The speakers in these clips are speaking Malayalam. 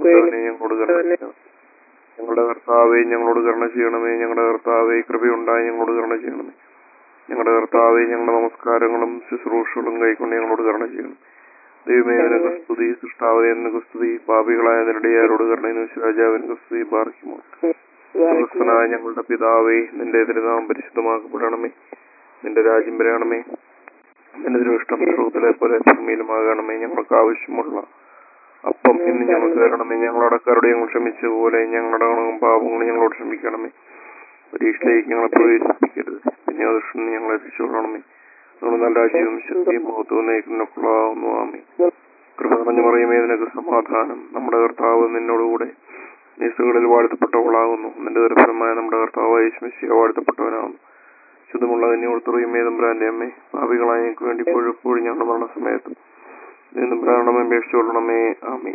തമ്പുരാനെ ഞങ്ങളോട് കരുണ ചെയ്യണം ഞങ്ങളുടെ കർത്താവെ ഞങ്ങളോട് കരുണ ചെയ്യണമേ ഞങ്ങളുടെ കർത്താവെ കൃപയുണ്ടായി ഞങ്ങളോട് കരുണ ചെയ്യണമേ ഞങ്ങളുടെ കർത്താവെ ഞങ്ങളുടെ നമസ്കാരങ്ങളും ശുശ്രൂഷകളും കൈക്കൊണ്ട് ഞങ്ങളോട് കരുണ ചെയ്യണം ദൈവമേ നിനക്ക് സ്തുതി സൃഷ്ടാവേ നിനക്ക് സ്തുതി പാപികളായ നിരുടെയാരോട് കരുണയും രാജാവിന് സ്തുതി പാർക്കുമോ സ്വർഗസ്ഥനായ ഞങ്ങളുടെ പിതാവേ നിന്റെ തിരുനാമം പരിശുദ്ധമാക്കപ്പെടണമേ നിന്റെ രാജ്യം വരണമേ നിന്റെ തിരുവിഷ്ടം സ്രോതലെ പോലെ ഭൂമിയിലുമാകണമേ ഞങ്ങൾക്ക് ആവശ്യമുള്ള അപ്പം ഇന്ന് ഞങ്ങൾക്ക് തരണമേ ഞങ്ങളുടെ അടക്കാരോട് ഞങ്ങൾ ക്ഷമിച്ച പോലെ ഞങ്ങളുടെ ഗുണവും പാപങ്ങളും ഞങ്ങളോട് ക്ഷമിക്കണമേ പരീക്ഷയിലേക്ക് ഞങ്ങളെ പ്രവേശിപ്പിക്കരുത് പിന്നെ ദൃഷ്ടി ഞങ്ങളെ രക്ഷിച്ചുകൊള്ളണമേ നമ്മുടെ നല്ല രാജ്യവും ശക്തിയും മഹത്വവും നയിക്കുന്നൊക്കെള്ളാവുന്നു ആമേ കൃപ നിറഞ്ഞു മറിയമേ നിനക്ക് സമാധാനം നമ്മുടെ കർത്താവ് നിന്നോടുകൂടെ നീസുകളിൽ വാഴ്ത്തപ്പെട്ടവളാകുന്നു നിന്റെ ദർശനമായ നമ്മുടെ കർത്താവ് യേശുമിശിയ വാഴ്ത്തപ്പെട്ടവനാകുന്നു ശുദ്ധമുള്ള കന്യോർത്തുറിയമേ തമ്പ്രാന്റെ അമ്മേ ഭാവികളായ ഞങ്ങൾക്ക് വേണ്ടി ഇപ്പോഴും ഞങ്ങളുടെ മരണസമയത്ത് തമ്പ്രാണമേ അപേക്ഷിച്ചുകൊള്ളണമേ ആമേ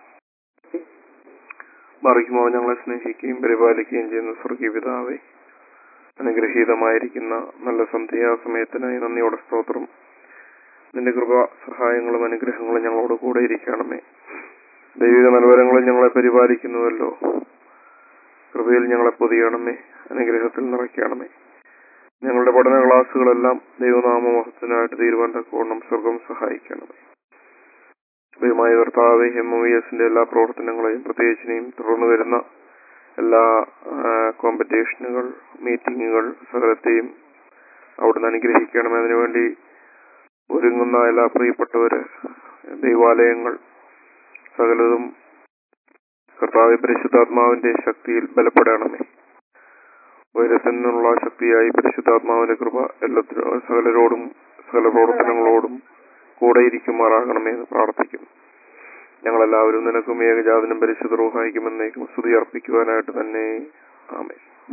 മറിക്കുമോ ഞങ്ങളെ സ്നേഹിക്കുകയും പരിപാലിക്കുകയും ചെയ്യുന്ന സ്വർഗീയ പിതാവേ അനുഗ്രഹീതമായിരിക്കുന്ന നല്ല സന്ധ്യാസമയത്തിനായി നന്ദിയോടെ സ്തോത്രം നിന്റെ കൃപ സഹായങ്ങളും അനുഗ്രഹങ്ങളും ഞങ്ങളോട് കൂടെ ഇരിക്കണമേ ദൈവിക നൽവരങ്ങളും ഞങ്ങളെ പരിപാലിക്കുന്നുവല്ലോ കൃപയിൽ ഞങ്ങളെ പൊതിയണമേ അനുഗ്രഹത്തിൽ നിറയ്ക്കണമേ ഞങ്ങളുടെ പഠന ക്ലാസ്സുകളെല്ലാം ദൈവനാമമഹത്തിനായിട്ട് തീരുവാൻ തക്കവണ്ണം സ്വർഗം സഹായിക്കണമേ ദൈവമായ കർത്താവ് എം ഒ എസിന്റെ എല്ലാ പ്രവർത്തനങ്ങളെയും പ്രത്യേകിച്ചിനെയും തുടർന്ന് വരുന്ന എല്ലാ കോമ്പറ്റീഷനുകൾ മീറ്റിങ്ങുകൾ സകലത്തെയും അവിടുന്ന് അനുഗ്രഹിക്കണമേ അതിനുവേണ്ടി ഒരുങ്ങുന്ന എല്ലാ പ്രിയപ്പെട്ടവര് ദൈവാലയങ്ങൾ സകലതും കർത്താവ് പരിശുദ്ധാത്മാവിന്റെ ശക്തിയിൽ ബലപ്പെടണമേ ഉയരത്തിൽ നിന്നുള്ള ശക്തിയായി പരിശുദ്ധാത്മാവിന്റെ കൃപ എല്ലാത്തിനും സകലരോടും സകല പ്രവർത്തനങ്ങളോടും കൂടെ ഇരിക്കുമാറാകണമേ എന്ന് പ്രാർത്ഥിക്കുന്നു ഞങ്ങളെല്ലാവരും നിനക്കും ഏകജാതനും പരിശുദ്ധ റൂഹായിക്കുമെന്നേക്കും സ്തുതി അർപ്പിക്കുവാനായിട്ട് തന്നെ ആമേ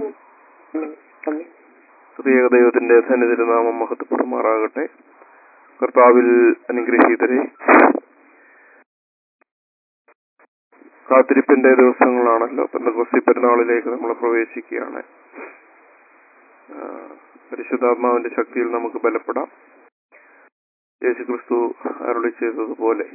സ്ത്രീക ദൈവത്തിന്റെ സന്നിധിരുനാമം മഹത്വപ്പെടുമാറാകട്ടെ കർത്താവിൽ അനുഗ്രഹീതരെ കാത്തിരിപ്പിന്റെ ദിവസങ്ങളാണല്ലോ പെന്തക്കോസ്തി പെരുന്നാളിലേക്ക് നമ്മൾ പ്രവേശിക്കുകയാണ് പരിശുദ്ധാത്മാവിന്റെ ശക്തിയിൽ നമുക്ക് ബലപ്പെടാം യേശുക്രിസ്തു അരുളി ചെയ്തതുപോലെ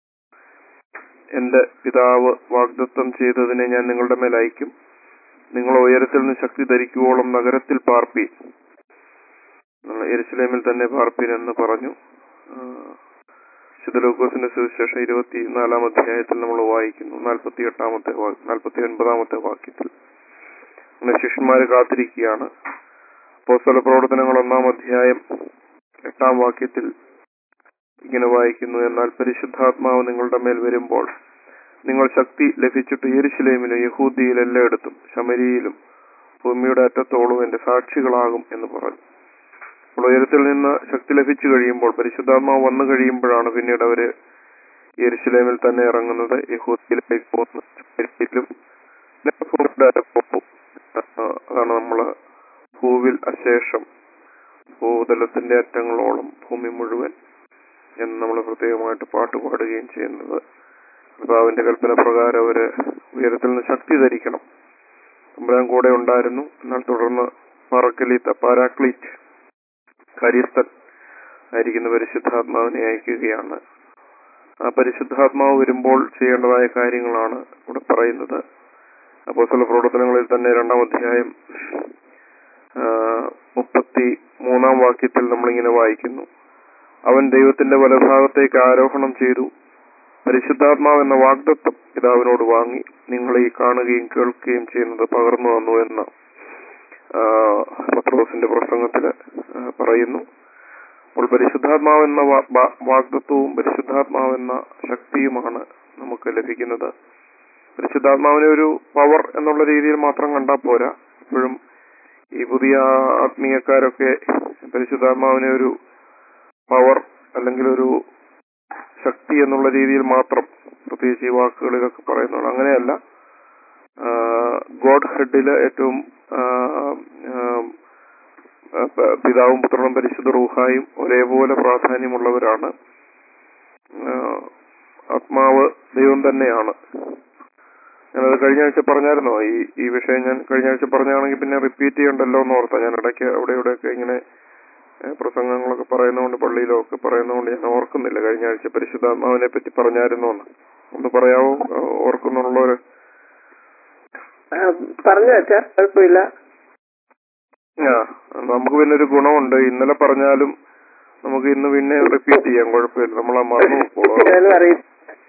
എന്റെ പിതാവ് വാഗ്ദത്തം ചെയ്തതിനെ ഞാൻ നിങ്ങളുടെ മേൽ അയക്കും നിങ്ങൾ ഉയരത്തിൽ നിന്ന് ശക്തി ധരിക്കുവോളം നഗരത്തിൽ പാർപ്പീൻ എരുസലേമിൽ തന്നെ പാർപ്പീൻ എന്ന് പറഞ്ഞു ശുദ്ധലൂക്കോസിന്റെ സുവിശേഷം ഇരുപത്തി നാലാം അധ്യായത്തിൽ നമ്മൾ വായിക്കുന്നു നാൽപ്പത്തി എട്ടാമത്തെ നാൽപ്പത്തി ഒൻപതാമത്തെ വാക്യത്തിൽ അങ്ങനെ ശിഷ്യന്മാര് കാത്തിരിക്കുകയാണ് പോസ്തല പ്രവർത്തനങ്ങൾ ഒന്നാം അധ്യായം എട്ടാം വാക്യത്തിൽ ഇങ്ങനെ വായിക്കുന്നു എന്നാൽ പരിശുദ്ധാത്മാവ് നിങ്ങളുടെ മേൽ വരുമ്പോൾ നിങ്ങൾ ശക്തി ലഭിച്ചിട്ട് യെരുശലേമിലും യഹൂദിയിൽ എല്ലായിടത്തും ശമരിയിലും ഭൂമിയുടെ അറ്റത്തോളം എന്റെ സാക്ഷികളാകും എന്ന് പറഞ്ഞു അപ്പോൾ ഉയരത്തിൽ നിന്ന് ശക്തി ലഭിച്ചു കഴിയുമ്പോൾ പരിശുദ്ധാത്മാവ് വന്നു കഴിയുമ്പോഴാണ് പിന്നീട് അവര് യെരുശലേമിൽ തന്നെ ഇറങ്ങുന്നത് യഹൂദിയിലേക്ക് പോകുന്നു അതാണ് നമ്മള് ഭൂവിൽ അശേഷം ഭൂതലത്തിന്റെ അറ്റങ്ങളോളം ഭൂമി മുഴുവൻ എന്ന് നമ്മൾ പ്രത്യേകമായിട്ട് പാട്ട് പാടുകയും ചെയ്യുന്നത് കർത്താവിന്റെ കൽപ്പന പ്രകാരം അവര് ഉയരത്തിൽ നിന്ന് ശക്തി ധരിക്കണം തമ്പുരാൻ കൂടെ ഉണ്ടായിരുന്നു എന്നാൽ തുടർന്ന് പറക്കലീത്ത പാരാക്ലീറ്റ് കരിസ്തൻ ആയിരിക്കുന്ന പരിശുദ്ധാത്മാവിനെ അയക്കുകയാണ് ആ പരിശുദ്ധാത്മാവ് വരുമ്പോൾ ചെയ്യേണ്ടതായ കാര്യങ്ങളാണ് ഇവിടെ പറയുന്നത് അപ്പോൾ ചില പ്രവർത്തനങ്ങളിൽ തന്നെ രണ്ടാം അധ്യായം മുപ്പത്തി മൂന്നാം വാക്യത്തിൽ നമ്മളിങ്ങനെ വായിക്കുന്നു അവൻ ദൈവത്തിന്റെ വലഭാഗത്തേക്ക് ആരോഹണം ചെയ്തു പരിശുദ്ധാത്മാവ് എന്ന വാഗ്ദത്വം പിതാവിനോട് വാങ്ങി നിങ്ങളെ കാണുകയും കേൾക്കുകയും ചെയ്യുന്നത് പകർന്നു വന്നു എന്ന് പത്രോസിന്റെ പ്രസംഗത്തില് പറയുന്നു അപ്പോൾ പരിശുദ്ധാത്മാവെന്ന വാഗ്ദത്വവും പരിശുദ്ധാത്മാവെന്ന ശക്തിയുമാണ് നമുക്ക് ലഭിക്കുന്നത് പരിശുദ്ധാത്മാവിനെ ഒരു പവർ എന്നുള്ള രീതിയിൽ മാത്രം കണ്ടാൽ പോരാ ഇപ്പോഴും ഈ പുതിയ ആത്മീയക്കാരൊക്കെ പരിശുദ്ധാത്മാവിനെ ഒരു പവർ അല്ലെങ്കിൽ ഒരു ശക്തി എന്നുള്ള രീതിയിൽ മാത്രം പ്രത്യേകിച്ച് ഈ വാക്കുകളിലൊക്കെ പറയുന്നുള്ളൂ അങ്ങനെയല്ല ഗോഡ് ഹെഡില് ഏറ്റവും പിതാവും പുത്രനും പരിശുദ്ധ റൂഹായും ഒരേപോലെ പ്രാധാന്യമുള്ളവരാണ് ആത്മാവ് ദൈവം തന്നെയാണ് ഞാനത് കഴിഞ്ഞ ആഴ്ച പറഞ്ഞായിരുന്നോ ഈ ഈ വിഷയം ഞാൻ കഴിഞ്ഞ ആഴ്ച പറഞ്ഞാണെങ്കിൽ പിന്നെ റിപ്പീറ്റ് ചെയ്യണ്ടല്ലോ എന്ന് ഓർത്താ ഞാൻ ഇടയ്ക്ക് അവിടെ ഇവിടെയൊക്കെ ഇങ്ങനെ പ്രസംഗങ്ങളൊക്കെ പറയുന്നതുകൊണ്ട് പള്ളിയിലോ ഒക്കെ പറയുന്നതുകൊണ്ട് ഞാൻ ഓർക്കുന്നില്ല കഴിഞ്ഞ ആഴ്ച പരിശുദ്ധാത്മാവിനെ പറ്റി പറഞ്ഞായിരുന്നു എന്ന് ഒന്ന് പറയാവോ ഓർക്കുന്നുള്ളവർ പറഞ്ഞു വെച്ചാ കുഴപ്പമില്ല ആ നമുക്ക് പിന്നെ ഒരു ഗുണമുണ്ട് ഇന്നലെ പറഞ്ഞാലും നമുക്ക് ഇന്ന് പിന്നെ റിപ്പീറ്റ് ചെയ്യാം കുഴപ്പമില്ല നമ്മൾ ആ മറന്നു പോക്കോളൂ ഞാനും അറിയില്ല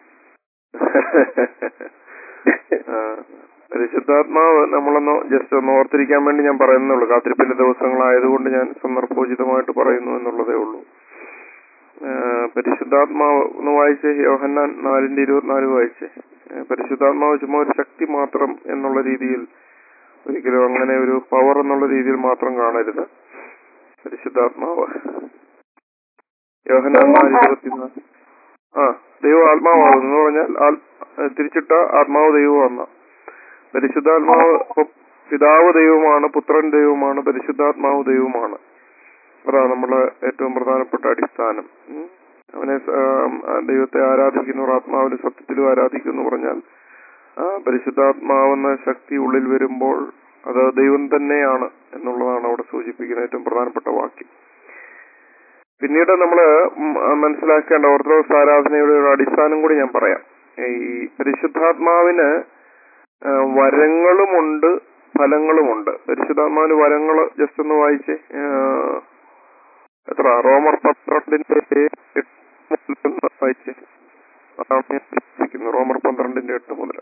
ആ, പരിശുദ്ധാത്മാവ് നമ്മളൊന്ന് ജസ്റ്റ് ഒന്ന് ഓർത്തിരിക്കാൻ വേണ്ടി ഞാൻ പറയുന്നുള്ളൂ കാത്തിരിപ്പിന്റെ ദിവസങ്ങളായതുകൊണ്ട് ഞാൻ സന്ദർഭോചിതമായിട്ട് പറയുന്നു എന്നുള്ളതേ ഉള്ളൂ ആ, പരിശുദ്ധാത്മാവ് ഒന്ന് വായിച്ചേ യോഹന്നാൻ നാലിന്റെ ഇരുപത്തിനാല് വായിച്ചേ ആ, പരിശുദ്ധാത്മാവ് ചുമ്മാ ഒരു ശക്തി മാത്രം എന്നുള്ള രീതിയിൽ ഒരിക്കലും അങ്ങനെ ഒരു പവർ എന്നുള്ള രീതിയിൽ മാത്രം കാണരുത് പരിശുദ്ധാത്മാവ് യോഹന്നാൻ നാല് ഇരുപത്തിനാല് ആ ദൈവം ആത്മാവാകുന്നു എന്ന് പറഞ്ഞാൽ ആൽ- തിരിച്ചിട്ട ആത്മാവ് ദൈവമാണ് പരിശുദ്ധാത്മാവ് ഇപ്പൊ പിതാവ് ദൈവമാണ് പുത്രൻ ദൈവമാണ് പരിശുദ്ധാത്മാവ് ദൈവമാണ് അതാണ് നമ്മളെ ഏറ്റവും പ്രധാനപ്പെട്ട അടിസ്ഥാനം ഉം. അവനെ സ- ആം, ആ ദൈവത്തെ ആരാധിക്കുന്നവർ ആത്മാവിന് സത്യത്തിലും ആരാധിക്കുന്നു എന്ന് പറഞ്ഞാൽ ആ പരിശുദ്ധാത്മാവെന്ന ശക്തി ഉള്ളിൽ വരുമ്പോൾ അത് ദൈവം തന്നെയാണ് എന്നുള്ളതാണ് അവിടെ സൂചിപ്പിക്കുന്ന ഏറ്റവും പ്രധാനപ്പെട്ട വാക്യം പിന്നീട് നമ്മൾ മനസ്സിലാക്കേണ്ട ഓർത്തഡോക്സ് ആരാധനയുടെ ഒരു അടിസ്ഥാനം കൂടി ഞാൻ പറയാം ഈ പരിശുദ്ധാത്മാവിന് ആ, വരങ്ങളുമുണ്ട് ഫലങ്ങളുമുണ്ട് പരിശുദ്ധാത്മാവിന് വരങ്ങൾ ജസ്റ്റ് ഒന്ന് വായിച്ചേ ആ, എത്ര റോമർ പന്ത്രണ്ടിന്റെ എട്ട് മുതൽ ഒന്ന് വായിച്ചേ അതാണ് ഞാൻ ഉദ്ദേശിക്കുന്നത് റോമർ പന്ത്രണ്ടിന്റെ എട്ട് മുതൽ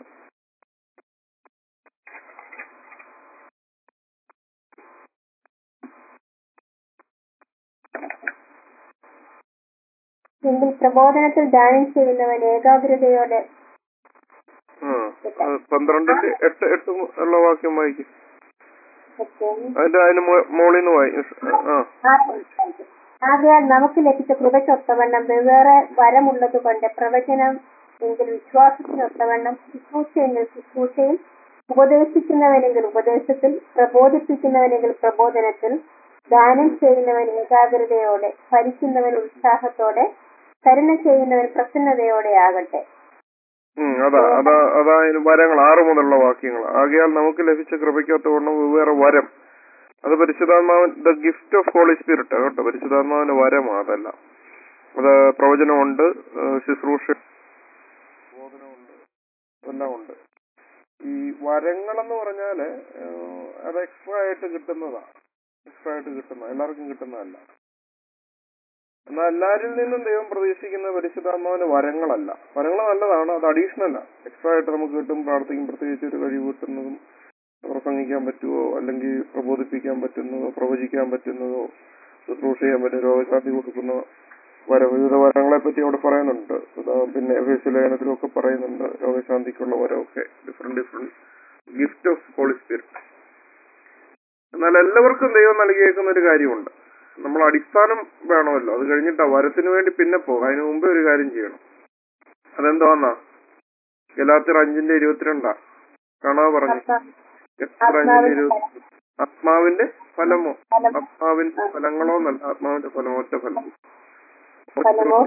എങ്കിൽ പ്രബോധനത്തിൽ ധ്യാനം ചെയ്യുന്നവൻ ഏകാഗ്രതയോടെ ആ, അത് പന്ത്രണ്ടിന്റെ എട്ട് എട്ട് ഉള്ള വാക്യം വായിക്കും അതിന്റെ അതിന് മോളിൽ നിന്ന് വായിക്കും ആ ആകയാൽ നമുക്ക് ലഭിച്ച കൃപയ്ക്കൊത്തവണ്ണം വെവ്വേറെ വരമുള്ളത് കൊണ്ട് പ്രവചനം എങ്കിൽ വിശ്വാസത്തിനൊത്തവണ്ണം ശുശ്രൂഷയെങ്കിൽ ശുശ്രൂഷയിൽ ഉപദേശിക്കുന്നവനെങ്കിൽ ഉപദേശത്തിൽ പ്രബോധിപ്പിക്കുന്നവനെങ്കിൽ പ്രബോധനത്തിൽ ദാനം ചെയ്യുന്നവൻ ഏകാഗ്രതയോടെ ഭരിക്കുന്നവൻ ഉത്സാഹത്തോടെ കരുണ ചെയ്യുന്നവൻ പ്രസന്നതയോടെ ആകട്ടെ ഉം, അതാ അതാ അതാ അതിന് വരങ്ങൾ ആറ് മുതലുള്ള വാക്യങ്ങൾ ആകയാൽ നമുക്ക് ലഭിച്ച കൃപയ്ക്കകത്തോണം വെവ്വേറെ വരം അത് പരിശുദ്ധാത്മാവൻ the gift of Holy Spirit കേട്ടോ പരിശുദ്ധാത്മാവിന്റെ വരം അതല്ല അത് പ്രവചനമുണ്ട് ഏഹ് ശുശ്രൂഷ ബോധനമുണ്ട് എല്ലാം ഉണ്ട് ഈ വരങ്ങളെന്ന് പറഞ്ഞാല് ഏഹ് അത് എക്സ്ട്രാ ആയിട്ട് കിട്ടുന്നതാണ് എക്സ്ട്രാ ആയിട്ട് കിട്ടുന്ന എല്ലാവർക്കും കിട്ടുന്നതല്ല എന്നാൽ എല്ലാരിൽ നിന്നും ദൈവം പ്രതീക്ഷിക്കുന്ന പരിശുദ്ധാത്മാവിന് വരങ്ങളല്ല വരങ്ങൾ നല്ലതാണ് അത് അഡീഷണൽ എക്സ്ട്രാ ആയിട്ട് നമുക്ക് കിട്ടും പ്രാർത്ഥിക്കും പ്രത്യേകിച്ച് ഒരു കഴിവ് കിട്ടുന്നതും പ്രസംഗിക്കാൻ പറ്റുമോ അല്ലെങ്കിൽ പ്രബോധിപ്പിക്കാൻ പറ്റുന്നതോ പ്രവചിക്കാൻ പറ്റുന്നതോ ശുശ്രൂഷ ചെയ്യാൻ പറ്റുന്ന രോഗശാന്തി കൊടുക്കുന്ന വര വിവിധ വരങ്ങളെ പറ്റി അവിടെ പറയുന്നുണ്ട് ഉദാ പിന്നെ എഫേസ്യ ലേഖനത്തിലൊക്കെ പറയുന്നുണ്ട് രോഗശാന്തിക്കുള്ള വരമൊക്കെ different different gift of Holy Spirit എന്നാൽ എല്ലാവർക്കും ദൈവം നൽകിയേക്കുന്ന ഒരു കാര്യമുണ്ട് നമ്മൾ അടിസ്ഥാനം വേണമല്ലോ അത് കഴിഞ്ഞിട്ട് ആ വരത്തിന് വേണ്ടി പിന്നെ പോകും അതിനു മുമ്പേ ഒരു കാര്യം ചെയ്യണം അതെന്താന്നാ ഗലാത്തിർ അഞ്ചിന്റെ ഇരുപത്തിരണ്ടാ കാണാ പറഞ്ഞു ഗലാത്തിർ അഞ്ചിന്റെ ഇരുപത്തി ആത്മാവിന്റെ ഫലമോ ആത്മാവിന്റെ ഫലങ്ങളോ എന്നല്ല ആത്മാവിന്റെ ഫലമോ ഒറ്റ ഫലം ഫലമോ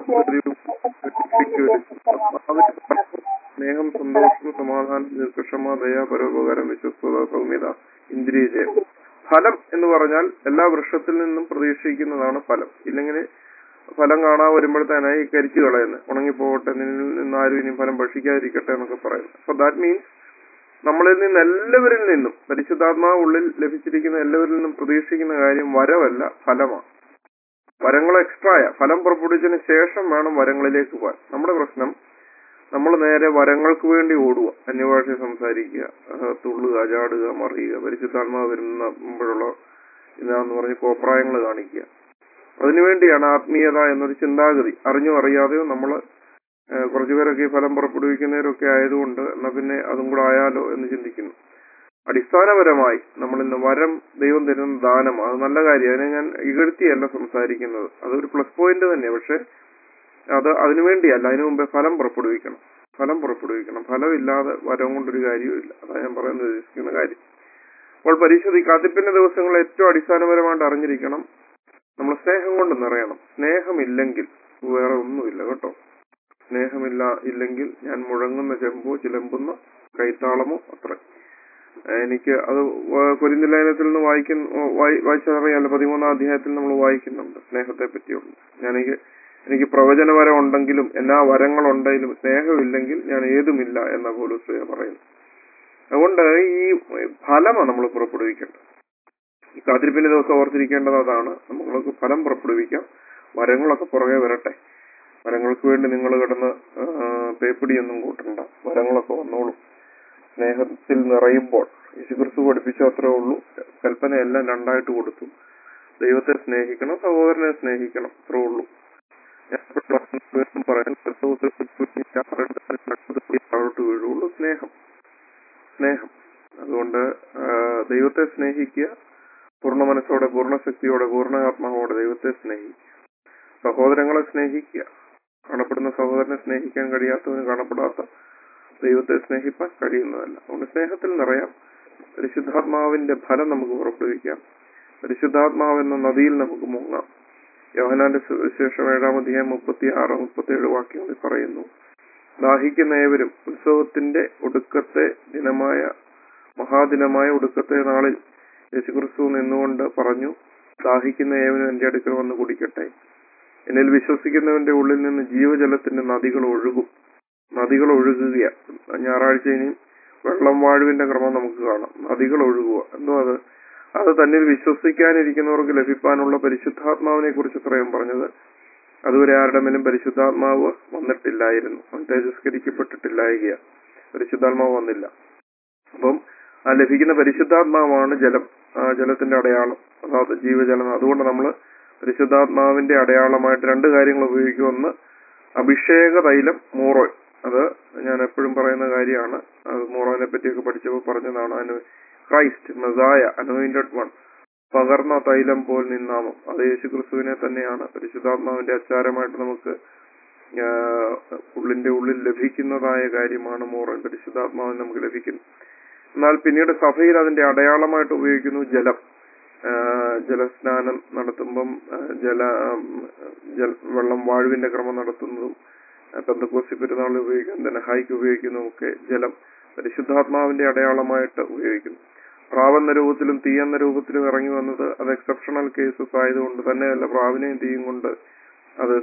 ആത്മാവിന്റെ ഫലം സ്നേഹം സന്തോഷം സമാധാനം ദീർഘക്ഷമ ദയ പരോപകാരം വിശ്വസ്തത സൗമ്യത ഇന്ദ്രിയജയം ഫലം എന്ന് പറഞ്ഞാൽ എല്ലാ വൃക്ഷത്തിൽ നിന്നും പ്രതീക്ഷിക്കുന്നതാണ് ഫലം ഇല്ലെങ്കിൽ ഫലം കാണാൻ വരുമ്പോഴത്തേനായി കരിച്ചു കളയുന്നത് ഉണങ്ങിപ്പോകട്ടെ നിന്നിൽ നിന്ന് ആരും ഇനി ഫലം ഭക്ഷിക്കാതിരിക്കട്ടെ എന്നൊക്കെ പറയുന്നത് അപ്പൊ ദാറ്റ് മീൻസ് നമ്മളിൽ നിന്ന് എല്ലാവരിൽ നിന്നും പരിശുദ്ധാത്മാവ് ഉള്ളിൽ ലഭിച്ചിരിക്കുന്ന എല്ലാവരിൽ നിന്നും പ്രതീക്ഷിക്കുന്ന കാര്യം വരവല്ല ഫലമാണ് വരങ്ങൾ എക്സ്ട്രായ ഫലം പുറപ്പെടുവിച്ചതിന് ശേഷം വേണം വരങ്ങളിലേക്ക് പോകാൻ നമ്മുടെ പ്രശ്നം നമ്മൾ നേരെ വരങ്ങൾക്ക് വേണ്ടി ഓടുക അന്യഭാഷ സംസാരിക്കുക ആഹ് തുള്ളുക ചാടുക മറിയുക പരിശുദ്ധാത്മാവ് വരുമ്പോഴുള്ള ഇതാന്ന് പറഞ്ഞ് കോപ്രായങ്ങൾ കാണിക്കുക അതിനുവേണ്ടിയാണ് ആത്മീയത എന്നൊരു ചിന്താഗതി അറിഞ്ഞോ അറിയാതെയോ നമ്മൾ കുറച്ചുപേരൊക്കെ ഈ ഫലം പുറപ്പെടുവിക്കുന്നവരൊക്കെ ആയതുകൊണ്ട് എന്നാ പിന്നെ അതും കൂടെ ആയാലോ എന്ന് ചിന്തിക്കുന്നു അടിസ്ഥാനപരമായി നമ്മൾ ഇന്ന് വരം ദൈവം തരുന്ന ദാനമാണ് അത് നല്ല കാര്യം അതിനെ ഞാൻ ഇകഴ്ത്തിയല്ല സംസാരിക്കുന്നത് അതൊരു പ്ലസ് പോയിന്റ് തന്നെയാണ് പക്ഷെ അത് അതിനുവേണ്ടിയല്ല അതിനു മുമ്പേ ഫലം പുറപ്പെടുവിക്കണം ഫലം പുറപ്പെടുവിക്കണം ഫലമില്ലാതെ വരം കൊണ്ടൊരു കാര്യവുമില്ല അതാണ് ഞാൻ പറയുന്നത് ഉദ്ദേശിക്കുന്ന കാര്യം അപ്പോൾ പരിശോധി കാത്തിപ്പിന്റെ ദിവസങ്ങൾ ഏറ്റവും അടിസ്ഥാനപരമായിട്ട് അറിഞ്ഞിരിക്കണം നമ്മൾ സ്നേഹം കൊണ്ട് നിറയണം സ്നേഹമില്ലെങ്കിൽ വേറെ ഒന്നുമില്ല കേട്ടോ സ്നേഹമില്ല ഇല്ലെങ്കിൽ ഞാൻ മുഴങ്ങുന്ന ചെമ്പോ ചിലമ്പുന്ന കൈത്താളമോ അത്ര എനിക്ക് അത് കുരിന്തി ലേഖനത്തിൽ നിന്ന് വായിക്കുന്ന വായി- വായിച്ചറിയാലോ പതിമൂന്നാം അധ്യായത്തിൽ നമ്മൾ വായിക്കുന്നുണ്ട് സ്നേഹത്തെ പറ്റിയുണ്ട് ഞാൻ എനിക്ക് എനിക്ക് പ്രവചന വരം ഉണ്ടെങ്കിലും എല്ലാ വരങ്ങളുണ്ടെങ്കിലും സ്നേഹമില്ലെങ്കിൽ ഞാൻ ഏതുമില്ല എന്ന പോലും പറയുന്നു അതുകൊണ്ട് ഈ ഫലമാണ് നമ്മൾ പുറപ്പെടുവിക്കേണ്ടത് ഈ കാത്തിരിപ്പിന്റെ ദിവസം ഓർത്തിരിക്കേണ്ടത് അതാണ് നമ്മൾക്ക് ഫലം പുറപ്പെടുവിക്കാം വരങ്ങളൊക്കെ പുറകെ വരട്ടെ വരങ്ങൾക്ക് വേണ്ടി നിങ്ങൾ കിടന്ന് ആ, പേപ്പിടിയൊന്നും കൂട്ടണ്ട വരങ്ങളൊക്കെ വന്നോളും സ്നേഹത്തിൽ നിറയുമ്പോൾ യേശുക്രിസ്തു പഠിപ്പിച്ച അത്രേ ഉള്ളൂ കൽപ്പനയെല്ലാം രണ്ടായിട്ട് കൊടുത്തു ദൈവത്തെ സ്നേഹിക്കണം സഹോദരനെ സ്നേഹിക്കണം അത്രേ ഉള്ളൂ ഞാൻ എപ്പോഴും പറയാൻ താഴോട്ട് വീഴുള്ളൂ സ്നേഹം സ്നേഹം അതുകൊണ്ട് ആ, ദൈവത്തെ സ്നേഹിക്കുക പൂർണ്ണ മനസ്സോടെ പൂർണ്ണ ശക്തിയോടെ പൂർണ്ണ ആത്മാവോടെ ദൈവത്തെ സ്നേഹിക്കുക സഹോദരങ്ങളെ സ്നേഹിക്കുക കാണപ്പെടുന്ന സഹോദരനെ സ്നേഹിക്കാൻ കഴിയാത്തവന് കാണപ്പെടാത്ത ദൈവത്തെ സ്നേഹിപ്പാൻ കഴിയുന്നതല്ല അതുകൊണ്ട് സ്നേഹത്തിൽ നിറയാം പരിശുദ്ധാത്മാവിന്റെ ഫലം നമുക്ക് പുറപ്പെടുവിക്കാം പരിശുദ്ധാത്മാവ് എന്ന നദിയിൽ നമുക്ക് മുങ്ങാം യോഹനാന്റെ സുവിശേഷം ഏഴാം അധ്യായം മുപ്പത്തി ആറ് മുപ്പത്തി ഏഴ് വാക്യങ്ങളിൽ പറയുന്നു ദാഹിക്കുന്ന ഏവരും ഉത്സവത്തിന്റെ ഒടുക്കത്തെ ദിനമായ മഹാദിനമായ ഒടുക്കത്തെ നാളിൽ യേശുക്രിസ്തു നിന്നുകൊണ്ട് പറഞ്ഞു ദാഹിക്കുന്ന ഏവനും എന്റെ അടുക്കൽ വന്ന് കുടിക്കട്ടെ എന്നിൽ വിശ്വസിക്കുന്നവന്റെ ഉള്ളിൽ നിന്ന് ജീവജലത്തിന്റെ നദികൾ ഒഴുകും നദികൾ ഒഴുകുക ഞായറാഴ്ച ഇനി വെള്ളം വാഴുവിന്റെ ക്രമം നമുക്ക് കാണാം നദികൾ ഒഴുകുക എന്തോ അത് അത് തന്നിൽ വിശ്വസിക്കാനിരിക്കുന്നവർക്ക് ലഭിക്കാനുള്ള പരിശുദ്ധാത്മാവിനെ കുറിച്ച് ഇത്രയും പറഞ്ഞത് അതുവരെ ആരുടെ മേലും പരിശുദ്ധാത്മാവ് വന്നിട്ടില്ലായിരുന്നു അവൻ തേജസ്കരിക്കപ്പെട്ടിട്ടില്ലായിക പരിശുദ്ധാത്മാവ് വന്നില്ല അപ്പം ആ ലഭിക്കുന്ന പരിശുദ്ധാത്മാവാണ് ജലം ആ ജലത്തിന്റെ അടയാളം അതായത് ജീവജലം അതുകൊണ്ട് നമ്മൾ പരിശുദ്ധാത്മാവിന്റെ അടയാളമായിട്ട് രണ്ട് കാര്യങ്ങൾ ഉപയോഗിക്കും ഒന്ന് അഭിഷേക തൈലം മൂറോൻ അത് ഞാൻ എപ്പോഴും പറയുന്ന കാര്യമാണ് അത് മൂറോനെ പറ്റിയൊക്കെ പഠിച്ചപ്പോൾ പറഞ്ഞതാണ് അതിന് ക്രൈസ്റ്റ് മെസായ അനോയിന്റഡ് വൺ പകർന്ന തൈലം പോൽ നിന്നാമം അത് യേശു ക്രിസ്തുവിനെ തന്നെയാണ് പരിശുദ്ധാത്മാവിന്റെ അച്ചാരമായിട്ട് നമുക്ക് ആ, ഉള്ളിന്റെ ഉള്ളിൽ ലഭിക്കുന്നതായ കാര്യമാണ് മോറൻ പരിശുദ്ധാത്മാവിന് നമുക്ക് ലഭിക്കുന്നു എന്നാൽ പിന്നീട് സഭയിൽ അതിന്റെ അടയാളമായിട്ട് ഉപയോഗിക്കുന്നു ജലം ആ, ജലസ്നാനം നടത്തുമ്പം ആ, ജല ആം, ജൽ വെള്ളം വാഴുവിന്റെ ക്രമം നടത്തുന്നതും പെന്തക്കോസി പെരുന്നാളിൽ ഉപയോഗിക്കുന്ന ധനഹായിക്ക് ഉപയോഗിക്കുന്നതുമൊക്കെ ജലം പരിശുദ്ധാത്മാവിന്റെ അടയാളമായിട്ട് ഉപയോഗിക്കുന്നു പ്രാവെന്ന രൂപത്തിലും തീ എന്ന രൂപത്തിലും ഇറങ്ങി വന്നത് അത് എക്സെപ്ഷണൽ കേസസ് ആയതുകൊണ്ട് തന്നെയല്ല പ്രാവിനെയും തീയും കൊണ്ട് അത്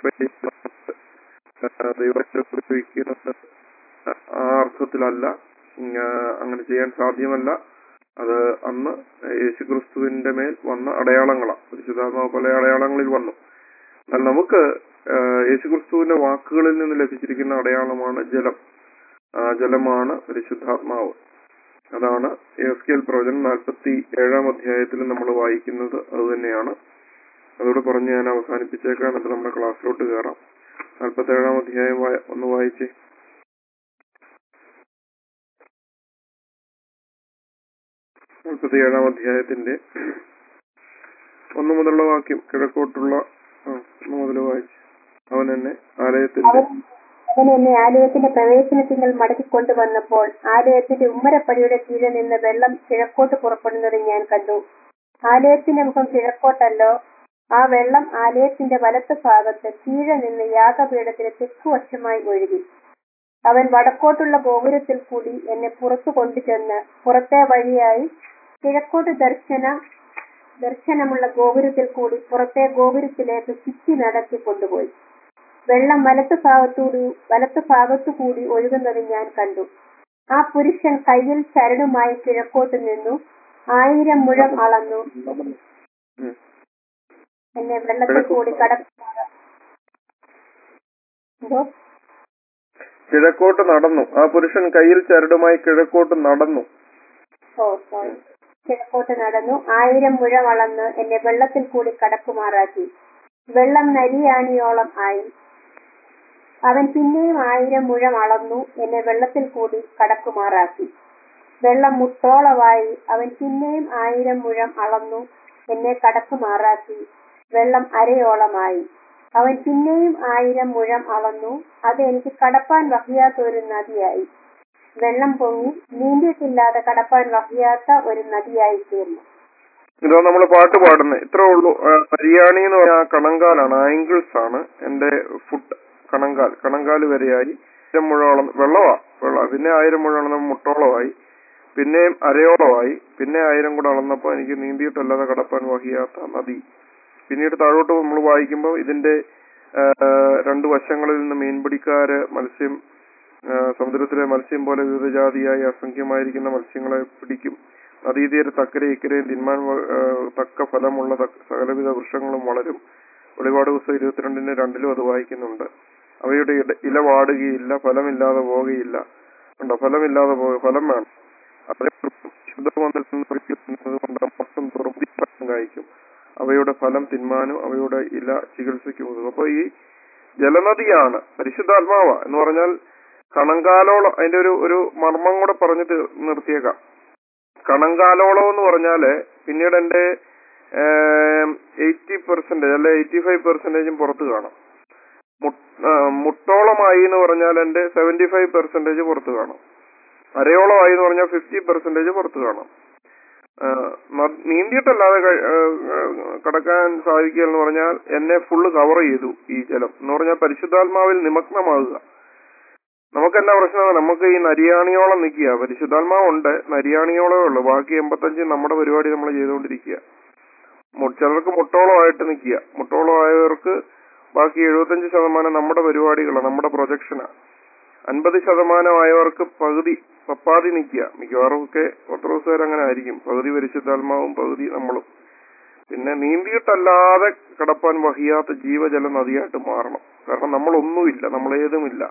ദൈവത്തെ ഉപയോഗിക്കുന്നത് ആ അർത്ഥത്തിലല്ല ഉം, ആ, അങ്ങനെ ചെയ്യാൻ സാധ്യമല്ല അത് അന്ന് യേശുക്രിസ്തുവിന്റെ മേൽ വന്ന അടയാളങ്ങളാണ് പരിശുദ്ധാത്മാവ് പല അടയാളങ്ങളിൽ വന്നു എന്നാൽ നമുക്ക് ആ, യേശുക്രിസ്തുവിന്റെ വാക്കുകളിൽ നിന്ന് ലഭിച്ചിരിക്കുന്ന അടയാളമാണ് ജലം ആ ജലമാണ് പരിശുദ്ധാത്മാവ് അതാണ് എസ് കെ എൽ പ്രവചനം നാൽപ്പത്തി ഏഴാം അധ്യായത്തിൽ നമ്മൾ വായിക്കുന്നത് അത് തന്നെയാണ് അതോട് പറഞ്ഞ് ഞാൻ അവസാനിപ്പിച്ചേക്കാം എന്നിട്ട് നമ്മുടെ ക്ലാസ്സിലോട്ട് കയറാം നാൽപ്പത്തി ഏഴാം അധ്യായം വായ- ഒന്ന് വായിച്ചേ നാൽപ്പത്തി ഏഴാം അധ്യായത്തിന്റെ ഒന്ന് മുതലുള്ള വാക്യം കിഴക്കോട്ടുള്ള ആ, ഒന്ന് മുതൽ വായിച്ചു അവൻ എന്നെ ആലയത്തിന്റെ അവൻ അവൻ എന്നെ ആലയത്തിന്റെ പ്രവേശനത്തിങ്ങൾ മടക്കിക്കൊണ്ടുവന്നപ്പോൾ ആലയത്തിന്റെ ഉമ്മരപ്പടിയുടെ കീഴിൽ നിന്ന് വെള്ളം കിഴക്കോട്ട് പുറപ്പെടുന്നത് ഞാൻ കണ്ടു ആലയത്തിന്റെ മുഖം കിഴക്കോട്ടല്ലോ ആ വെള്ളം ആലയത്തിന്റെ വലത്ത് ഭാഗത്ത് കീഴെ നിന്ന് യാഗപീഠത്തിന് തെക്കുവശമായി ഒഴുകി അവൻ വടക്കോട്ടുള്ള ഗോപുരത്തിൽ കൂടി എന്നെ പുറത്തു കൊണ്ടുചെന്ന് പുറത്തെ വഴിയായി കിഴക്കോട്ട് ദർശന ദർശനമുള്ള ഗോപുരത്തിൽ കൂടി പുറത്തെ ഗോപുരത്തിലേക്ക് ചുറ്റി നടത്തി കൊണ്ടുപോയി വെള്ളം വലത്ത് ഭാഗത്തുകൂടി വലത്ത് ഭാഗത്തു കൂടി ഒഴുകുന്നത് ഞാൻ കണ്ടു ആ പുരുഷൻ കയ്യിൽ ചരടുമായി കിഴക്കോട്ട് നിന്നു ആയിരം മുഴം അളന്നു ഉം. എന്നെ വെള്ളത്തിൽ കൂടി കടക്കുക എന്തോ കിഴക്കോട്ട് നടന്നു ആ പുരുഷൻ കയ്യിൽ ചരടുമായി കിഴക്കോട്ട് നടന്നു ഓ സോറി കിഴക്കോട്ട് നടന്നു ആയിരം മുഴം അളന്ന് എന്നെ വെള്ളത്തിൽ കൂടി കടക്കുമാറാക്കി വെള്ളം നരിയാണിയോളം ആയി അവൻ പിന്നെയും ആയിരം മുഴം അളന്നു എന്നെ വെള്ളത്തിൽ കൂടി കടക്കുമാറാക്കി വെള്ളം മുട്ടോളമായി അവൻ പിന്നെയും ആയിരം മുഴം അളന്നു എന്നെ കടക്കുമാറാക്കി വെള്ളം അരയോളമായി അവൻ പിന്നെയും ആയിരം മുഴം അളന്നു അത് എനിക്ക് കടപ്പാൻ വഹിയാത്ത ഒരു നദിയായി വെള്ളം പൊങ്ങി നീന്തിയിട്ടില്ലാതെ കടപ്പാൻ വഹിയാത്ത ഒരു നദിയായി തീർന്നു ഇതാ നമ്മൾ പാട്ട് പാടുന്നത് ഇത്രേ ഉള്ളൂ ആ, ഹരിയാണി എന്ന് പറഞ്ഞ ആ കണങ്കാലാണ് ആംഗിൾസ് ആണ് എന്റെ ഫുട്ട് കണങ്കാൽ കണങ്കാൽ വരെയായി ആയിരം മുഴോളം വെള്ളമാ വെള്ളം പിന്നെ ആയിരം മുഴ അളന്ന മുട്ടോളമായി പിന്നെയും അരയോളമായി പിന്നെ ആയിരം കൂടെ അളന്നപ്പോൾ എനിക്ക് നീന്തിയിട്ടല്ലാതെ കടപ്പാൻ വഹിയാത്ത നദി പിന്നീട് താഴോട്ട് നമ്മൾ വായിക്കുമ്പോൾ ഇതിന്റെ ആ, രണ്ട് വശങ്ങളിൽ നിന്ന് മീൻപിടിക്കാര് മത്സ്യം ആ, സമുദ്രത്തിലെ മത്സ്യം പോലെ വിവിധജാതിയായി അസംഖ്യമായിരിക്കുന്ന മത്സ്യങ്ങളെ പിടിക്കും നദീതീരത്ത് അക്കരെ ഇക്കരെയും തിന്മാൻ വ- ആ, തക്ക ഫലമുള്ള തക്ക- സകലവിധ വൃക്ഷങ്ങളും വളരും വെളിപാട് പുസ്തകം ഇരുപത്തിരണ്ടിന് രണ്ടിലും അത് വായിക്കുന്നുണ്ട് അവയുടെ ഇട- ഇല വാടുകയില്ല ഫലമില്ലാതെ പോവുകയില്ല ഉണ്ടോ ഫലമില്ലാതെ പോകുക ഫലം വേണം അതേ ശുദ്ധമന്ദിരത്തിൽ നിന്ന് ഒഴുകിവരുന്നത് കൊണ്ട് മൊത്തം തോറും ഫലം കായ്ക്കും അവയുടെ ഫലം തിന്മാനും അവയുടെ ഇല ചികിത്സയ്ക്കും ഉതകും അപ്പൊ ഈ ജലനദിയാണ് പരിശുദ്ധാത്മാവ എന്ന് പറഞ്ഞാൽ കണങ്കാലോളം അതിന്റെ ഒരു ഒരു മർമ്മം കൂടെ പറഞ്ഞിട്ട് നിർത്തിയേക്കാം കണങ്കാലോളം എന്ന് പറഞ്ഞാല് പിന്നീട് എന്റെ എയ്റ്റി പെർസെന്റേജ് അല്ലെ എയ്റ്റി ഫൈവ് പെർസെന്റേജും പുറത്ത് കാണും മുട്ട്- ആ, മുട്ടോളമായി എന്ന് പറഞ്ഞാൽ എന്റെ സെവന്റി ഫൈവ് പെർസെന്റേജ് പുറത്ത് കാണും അരയോളമായി എന്ന് പറഞ്ഞാൽ ഫിഫ്റ്റി പെർസെന്റേജ് പുറത്ത് കാണും ആ, ന- നീന്തിയിട്ടല്ലാതെ കഴി- ആ, ആ, കടക്കാൻ സാധിക്കുക എന്ന് പറഞ്ഞാൽ എന്നെ ഫുള്ള് കവർ ചെയ്തു ഈ ജലം എന്ന് പറഞ്ഞാൽ പരിശുദ്ധാത്മാവിൽ നിമഗ്നമാകുക നമുക്ക് എന്നാ പ്രശ്നം നമുക്ക് ഈ നരിയാണിയോളം നിൽക്കുക പരിശുദ്ധാത്മാവുണ്ട് നരിയാണിയോളമേ ഉള്ളൂ ബാക്കി എൺപത്തഞ്ച് നമ്മുടെ പരിപാടി നമ്മൾ ചെയ്തുകൊണ്ടിരിക്കുക മു- ചിലർക്ക് മുട്ടോളമായിട്ട് നിൽക്കുക മുട്ടോളമായവർക്ക് ബാക്കി എഴുപത്തഞ്ച് ശതമാനം നമ്മുടെ പരിപാടികളാണ് നമ്മുടെ പ്രൊജക്ഷനാണ് അൻപത് ശതമാനമായവർക്ക് പകുതി പപ്പാതി നിൽക്കുക മിക്കവാറും ഒക്കെ ഓർത്തഡോക്സുകാർ അങ്ങനെ ആയിരിക്കും പകുതി പരിശുദ്ധാത്മാവും പകുതി നമ്മളും പിന്നെ നീന്തിയിട്ടല്ലാതെ കടപ്പാൻ വഹിയാത്ത ജീവജല നദിയായിട്ട് മാറണം കാരണം നമ്മളൊന്നുമില്ല നമ്മളേതുമില്ല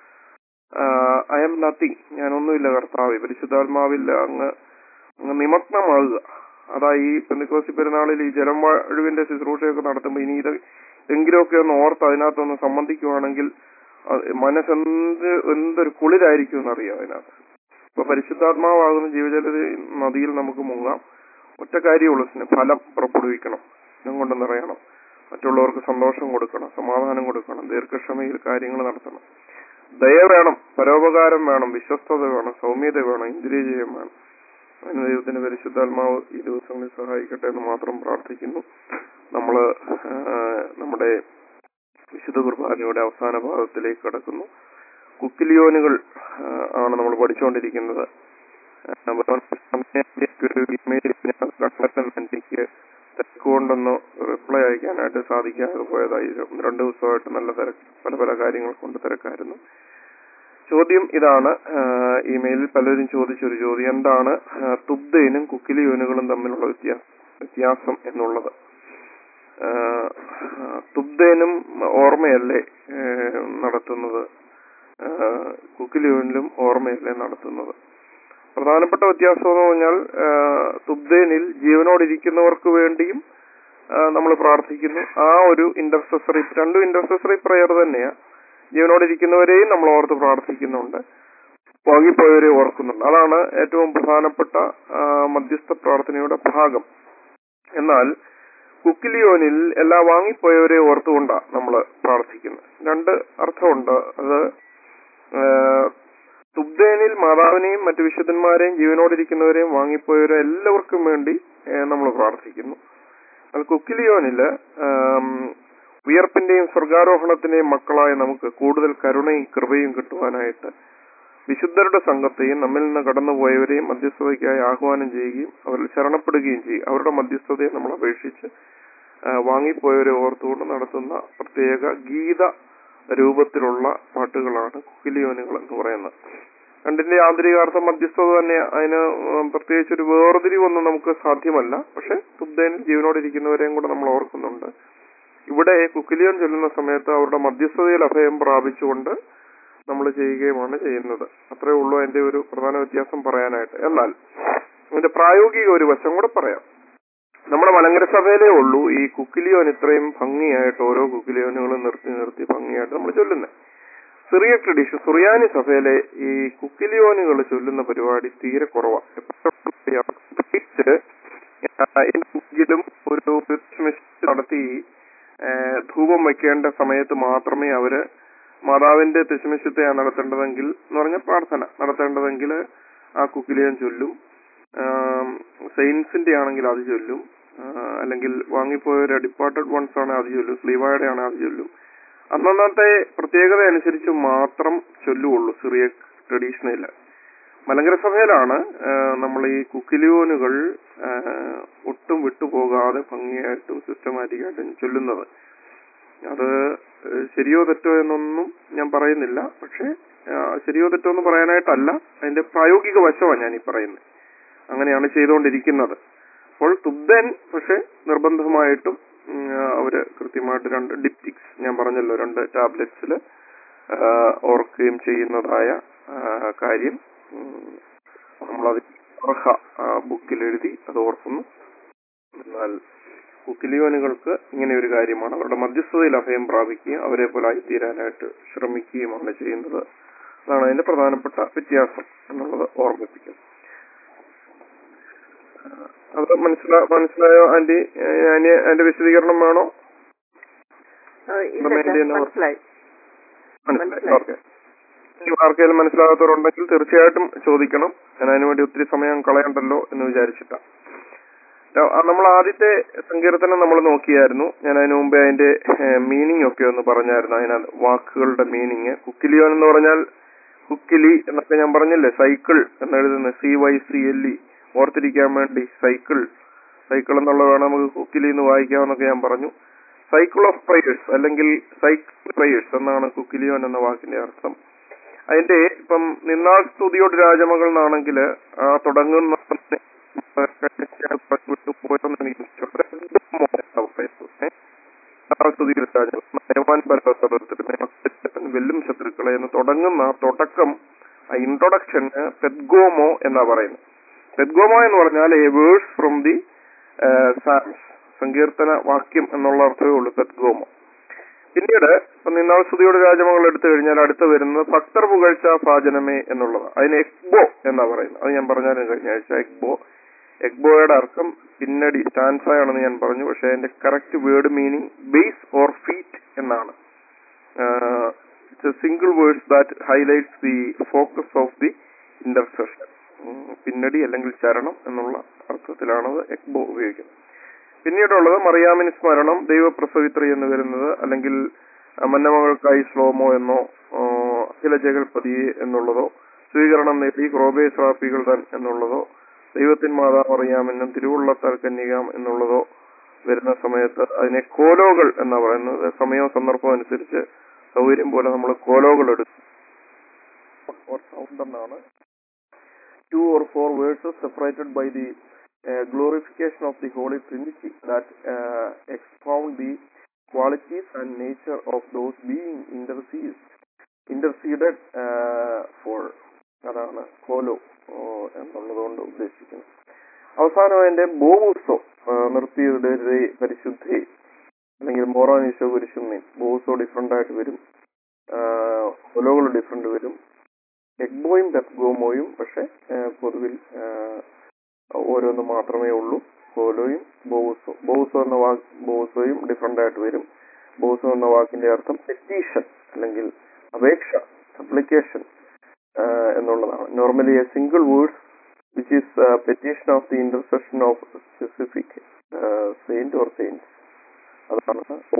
ഐ എം നത്തിങ് ഞാനൊന്നുമില്ല കർത്താവ് പരിശുദ്ധാത്മാവില്ല അങ്ങ് അങ്ങ് നിമഗ്നമാകുക അതാ ഈ പെന്തിക്കോസി പെരുന്നാളിൽ ഈ ജലം വാഴുവിന്റെ ശുശ്രൂഷയൊക്കെ നടത്തുമ്പോൾ ഇനി ഇത് എങ്കിലുമൊക്കെ ഒന്ന് ഓർത്ത് അതിനകത്തൊന്ന് സംബന്ധിക്കുവാണെങ്കിൽ അത് മനസ്സെന്ത് എന്തൊരു കുളിരായിരിക്കും എന്നറിയാം അതിനകത്ത് ഇപ്പൊ പരിശുദ്ധാത്മാവാകുന്ന ജീവജല നദിയിൽ നമുക്ക് മുങ്ങാം ഒറ്റ കാര്യമുള്ളൂ സ്നേ- ഫലം പുറപ്പെടുവിക്കണം സ്നേഹം കൊണ്ട് നിറയണം മറ്റുള്ളവർക്ക് സന്തോഷം കൊടുക്കണം സമാധാനം കൊടുക്കണം ദീർഘക്ഷമയിൽ കാര്യങ്ങൾ നടത്തണം ദയ വേണം പരോപകാരം വേണം വിശ്വസ്തത വേണം സൗമ്യത വേണം ഇന്ദ്രിയജയം വേണം അതിന് ദൈവത്തിന്റെ പരിശുദ്ധാത്മാവ് ഈ ദിവസങ്ങളിൽ സഹായിക്കട്ടെ എന്ന് മാത്രം പ്രാർത്ഥിക്കുന്നു നമ്മള് ആ, നമ്മുടെ വിശുദ്ധ കുർബാനയുടെ അവസാന ഭാഗത്തിലേക്ക് കടക്കുന്നു കുക്കിലിയോനുകൾ ആ, ആണ് നമ്മൾ പഠിച്ചുകൊണ്ടിരിക്കുന്നത് ആ, ഒരു ഇമെയിൽ ഞാൻ കണ്ടെത്താൻ എനിക്ക് തിരക്കുകൊണ്ടൊന്ന് റിപ്ലൈ അയക്കാനായിട്ട് സാധിക്കാതെ പോയതായി രണ്ടു ദിവസമായിട്ട് നല്ല തിരക്ക് പല പല കാര്യങ്ങൾ കൊണ്ട് തിരക്കായിരുന്നു ചോദ്യം ഇതാണ് ആ, ഇമെയിലിൽ പലരും ചോദിച്ചൊരു ചോദ്യം എന്താണ് ആ, തുബ്ദയിനും കുക്കിലിയോനുകളും തമ്മിലുള്ള വ്യത്യാസം വ്യത്യാസം എന്നുള്ളത് ആ, തുബ്ദേനും ഓർമ്മയല്ലേ ഏ, നടത്തുന്നത് ആ, കുക്കിലിയോനിലും ഓർമ്മയല്ലേ നടത്തുന്നത് പ്രധാനപ്പെട്ട വ്യത്യാസം എന്ന് പറഞ്ഞാൽ ആ, തുബ്ദേനിൽ ജീവനോടിരിക്കുന്നവർക്ക് വേണ്ടിയും നമ്മൾ പ്രാർത്ഥിക്കുന്നു ആ ഒരു ഇന്റർസെസറി രണ്ടും ഇന്റർസെസറി പ്രയർ തന്നെയാ ജീവനോടിരിക്കുന്നവരെയും നമ്മൾ ഓർത്ത് പ്രാർത്ഥിക്കുന്നുണ്ട് വാങ്ങിപ്പോയവരെ ഓർക്കുന്നുണ്ട് അതാണ് ഏറ്റവും പ്രധാനപ്പെട്ട ആ, മധ്യസ്ഥ പ്രാർത്ഥനയുടെ ഭാഗം എന്നാൽ കുക്കിലിയോനിൽ എല്ലാ വാങ്ങിപ്പോയവരെ ഓർത്തുകൊണ്ടാണ് നമ്മൾ പ്രാർത്ഥിക്കുന്നത് രണ്ട് അർത്ഥമുണ്ട് അത് ആ, തുബ്ദേനിൽ മാതാവിനെയും മറ്റു വിശുദ്ധന്മാരെയും ജീവനോടിരിക്കുന്നവരെയും വാങ്ങിപ്പോയവരെ എല്ലാവർക്കും വേണ്ടി നമ്മൾ പ്രാർത്ഥിക്കുന്നു അത് കുക്കിലിയോനില് ആം, ഉയർപ്പിന്റെയും സ്വർഗാരോഹണത്തിന്റെയും മക്കളായ നമുക്ക് കൂടുതൽ കരുണയും കൃപയും കിട്ടുവാനായിട്ട് വിശുദ്ധരുടെ സംഘത്തെയും നമ്മിൽ നിന്ന് കടന്നുപോയവരെയും മധ്യസ്ഥതയ്ക്കായി ആഹ്വാനം ചെയ്യുകയും അവരിൽ ശരണപ്പെടുകയും ചെയ്യും അവരുടെ മധ്യസ്ഥതയെ നമ്മൾ അപേക്ഷിച്ച് ആ, വാങ്ങിപ്പോയവരെ ഓർത്തുകൊണ്ട് നടത്തുന്ന പ്രത്യേക ഗീത രൂപത്തിലുള്ള പാട്ടുകളാണ് കുക്കിലിയോനുകൾ എന്ന് പറയുന്നത് രണ്ടിന്റെ ആന്തരികാർത്ഥം മധ്യസ്ഥത തന്നെ അതിന് ഉം, പ്രത്യേകിച്ച് ഒരു വേർതിരിവൊന്നും നമുക്ക് സാധ്യമല്ല പക്ഷെ തുബ്ദേനിൽ ജീവനോടിരിക്കുന്നവരെയും കൂടെ നമ്മൾ ഓർക്കുന്നുണ്ട് ഇവിടെ കുക്കിലിയോൻ ചൊല്ലുന്ന സമയത്ത് അവരുടെ മധ്യസ്ഥതയിൽ അഭയം പ്രാപിച്ചുകൊണ്ട് നമ്മൾ ചെയ്യുകയുമാണ് ചെയ്യുന്നത് അത്രേ ഉള്ളൂ അതിന്റെ ഒരു പ്രധാന വ്യത്യാസം പറയാനായിട്ട് എന്നാൽ ഇതിന്റെ പ്രായോഗിക ഒരു വശം കൂടെ പറയാം നമ്മുടെ മലങ്കര സഭയിലേ ഉള്ളൂ ഈ കുക്കിലിയോൻ ഇത്രയും ഭംഗിയായിട്ട് ഓരോ കുക്കിലിയോനുകളും നിർത്തി നിർത്തി ഭംഗിയായിട്ട് നമ്മൾ ചൊല്ലുന്നത് സിറിയ ട്രഡീഷൻ സുറിയാനി സഭയിലെ ഈ കുക്കിലിയോനുകൾ ചൊല്ലുന്ന പരിപാടി തീരെ കുറവാണ് പ്രത്യേകിച്ച് എങ്കിലും ഒരു ക്രിസ്മസ് നടത്തി ആ, ധൂപം വയ്ക്കേണ്ട സമയത്ത് മാത്രമേ അവര് മാതാവിന്റെ തിശുമിശത്തെയാണ് നടത്തേണ്ടതെങ്കിൽ എന്ന് പറഞ്ഞ പ്രാർത്ഥന നടത്തേണ്ടതെങ്കിൽ ആ കുക്കിലിയൻ ചൊല്ലും സെയിൻസിന്റെ ആണെങ്കിൽ അത് ചൊല്ലും ആ, അല്ലെങ്കിൽ വാങ്ങിപ്പോയവരെ ഡിപ്പാർട്ടഡ് വൺസ് ആണ് അത് ചൊല്ലും സ്ലീവായുടെ ആണ് അത് ചൊല്ലും അന്നന്നത്തെ പ്രത്യേകത അനുസരിച്ച് മാത്രം ചൊല്ലുള്ളൂ സിറിയ ട്രഡീഷനിൽ മലങ്കര സഭയിലാണ് നമ്മൾ ഈ കുക്കിലിയോനുകൾ ആ, ഒട്ടും വിട്ടുപോകാതെ ഭംഗിയായിട്ടും സിസ്റ്റമാറ്റിക്കായിട്ടും ചൊല്ലുന്നത് അത് ഏഹ് ശരിയോ തെറ്റോ എന്നൊന്നും ഞാൻ പറയുന്നില്ല പക്ഷെ ആ, ശരിയോ തെറ്റോ എന്ന് പറയാനായിട്ടല്ല അതിന്റെ പ്രായോഗിക വശമാണ് ഞാൻ ഈ പറയുന്നത് അങ്ങനെയാണ് ചെയ്തുകൊണ്ടിരിക്കുന്നത് അപ്പോൾ തുബ്ദൻ പക്ഷെ നിർബന്ധമായിട്ടും ഉം, ആ, അവര് കൃത്യമായിട്ട് രണ്ട് ഡിപ്റ്റിക്സ് ഞാൻ പറഞ്ഞല്ലോ രണ്ട് ടാബ്ലറ്റ്സിൽ ഓർക്കുകയും ചെയ്യുന്നതായ ആ, കാര്യം ഉം, നമ്മളത് അർഹ ബുക്കിൽ എഴുതി അത് ഓർക്കുന്നു എന്നാൽ കുക്കിലിയോനുകൾക്ക് ഇങ്ങനെ ഒരു കാര്യമാണ് അവരുടെ മധ്യസ്ഥതയിൽ അഭയം പ്രാപിക്കുകയും അവരെ പോലെ ആയിത്തീരാനായിട്ട് ശ്രമിക്കുകയുമാണ് ചെയ്യുന്നത് അതാണ് അതിന്റെ പ്രധാനപ്പെട്ട വ്യത്യാസം എന്നുള്ളത് ഓർമ്മിപ്പിക്കും അത് മനസ്സിലാ മനസ്സിലായോ ആന്റി ഞാൻ അതിന്റെ വിശദീകരണം വേണോ ആ, ഇല്ല Remind ചാ, ചെയ്യുന്ന- മനസ്സിലായി മനസ്സിലായി മനസ്സിലായി. ഓക്കെ ആർക്കെങ്കിലും മനസ്സിലാകാത്തവരുണ്ടെങ്കിൽ തീർച്ചയായിട്ടും ചോദിക്കണം ഞാൻ അതിനുവേണ്ടി ഒത്തിരി സമയം കളയണ്ടല്ലോ എന്ന് വിചാരിച്ചിട്ടാ ആ, നമ്മൾ ആദ്യത്തെ സങ്കീർത്തനം നമ്മൾ നോക്കിയായിരുന്നു ഞാൻ അതിനു മുമ്പേ അതിന്റെ മീനിങ് ഒക്കെ ഒന്ന് പറഞ്ഞായിരുന്നു അതിന് വാക്കുകളുടെ മീനിങ് കുക്കിലിയോൻ എന്ന് പറഞ്ഞാൽ കുക്കിലി എന്നൊക്കെ ഞാൻ പറഞ്ഞില്ലേ സൈക്കിൾ എന്നെഴുതുന്ന C Y C L E ഓർത്തിരിക്കാൻ വേണ്ടി സൈക്കിൾ സൈക്കിൾ എന്നുള്ളത് വേണം നമുക്ക് കുക്കിലി എന്ന് വായിക്കാമെന്നൊക്കെ ഞാൻ പറഞ്ഞു സൈക്കിൾ ഓഫ് പ്രയേഴ്സ് അല്ലെങ്കിൽ സൈക്കിൾ പ്രയേഴ്സ് എന്നാണ് കുക്കിലിയോൻ എന്ന വാക്കിന്റെ അർത്ഥം അതിന്റെ ഇപ്പം നിന്നാൾ സ്തുതിയോട് രാജമകൾ എന്നാണെങ്കിൽ ആ തുടങ്ങുന്ന പോയെന്ന് എനിക്ക് ഏ? നിന്നാൾ സ്തുതിയോട് രാജമകൾ നയവാൻ പരസ്പരത്തിൽ വെല്ലും ശത്രുക്കളെ എന്ന് തുടങ്ങുന്ന ആ തുടക്കം ആ ഇൻട്രൊഡക്ഷന് പെദ്ഗോമോ എന്നാ പറയുന്നത് പെദ്ഗോമോ എന്ന് പറഞ്ഞാൽ a verse from the Psalms സങ്കീർത്തന വാക്യം എന്നുള്ള അർത്ഥമേ ഉള്ളൂ പെദ്ഗോമോ പിന്നീട് ഇപ്പൊ നിന്നാൾ സ്തുതിയുടെ രാജമകൾ എടുത്തു കഴിഞ്ഞാൽ അടുത്ത് വരുന്നത് ഭക്തർ പുകഴ്ച ഭാജനമേ എന്നുള്ളത് അതിന് എക്ബോ എന്നാ പറയുന്നത് അത് ഞാൻ പറഞ്ഞാലും കഴിഞ്ഞ ആഴ്ച എക്ബോ എക്ബോയുടെ അർത്ഥം പിന്നടി സ്റ്റാൻസ ആണെന്ന് ഞാൻ പറഞ്ഞു പക്ഷെ അതിന്റെ correct word meaning base or feet എന്നാണ് it's a single words that highlights the focus of the intercession പിന്നടി അല്ലെങ്കിൽ ചരണം എന്നുള്ള അർത്ഥത്തിലാണ് അത് എക്ബോ ഉപയോഗിക്കുന്നത് പിന്നീടുള്ളത് മറിയാമിന് സ്മരണം ദൈവപ്രസവിത്രി എന്ന് വരുന്നത് അല്ലെങ്കിൽ അഹ് മന്നമകൾക്കായി ശ്ലോമോ എന്നോ ആഹ് അഖില ജഗൽപതിയെ എന്നുള്ളതോ സ്വീകരണം നേടി ക്രോബേ ശ്രാപ്പികൾ തൻ എന്നുള്ളതോ ദൈവത്തിൻ മാതാവ് അറിയാമെന്നും തിരുവുള്ളത്താൽ കന്യകാം എന്നുള്ളതോ വരുന്ന സമയത്ത് അതിനെ കോലോകൾ എന്നാ പറയുന്നത് സമയവും സന്ദർഭവും അനുസരിച്ച് സൗകര്യം പോലെ നമ്മൾ കോലോകൾ എടുക്കും സൗണ്ട് എന്നാണ് two or four verses separated by the glorification of the Holy Trinity that uh, expound the qualities and nature of those being interceded, interceded uh, for. അതാണ് കോലോ എന്നുള്ളതുകൊണ്ട് ഉദ്ദേശിക്കുന്നത് അവസാനം അതിന്റെ ബോവുസോ നിർത്തിയുടെ പരിശുദ്ധി അല്ലെങ്കിൽ മോറാനീശോ കുരിശുമീൻ ബോവുസോ ഡിഫറെന്റ് ആയിട്ട് വരും കൊലോകൾ ഡിഫറെന്റ് വരും എഗ്ബോയും പെപ്ഗോമോയും പക്ഷെ പൊതുവിൽ ഓരോന്ന് മാത്രമേ ഉള്ളൂ കോലോയും ബോവുസോ ബോവുസോ എന്ന വാക്ക് ബോവുസോയും ഡിഫറെന്റ് ആയിട്ട് വരും ബോവുസോ എന്ന വാക്കിന്റെ അർത്ഥം പെറ്റീഷൻ അല്ലെങ്കിൽ അപേക്ഷ അപ്ലിക്കേഷൻ എന്നുള്ളതാണ് normally a single words which is petition of the intercession of specific saint or saints അതാണ്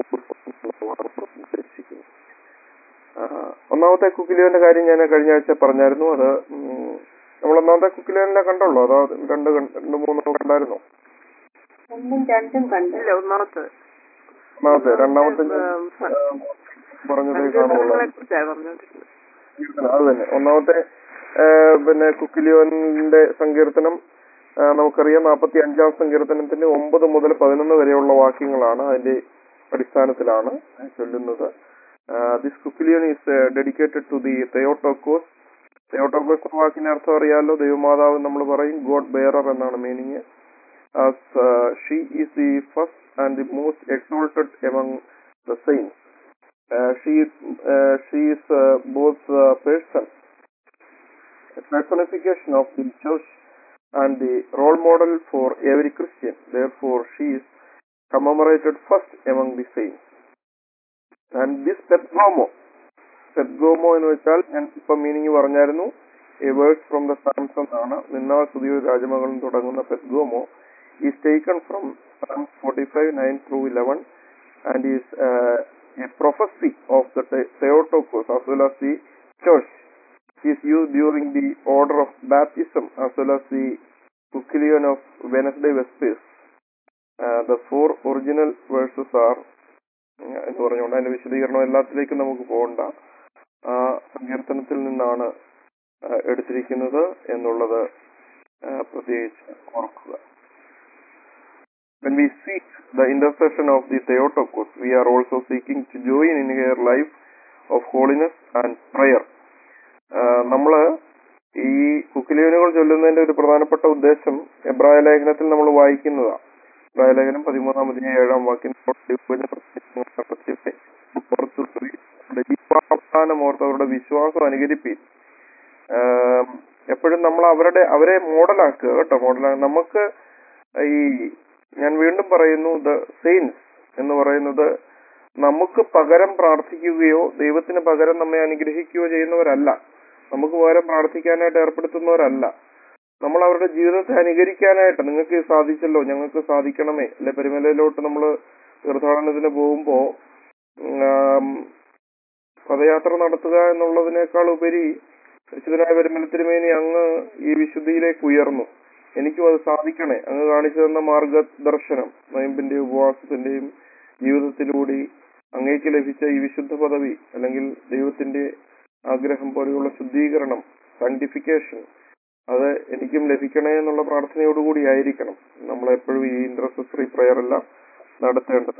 ഉദ്ദേശിക്കുന്നത് ഒന്നാമത്തെ കുക്കിലിയോന്റെ കാര്യം ഞാൻ കഴിഞ്ഞ ആഴ്ച പറഞ്ഞായിരുന്നു അത് നമ്മൾ ഒന്നാമത്തെ കുക്കിലിയോനെ കണ്ടുള്ളൂ അതോ രണ്ട് രണ്ട് മൂന്നോ കണ്ടായിരുന്നോ ഒന്നും രണ്ടും കണ്ടു ഇല്ല ഒന്നാമത്തെ ഒന്നാമത്തെ രണ്ടാമത്തെ ഞാൻ, ആ, ആ, പറഞ്ഞതേ കാണുള്ളൂ സങ്കീർത്തനങ്ങളെ കുറിച്ചാണ് പറഞ്ഞോണ്ടിരുന്നത് സങ്കീർത്തനം അത് തന്നെ ഒന്നാമത്തെ ആ, പിന്നെ കുക്കിലിയോന്റെ സങ്കീർത്തനം ആ, നമുക്കറിയാം നാൽപ്പത്തി അഞ്ചാം സങ്കീർത്തനത്തിന്റെ ഒമ്പത് മുതൽ പതിനൊന്ന് വരെയുള്ള വാക്യങ്ങളാണ് അതിന്റെ അടിസ്ഥാനത്തിലാണ് ചൊല്ലുന്നത് ദിസ് കുക്കിലിയൻ is dedicated to the Theotokos Theotokos എന്ന വാക്കിന്റെ അർത്ഥം അറിയാലോ ദൈവമാതാവ് നമ്മൾ പറയും ഗോഡ് ബെയറർ എന്നാണ് meaning as she is the first and the most exalted among the saints she she is both person personification of the church and the role model for every Christian. Therefore, she is commemorated first among the saints. And this Petgomo, Petgomo എന്ന് വെച്ചാൽ ഞാൻ ഇപ്പൊ മീനിങ് പറഞ്ഞായിരുന്നു a words from the Psalms എന്നാണ് നിന്നാൾ സ്തുതിയോ രാജമകളും തുടങ്ങുന്ന പെത്ഗോമോ is taken from Psalms forty five nine through eleven and is a prophecy of the Theotokos as well as the church is used during the order of baptism as well as the Kukkilion of Wednesday Vespers. Uh, the four original verses are uh, എന്ന് പറഞ്ഞുകൊണ്ട് അതിന്റെ വിശദീകരണം എല്ലാത്തിലേക്കും നമുക്ക് പോകണ്ട ആ സങ്കീർത്തനത്തിൽ നിന്നാണ് ആ, എടുത്തിരിക്കുന്നത് എന്നുള്ളത് ആ, പ്രത്യേകിച്ച് ഓർക്കുക When we seek the intercession of the Theotokos, we are also seeking to join in her life of holiness and prayer. നമ്മൾ ഈ കുക്കിലിയനുകൾ ചൊല്ലുന്നതിന്റെ ഒരു പ്രധാനപ്പെട്ട ഉദ്ദേശം എബ്രായ ലേഖനത്തിൽ നമ്മൾ വായിക്കുന്നതാണ് എബ്രായ ലേഖനം പതിമൂന്നാം അധികം ഏഴാം വാക്യം ഓർത്തവരുടെ വിശ്വാസം അനുകരിപ്പീൻ എപ്പോഴും നമ്മൾ അവരുടെ അവരെ മോഡലാക്കുക കേട്ടോ മോഡലാക്കുക നമുക്ക് ഈ ഞാൻ വീണ്ടും പറയുന്നു ദ സെയിൻസ് എന്ന് പറയുന്നത് നമുക്ക് പകരം പ്രാർത്ഥിക്കുകയോ ദൈവത്തിന് പകരം നമ്മെ അനുഗ്രഹിക്കുകയോ ചെയ്യുന്നവരല്ല നമുക്ക് പകരം പ്രാർത്ഥിക്കാനായിട്ട് ഏർപ്പെടുത്തുന്നവരല്ല നമ്മൾ അവരുടെ ജീവിതത്തെ അനുകരിക്കാനായിട്ട് നിങ്ങൾക്ക് ഇത് സാധിച്ചല്ലോ ഞങ്ങൾക്ക് സാധിക്കണമേ അല്ലെ പെരുമലയിലോട്ട് നമ്മൾ തീർത്ഥാടനത്തിന് പോകുമ്പോ ഉം, പദയാത്ര നടത്തുക എന്നുള്ളതിനേക്കാൾ ഉപരി വിശുദ്ധനായ പെരുമല തിരുമേനി അങ്ങ് ഈ വിശുദ്ധിയിലേക്ക് ഉയർന്നു എനിക്കും അത് സാധിക്കണേ അങ്ങ് കാണിച്ചു തന്ന മാർഗദർശനം നയമ്പിന്റെയും ഉപവാസത്തിന്റെയും ജീവിതത്തിലൂടെ അങ്ങേക്ക് ലഭിച്ച ഈ വിശുദ്ധ പദവി അല്ലെങ്കിൽ ദൈവത്തിന്റെ ആഗ്രഹം പോലെയുള്ള ശുദ്ധീകരണം സാങ്ടിഫിക്കേഷൻ അത് എനിക്കും ലഭിക്കണേ എന്നുള്ള പ്രാർത്ഥനയോടുകൂടി ആയിരിക്കണം നമ്മൾ എപ്പോഴും ഈ ഇന്റർസെസറി പ്രയർ എല്ലാം നടത്തേണ്ടത്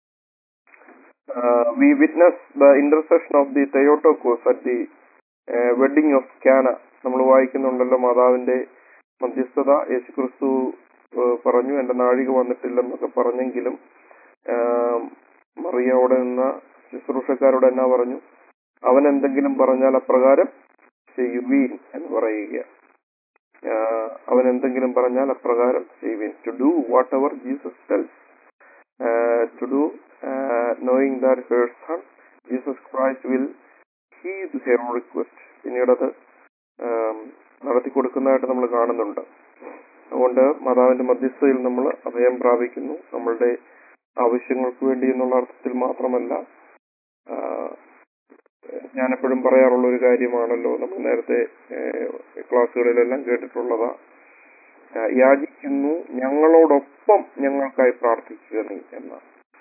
we witness the intercession of the Theotokos at the wedding of Cana നമ്മൾ വായിക്കുന്നുണ്ടല്ലോ മാതാവിന്റെ മധ്യസ്ഥത യേശുക്രിസ്തു ഏഹ്, പറഞ്ഞു എന്റെ നാഴിക വന്നിട്ടില്ലെന്നൊക്കെ പറഞ്ഞെങ്കിലും ആം, മറിയ അവിടെ നിന്ന ശുശ്രൂഷക്കാരോട് എന്നാ പറഞ്ഞു അവൻ എന്തെങ്കിലും പറഞ്ഞാൽ അപ്രകാരം ചെയ്യുവീൻ എന്ന് പറയുക ആഹ്, അവൻ എന്തെങ്കിലും പറഞ്ഞാൽ അപ്രകാരം ചെയ്യുവീൻ to do whatever Jesus tells to do knowing that her son Jesus Christ will heed her request പിന്നീടത് ആം, നടത്തി കൊടുക്കുന്നതായിട്ട് നമ്മൾ കാണുന്നുണ്ട് അതുകൊണ്ട് മാതാവിന്റെ മധ്യസ്ഥതയിൽ നമ്മൾ അഭയം പ്രാപിക്കുന്നു നമ്മളുടെ ആവശ്യങ്ങൾക്ക് വേണ്ടി എന്നുള്ള അർത്ഥത്തിൽ മാത്രമല്ല ആ, ഞാൻ എപ്പോഴും പറയാറുള്ള ഒരു കാര്യമാണല്ലോ നമ്മൾ നേരത്തെ ഏഹ്, ക്ലാസ്സുകളിലെല്ലാം കേട്ടിട്ടുള്ളതാ ആ, യാചിക്കുന്നു ഞങ്ങളോടൊപ്പം ഞങ്ങൾക്കായി പ്രാർത്ഥിക്കുക നീ എന്ന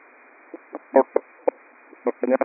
പറഞ്ഞാൽ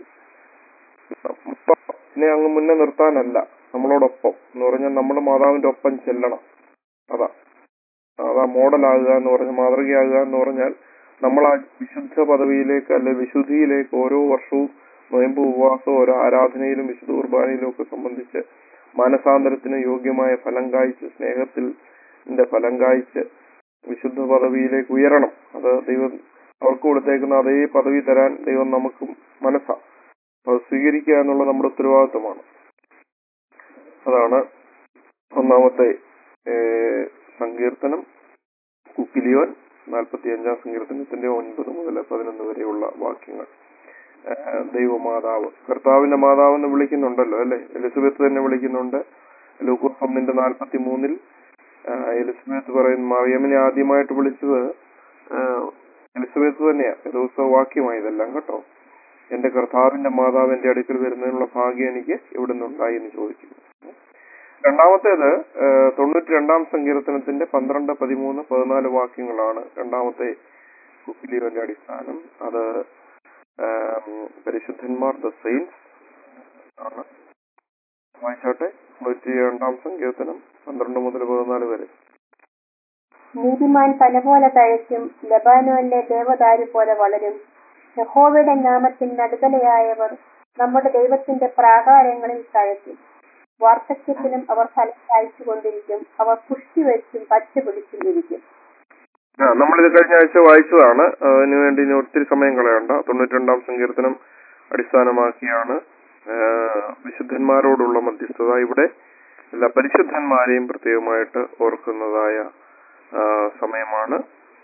പിന്നെ അങ്ങ് മുന്നേ നിർത്താനല്ല നമ്മളോടൊപ്പം എന്ന് പറഞ്ഞാൽ നമ്മൾ മാതാവിന്റെ ഒപ്പം ചെല്ലണം അതാ അതാ മോഡലാകുക എന്ന് പറഞ്ഞാൽ മാതൃകയാകുക എന്ന് പറഞ്ഞാൽ നമ്മൾ ആ വിശുദ്ധ പദവിയിലേക്ക് അല്ലെ വിശുദ്ധിയിലേക്ക് ഓരോ വർഷവും നോയമ്പ് ഉപവാസവും ഓരോ ആരാധനയിലും വിശുദ്ധ കുർബാനയിലും ഒക്കെ സംബന്ധിച്ച് മാനസാന്തരത്തിന് യോഗ്യമായ ഫലം കായ്ച്ച് സ്നേഹത്തിൽ ന്റെ ഫലം കായ്ച്ച് വിശുദ്ധ പദവിയിലേക്ക് ഉയരണം അത് ദൈവം അവർക്ക് കൊടുത്തേക്കുന്ന അതേ പദവി തരാൻ ദൈവം നമുക്കും മനസ്സാ അത് സ്വീകരിക്കുക എന്നുള്ള നമ്മുടെ ഉത്തരവാദിത്വമാണ് അതാണ് ഒന്നാമത്തെ ഏഹ്, സങ്കീർത്തനം കുക്കിലിയോൻ നാൽപ്പത്തി അഞ്ചാം സങ്കീർത്തനത്തിന്റെ ഒൻപത് മുതൽ പതിനൊന്ന് വരെയുള്ള വാക്യങ്ങൾ ഏഹ്, ദൈവമാതാവ് കർത്താവിന്റെ മാതാവ് എന്ന് വിളിക്കുന്നുണ്ടല്ലോ അല്ലെ എലിസബത്ത് തന്നെ വിളിക്കുന്നുണ്ട് ലൂക്കോസ് ഒന്നിന്റെ നാൽപ്പത്തി മൂന്നിൽ എലിസബത്ത് പറയുന്നു മറിയമ്മിനെ ആദ്യമായിട്ട് വിളിച്ചത് ഏഹ്, എലിസബത്ത് തന്നെയാ ദിവസ വാക്യമായി ഇതെല്ലാം കേട്ടോ എന്റെ കർത്താവിന്റെ മാതാവ് എന്റെ അടുക്കൽ വരുന്നതിനുള്ള ഭാഗ്യം എനിക്ക് എവിടുന്ന് ഉണ്ടായി എന്ന് ചോദിക്കുന്നു രണ്ടാമത്തേത് ഏഹ്, തൊണ്ണൂറ്റി രണ്ടാം സങ്കീർത്തനത്തിന്റെ പന്ത്രണ്ട് പതിമൂന്ന് പതിനാല് വാക്യങ്ങളാണ് രണ്ടാമത്തെ കുക്കിലിയോന്റെ അടിസ്ഥാനം അത് ഏം, പരിശുദ്ധന്മാർ ദ സെയിൻസ് ആണ് വായിച്ചോട്ടെ തൊണ്ണൂറ്റി രണ്ടാം സങ്കീർത്തനം പന്ത്രണ്ട് മുതൽ പതിനാല് വരെ നീതിമാൻ പന പോലെ തഴയ്ക്കും ലബാനോനിലെ ദേവദാരു പോലെ വളരും യഹോവയുടെ നാമത്തിൽ നടുതലയായവർ നമ്മുടെ ദൈവത്തിന്റെ പ്രാകാരങ്ങളിൽ തഴയ്ക്കും വാർദ്ധക്യത്തിലും അവർ ഫലം കായ്ച്ചുകൊണ്ടിരിക്കും അവർ പുഷ്ടി വെച്ചും പച്ച പിടിച്ചും ഇരിക്കും ആ, നമ്മളിത് കഴിഞ്ഞ ആഴ്ച വായിച്ചതാണ് ആ, അതിനു വേണ്ടി ഇനി ഒത്തിരി സമയം കളയണ്ട തൊണ്ണൂറ്റി രണ്ടാം സങ്കീർത്തനം അടിസ്ഥാനമാക്കിയാണ് ആ, വിശുദ്ധന്മാരോടുള്ള മധ്യസ്ഥത ഇവിടെ എല്ലാ പരിശുദ്ധന്മാരെയും പ്രത്യേകമായിട്ട് ഓർക്കുന്നതായ ആ, സമയമാണ്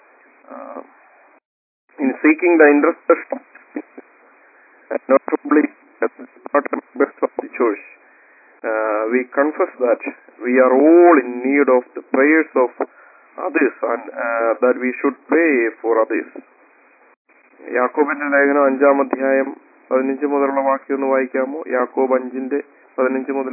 in seeking the interest notably as part and members of the church, uh, we confess that we are all in need of the prayers of others and uh, that we should pray for others. യാക്കോബിന്റെ ലേഖനം അഞ്ചാം അധ്യായം പതിനഞ്ച് മുതലുള്ള വാക്യം ഒന്ന് വായിക്കാമോ യാക്കോബ് അഞ്ചിന്റെ പതിനഞ്ച് മുതൽ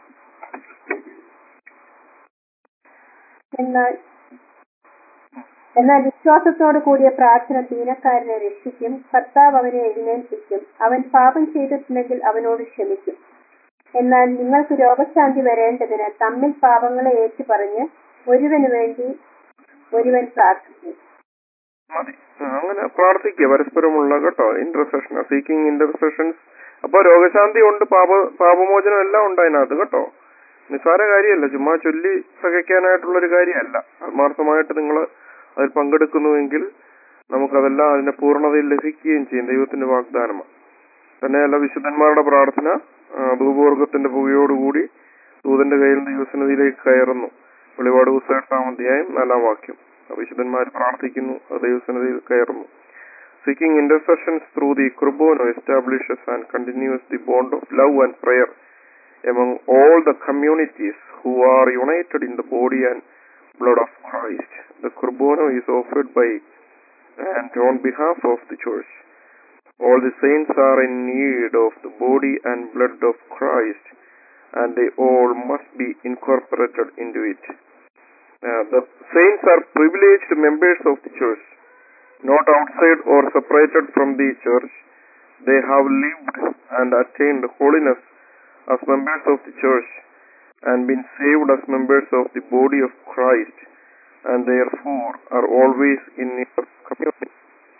എന്നാൽ എന്നാൽ വിശ്വാസത്തോടു കൂടിയ പ്രാർത്ഥന ദീനക്കാരനെ രക്ഷിക്കും കർത്താവ് അവനെ എഴുന്നേൽപ്പിക്കും അവൻ പാപം ചെയ്തിട്ടുണ്ടെങ്കിൽ അവനോട് ക്ഷമിക്കും എന്നാൽ നിങ്ങൾക്ക് രോഗശാന്തി വരേണ്ടതിന് തമ്മിൽ പാപങ്ങളെ ഏറ്റുപറഞ്ഞ് ഒരുവന് വേണ്ടി ഒരുവൻ പ്രാർത്ഥിക്കും മതി ആ, അങ്ങനെ പ്രാർത്ഥിക്കുക പരസ്പരമുള്ള കേട്ടോ ഇന്റർസെഷൻ സീക്കിംഗ് ഇന്റർസെഷൻസ് അപ്പൊ രോഗശാന്തി ഉണ്ട് പാപ പാപമോചനം എല്ലാം ഉണ്ട് അതിനകത്ത് കേട്ടോ നിസ്സാര കാര്യമല്ല ചുമ്മാ ചൊല്ലി സഹിക്കാനായിട്ടുള്ള ഒരു കാര്യമല്ല ആത്മാർത്ഥമായിട്ട് നിങ്ങൾ അതിൽ പങ്കെടുക്കുന്നുവെങ്കിൽ നമുക്കതെല്ലാം അതിന്റെ പൂർണ്ണതയിൽ ലഭിക്കുകയും ചെയ്യും ദൈവത്തിന്റെ വാഗ്ദാനമാണ് തന്നെയല്ല വിശുദ്ധന്മാരുടെ പ്രാർത്ഥന ആ, ധൂപവർഗത്തിന്റെ പുകയോടുകൂടി ദൂതന്റെ കയ്യിൽ ദൈവസന്നിധിയിലേക്ക് കയറുന്നു വെളിപാട് പുസ്തകം എട്ടാം അധ്യായം നാലാം വാക്യം വിശുദ്ധന്മാർ പ്രാർത്ഥിക്കുന്നു അത് ദൈവസന്നിധിയിൽ കയറുന്നു seeking intercessions through the Kurbono establishes and continues the bond of love and prayer among all the communities who are united in the body and blood of Christ. The Kurbono is offered by and on behalf of the church. All the saints are in need of the body and blood of Christ and they all must be incorporated into it. Uh, the saints are privileged members of the church not outside or separated from the church. They have lived and attained holiness as members of the church and been saved as members of the body of Christ and therefore are always in your community.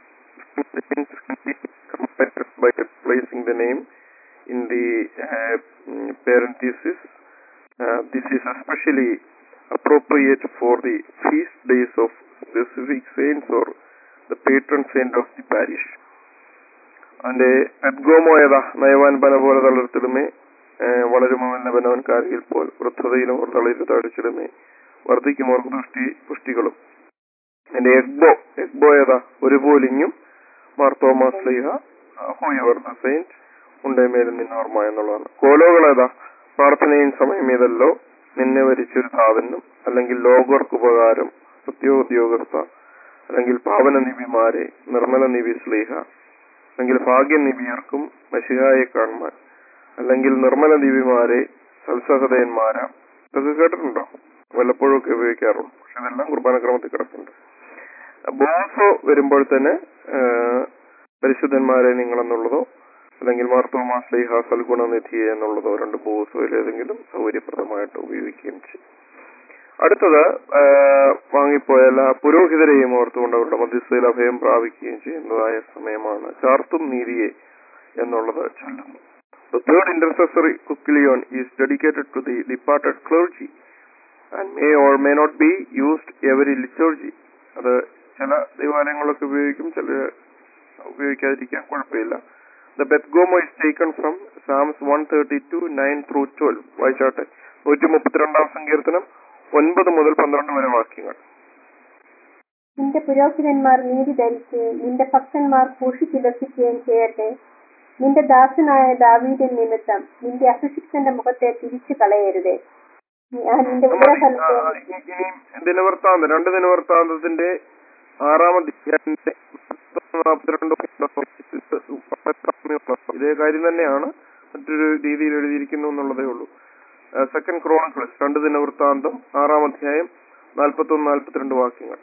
The saints can be compared by placing the name in the uh, mm, parenthesis. Uh, this is especially appropriate for the feast days of specific saints or the patron saint of the parish. അതിന്റെ പെദ്ഗോമോ ഏതാ നയവാൻ പന പോലെ തളർത്തിടുമേ ഏഹ് വളരുമോ എന്ന ബനവൻ കാരിയിൽ പോൽ വൃദ്ധതയിലും അവർ തളിര് തടിച്ചിടുമേ വർദ്ധിക്കും അവർക്ക് പുഷ്ടി പുഷ്ടികളും എന്റെ എഗ്ബോ എഗ്ബോ ഏതാ ഒരു പോലിങ്ങും മാർത്തോമാ സ്ലീഹ ഹോയവർ ദ സെയിന്റ് ഉണ്ടേമേലും നിന്നോർമ്മ എന്നുള്ളതാണ് കോലോകൾ ഏതാ പ്രാർത്ഥനയും സമയം ഏതല്ലോ നിന്നെ വരിച്ചൊരു താതനും അല്ലെങ്കിൽ ലോകർക്ക് ഉപകാരം സത്യോദ്യോഗസ്ഥ അല്ലെങ്കിൽ പാവന നിബിമാരെ നിർമ്മല നിബി സ്ലീഹ അല്ലെങ്കിൽ ഭാഗ്യ നിബിയർക്കും മഷിഹായെ കാണുവാൻ അല്ലെങ്കിൽ നിർമ്മല നിബിമാരെ സൽസഹതയന്മാരാ ഇതൊക്കെ കേട്ടിട്ടുണ്ടോ വല്ലപ്പോഴും ഒക്കെ ഉപയോഗിക്കാറുള്ളൂ പക്ഷെ ഇതെല്ലാം കുർബാനക്രമത്തിൽ കിടക്കുന്നുണ്ട് ബോസോ വരുമ്പോൾ തന്നെ ആ, പരിശുദ്ധന്മാരെ നിങ്ങളെന്നുള്ളതോ അല്ലെങ്കിൽ മാർത്തോമാ സ്ലീഹ സൽഗുണനിധിയെ എന്നുള്ളതോ രണ്ട് ബോസോയിൽ ഏതെങ്കിലും സൗകര്യപ്രദമായിട്ട് ഉപയോഗിക്കുകയും ചെയ്യും അടുത്തത് ആ, വാങ്ങിപ്പോയാൽ ആ പുരോഹിതരെയും ഓർത്തുകൊണ്ട് അവരുടെ മധ്യസ്ഥയിൽ അഭയം പ്രാപിക്കുകയും ചെയ്യുന്നതായ സമയമാണ് ചാർത്തും നീതിയെ എന്നുള്ളത് ചൊല്ലുന്നു The third intercessory kukkilion is dedicated to the departed clergy and may or may not be used every liturgy. അത് ചില ദൈവാലയങ്ങളൊക്കെ ഉപയോഗിക്കും ചില ഉപയോഗിക്കാതിരിക്കാൻ കുഴപ്പമില്ല ദ ബെത്ഗോമോ is taken from Psalms one thirty two nine through twelve വായിച്ചാട്ടെ നൂറ്റി മുപ്പത്തിരണ്ടാം സങ്കീർത്തനം ഒൻപത് മുതൽ പന്ത്രണ്ട് വരെ വാക്യങ്ങൾ നിന്റെ പുരോഹിതന്മാർ നീതി ധരിക്കുകയും നിന്റെ ഭക്തന്മാർ ഭൂഷിച്ചിലസിക്കുകയും ചെയ്യട്ടെ നിന്റെ ദാസനായ ദാവീദിൻ നിമിത്തം നിന്റെ അഭിഷിക്തന്റെ മുഖത്തെ തിരിച്ചു കളയരുതേ ഞാൻ നിന്റെ നമ്മൾ ഉദരഫലത്തെ ഇനിയും ദിനവൃത്താന്തം രണ്ട് ദിനവൃത്താന്തത്തിന്റെ ആറാം അധ്യായത്തിന്റെ നാൽപ്പത്തിരണ്ട് ഇതേ കാര്യം തന്നെയാണ് മറ്റൊരു രീതിയിൽ എഴുതിയിരിക്കുന്നു എന്നുള്ളതേ ഉള്ളൂ സെക്കൻഡ് ക്രോണിക്കിൾസ് രണ്ട് ദിനവൃത്താന്തം ആറാം അധ്യായം നാൽപ്പത്തി ഒന്ന് നാൽപ്പത്തിരണ്ട് വാക്യങ്ങൾ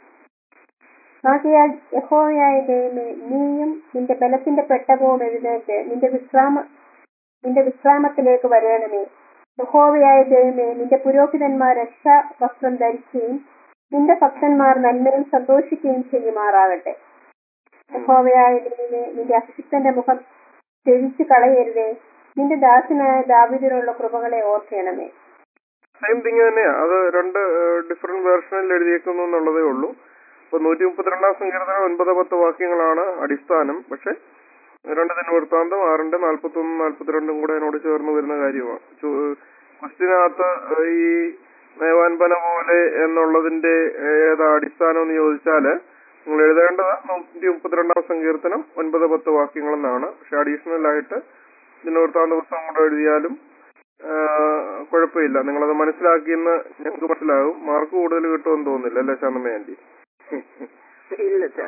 ആകയാൽ യഹോവയായ ദൈവമേ നീയും നിന്റെ ബലത്തിന്റെ പെട്ടകവും എഴുന്നേറ്റ് നിന്റെ വിശ്രാമ നിന്റെ വിശ്രാമത്തിലേക്ക് വരേണമേ യഹോവയായ ദൈവമേ നിന്റെ പുരോഹിതന്മാർ രക്ഷാ വസ്ത്രം ധരിക്കുകയും നിന്റെ ഭക്തന്മാർ നന്മയും സന്തോഷിക്കുകയും ചെയ്യുമാറാകട്ടെ യഹോവയായ ദൈവമേ നിന്റെ അഭിഷിക്തന്റെ മുഖം തെളിച്ചു കളയരുതേ നിന്റെ ദാസനായ ദാവിദിനുള്ള കൃപകളെ ഓർക്കണമേ സെയിം തിങ് തന്നെയാ അത് രണ്ട് ഡിഫറെന്റ് വേർഷനിൽ എഴുതിയേക്കുന്നു എന്നുള്ളതേ ഉള്ളൂ ഇപ്പൊ നൂറ്റി മുപ്പത്തിരണ്ടാം സങ്കീർത്തനം ഒൻപത് പത്ത് വാക്യങ്ങളാണ് അടിസ്ഥാനം പക്ഷെ രണ്ട് ദിനവൃത്താന്തം ആറിന്റെ നാൽപ്പത്തി ഒന്ന് നാൽപ്പത്തിരണ്ടും കൂടെ അതിനോട് ചേർന്ന് വരുന്ന കാര്യമാണ് ക്വസ്റ്റിനകത്ത് ഈ നയവാൻപന പോലെ എന്നുള്ളതിന്റെ ഏതാ അടിസ്ഥാനം എന്ന് ചോദിച്ചാല് നിങ്ങൾ എഴുതേണ്ടത് നൂറ്റി മുപ്പത്തിരണ്ടാം സങ്കീർത്തനം ഒൻപത് പത്ത് വാക്യങ്ങളെന്നാണ് പക്ഷെ അഡീഷണൽ ആയിട്ട് ദിനവൃത്താന്ത പുസ്തകം കൂടെ എഴുതിയാലും ആ, കുഴപ്പമില്ല നിങ്ങളത് മനസ്സിലാക്കിയെന്ന് ഞങ്ങൾക്ക് മനസ്സിലാകും മാർക്ക് കൂടുതൽ കിട്ടുമെന്ന് തോന്നുന്നില്ല അല്ലേ ശാന്തമ്മ ആന്റി ഇല്ല ചാ.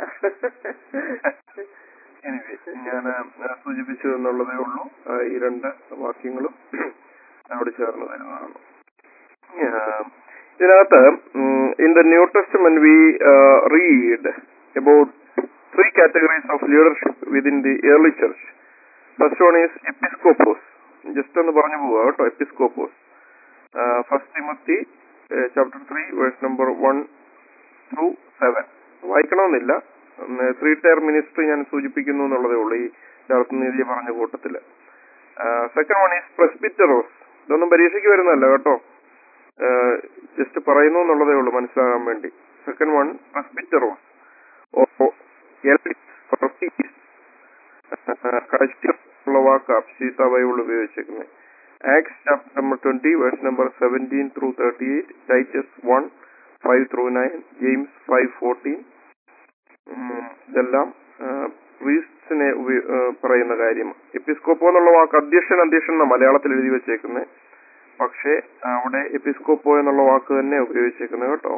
എനിവേ ഞാൻ സൂചിപ്പിച്ചു എന്നുള്ളതേ ഉള്ളൂ ആ, ഈ രണ്ട് വാക്യങ്ങളും അവിടെ ചേർന്ന് വരുന്നതാണ് ആ, ഇതിനകത്ത് in the New Testament we read about three categories of leadership within the early church first one is episkopos just ഒന്ന് പറഞ്ഞു പോവുക കേട്ടോ episkopos first Timothy chapter three verse number one through seven വായിക്കണമെന്നില്ല ത്രീ ടയർ മിനിസ്ട്രി ഞാൻ സൂചിപ്പിക്കുന്നു എന്നുള്ളതേ ഉള്ളൂ ഈ നീതി പറഞ്ഞ കൂട്ടത്തില് സെക്കൻഡ് വൺ ഈസ് പ്രസ്ബിറ്ററോസ് ഇതൊന്നും പരീക്ഷയ്ക്ക് വരുന്നതല്ല കേട്ടോ ജസ്റ്റ് പറയുന്നു എന്നുള്ളതേ ഉള്ളൂ മനസ്സിലാകാൻ വേണ്ടി സെക്കൻഡ് വൺ പ്രസ്ബിറ്ററോസ് ഉള്ള വാക്ക് അപ്സീത ബൈബിൾ ഉപയോഗിച്ചേക്കുന്നത് Acts chapter number twenty verse number seventeen through thirty eight Titus one five through nine James five fourteen ഇതെല്ലാം പ്രീസ്റ്റിനെ പറയുന്ന കാര്യം എപ്പിസ്കോപ്പോ എന്നുള്ള വാക്ക് അധ്യക്ഷൻ അധ്യക്ഷൻ എന്ന മലയാളത്തിൽ എഴുതി വെച്ചേക്കുന്നത് പക്ഷേ അവിടെ എപ്പിസ്കോപ്പോ എന്നുള്ള വാക്ക് തന്നെ ഉപയോഗിച്ചേക്കുന്നത് കേട്ടോ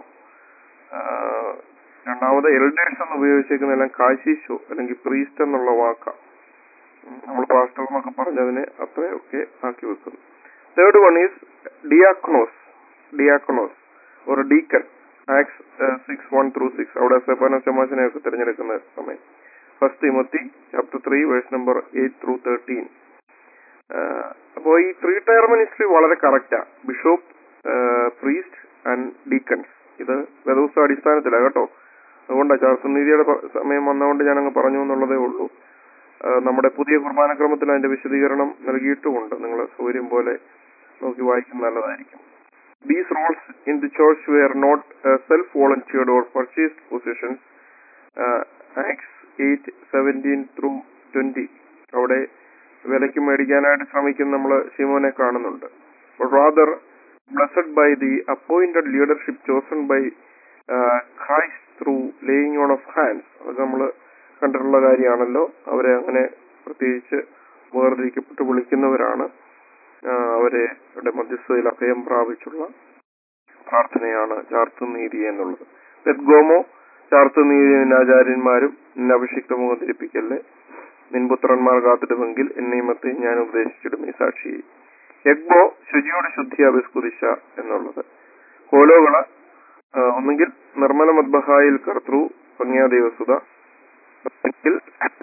രണ്ടാമത് എൽഡേഴ്സ് എന്ന് ഉപയോഗിച്ചേക്കുന്നതെല്ലാം കാശീശോ അല്ലെങ്കിൽ പ്രീസ്റ്റ് എന്നുള്ള വാക്കാണ് നമ്മൾ പാസ്റ്റർ എന്നൊക്കെ പറഞ്ഞതിനെ അത്രയൊക്കെ ആക്കി വെക്കുന്നു third one is diakonos diakonos ഒരു deacon Acts six one through six അവിടെ സെഫാന ചമാശനെ ഒക്കെ തിരഞ്ഞെടുക്കുന്ന സമയം first Timothy chapter three verse number eight through thirteen അപ്പോൾ ഈ ത്രീ ടയർ മിനിസ്ട്രി വളരെ കറക്റ്റാ ബിഷോപ്പ് പ്രീസ്റ്റ് ആൻഡ് ഡീക്കൻസ് ഇത് വേദവസ്ഥ അടിസ്ഥാനത്തിലാണ് കേട്ടോ അതുകൊണ്ടാണ് ചാർത്തുനീതിയുടെ സമയം വന്നതുകൊണ്ട് ഞാൻ അങ്ങ് പറഞ്ഞു എന്നുള്ളതേ ഉള്ളൂ നമ്മുടെ പുതിയ കുർബാനക്രമത്തിൽ അതിന്റെ വിശദീകരണം നൽകിയിട്ടുമുണ്ട് നിങ്ങൾ സൗകര്യം പോലെ നോക്കി വായിക്കുന്ന നല്ലതായിരിക്കും These roles in the church were not uh, self-volunteered or purchased positions. Uh, Acts 8, 17 through 20. അവിടെ വിലയ്ക്ക് മേടിക്കാനായിട്ട് ശ്രമിക്കുന്ന നമ്മൾ ശിമോനെ കാണുന്നുണ്ട് rather blessed by the appointed leadership chosen by Christ through laying on of hands അത് നമ്മൾ കണ്ടിട്ടുള്ള കാര്യമാണല്ലോ അവരെ അങ്ങനെ പ്രത്യേകിച്ച് വേർതിരിക്കപ്പെട്ട് വിളിക്കുന്നവരാണ് അവരെ മധ്യസ്ഥതയിൽ അഭയം പ്രാപിച്ചുള്ള പ്രാർത്ഥനയാണ് ചാർത്തുനീതി എന്നുള്ളത് പെദ്ഗോമോ ചാർത്തുനീതി ആചാര്യന്മാരും നിന്നെ അഭിഷിക്ത മുഖം തിരിപ്പിക്കല്ലേ നിൻപുത്രന്മാർ കാത്തിടുമെങ്കിൽ എന്നീമത്തെ ഞാൻ ഉപദേശിച്ചിടും ഈ സാക്ഷിയെ യഗ്ബോ ശുചിയുടെ ശുദ്ധി അഭിസ്കുദിശ എന്നുള്ളത് കോലോകള് ഒന്നുകിൽ നിർമ്മല മദ്ബഹായിൽ കർത്തൃ ഭംഗ്യാദേവസുത അല്ലെങ്കിൽ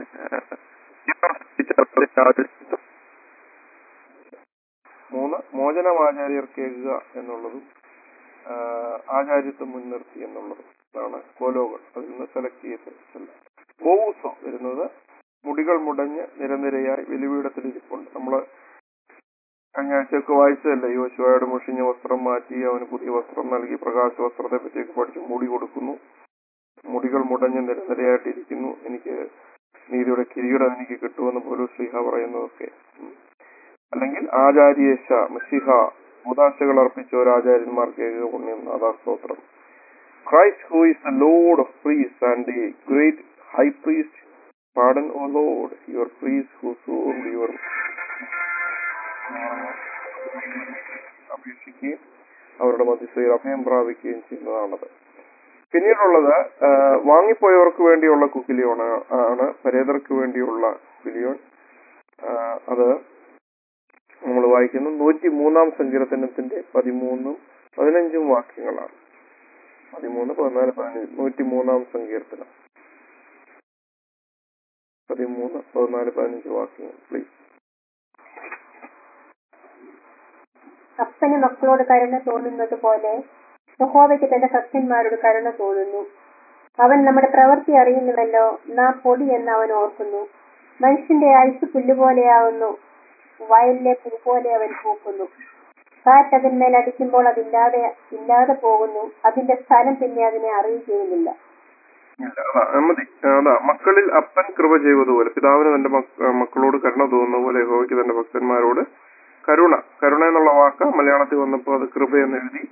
മൂന്ന് മോചനമാചാര്യർ കേൾക്കുക എന്നുള്ളതും ആചാര്യത്വം മുൻനിർത്തി എന്നുള്ളതും ഇതാണ് കോലോകൾ അതിൽ നിന്ന് സെലക്ട് ചെയ്ത് കോവൂസോ വരുന്നത് മുടികൾ മുടഞ്ഞ് നിരനിരയായി വെലിവീടത്തിൽ ഇരിപ്പുണ്ട് നമ്മള് കഴിഞ്ഞ ആഴ്ചയൊക്കെ വായിച്ചതല്ലേ യോശുവയുടെ മുഷിഞ്ഞ വസ്ത്രം മാറ്റി അവന് പുതിയ വസ്ത്രം നൽകി പ്രകാശ വസ്ത്രത്തെ പറ്റിയൊക്കെ പഠിച്ച് മുടി കൊടുക്കുന്നു മുടികൾ മുടഞ്ഞ് നിരനിരയായിട്ടിരിക്കുന്നു എനിക്ക് നീതിയുടെ കിരീടം എനിക്ക് കിട്ടുമെന്ന് പോലും ശ്രീഹ പറയുന്നതൊക്കെ അല്ലെങ്കിൽ ആചാര്യേശ മസിഹ മുതാശകൾ അർപ്പിച്ച ഒരു ആചാര്യന്മാർക്ക് ഏക പുണ്യം നാദാസ്തോത്രം Christ who is the Lord of priests and the great high priest pardon O Lord your priests who സൂം യുവർ അപേക്ഷിക്കുകയും അവരുടെ മധ്യസ്ഥയിൽ അഭയം പ്രാപിക്കുകയും ചെയ്യുന്നതാണത് പിന്നീടുള്ളത് വാങ്ങിപ്പോയവർക്ക് വേണ്ടിയുള്ള കുക്കിലിയോൺ ആണ് പരേതർക്ക് വേണ്ടിയുള്ള കുക്കിലിയോൺ അത് നമ്മൾ വായിക്കുന്നു നൂറ്റി മൂന്നാം സങ്കീർത്തനത്തിന്റെ പതിമൂന്നും പതിനഞ്ചും വാക്യങ്ങളാണ് പതിമൂന്ന് പതിനാല് പതിനഞ്ച് നൂറ്റി മൂന്നാം സങ്കീർത്തനം പതിമൂന്ന് പതിനാല് പതിനഞ്ച് വാക്യങ്ങൾ പ്ലീസ് അപ്പന് മക്കളോട് കരുണ തോന്നുന്നത് പോലെ യഹോവയ്ക്ക് തന്റെ ഭക്തന്മാരോട് കരുണ തോന്നുന്നു അവൻ നമ്മുടെ പ്രവൃത്തി അറിയുന്നുവല്ലോ നാം പൊടി എന്ന് അവൻ ഓർക്കുന്നു മനുഷ്യന്റെ ആയുസ് പുല്ലുപോലെയാവുന്നു വയലിലെ പൂ പോലെ അവൻ പൂക്കുന്നു കാറ്റ് അതിന്മേൽ അടിക്കുമ്പോൾ അതില്ലാതെ ഇല്ലാതെ പോകുന്നു അതിന്റെ സ്ഥലം പിന്നെ അതിനെ അറിയുകയുമില്ല മതി അതാ മക്കളിൽ അപ്പൻ കൃപ ചെയ്തതുപോലെ പിതാവിന് തന്റെ മക്കളോട് കരുണ തോന്നുന്ന പോലെ യഹോവയ്ക്ക് തന്റെ ഭക്തന്മാരോട് കരുണ കരുണ എന്നുള്ള വാക്ക് മലയാളത്തിൽ വന്നപ്പോൾ അത് കൃപയെന്ന് എഴുതി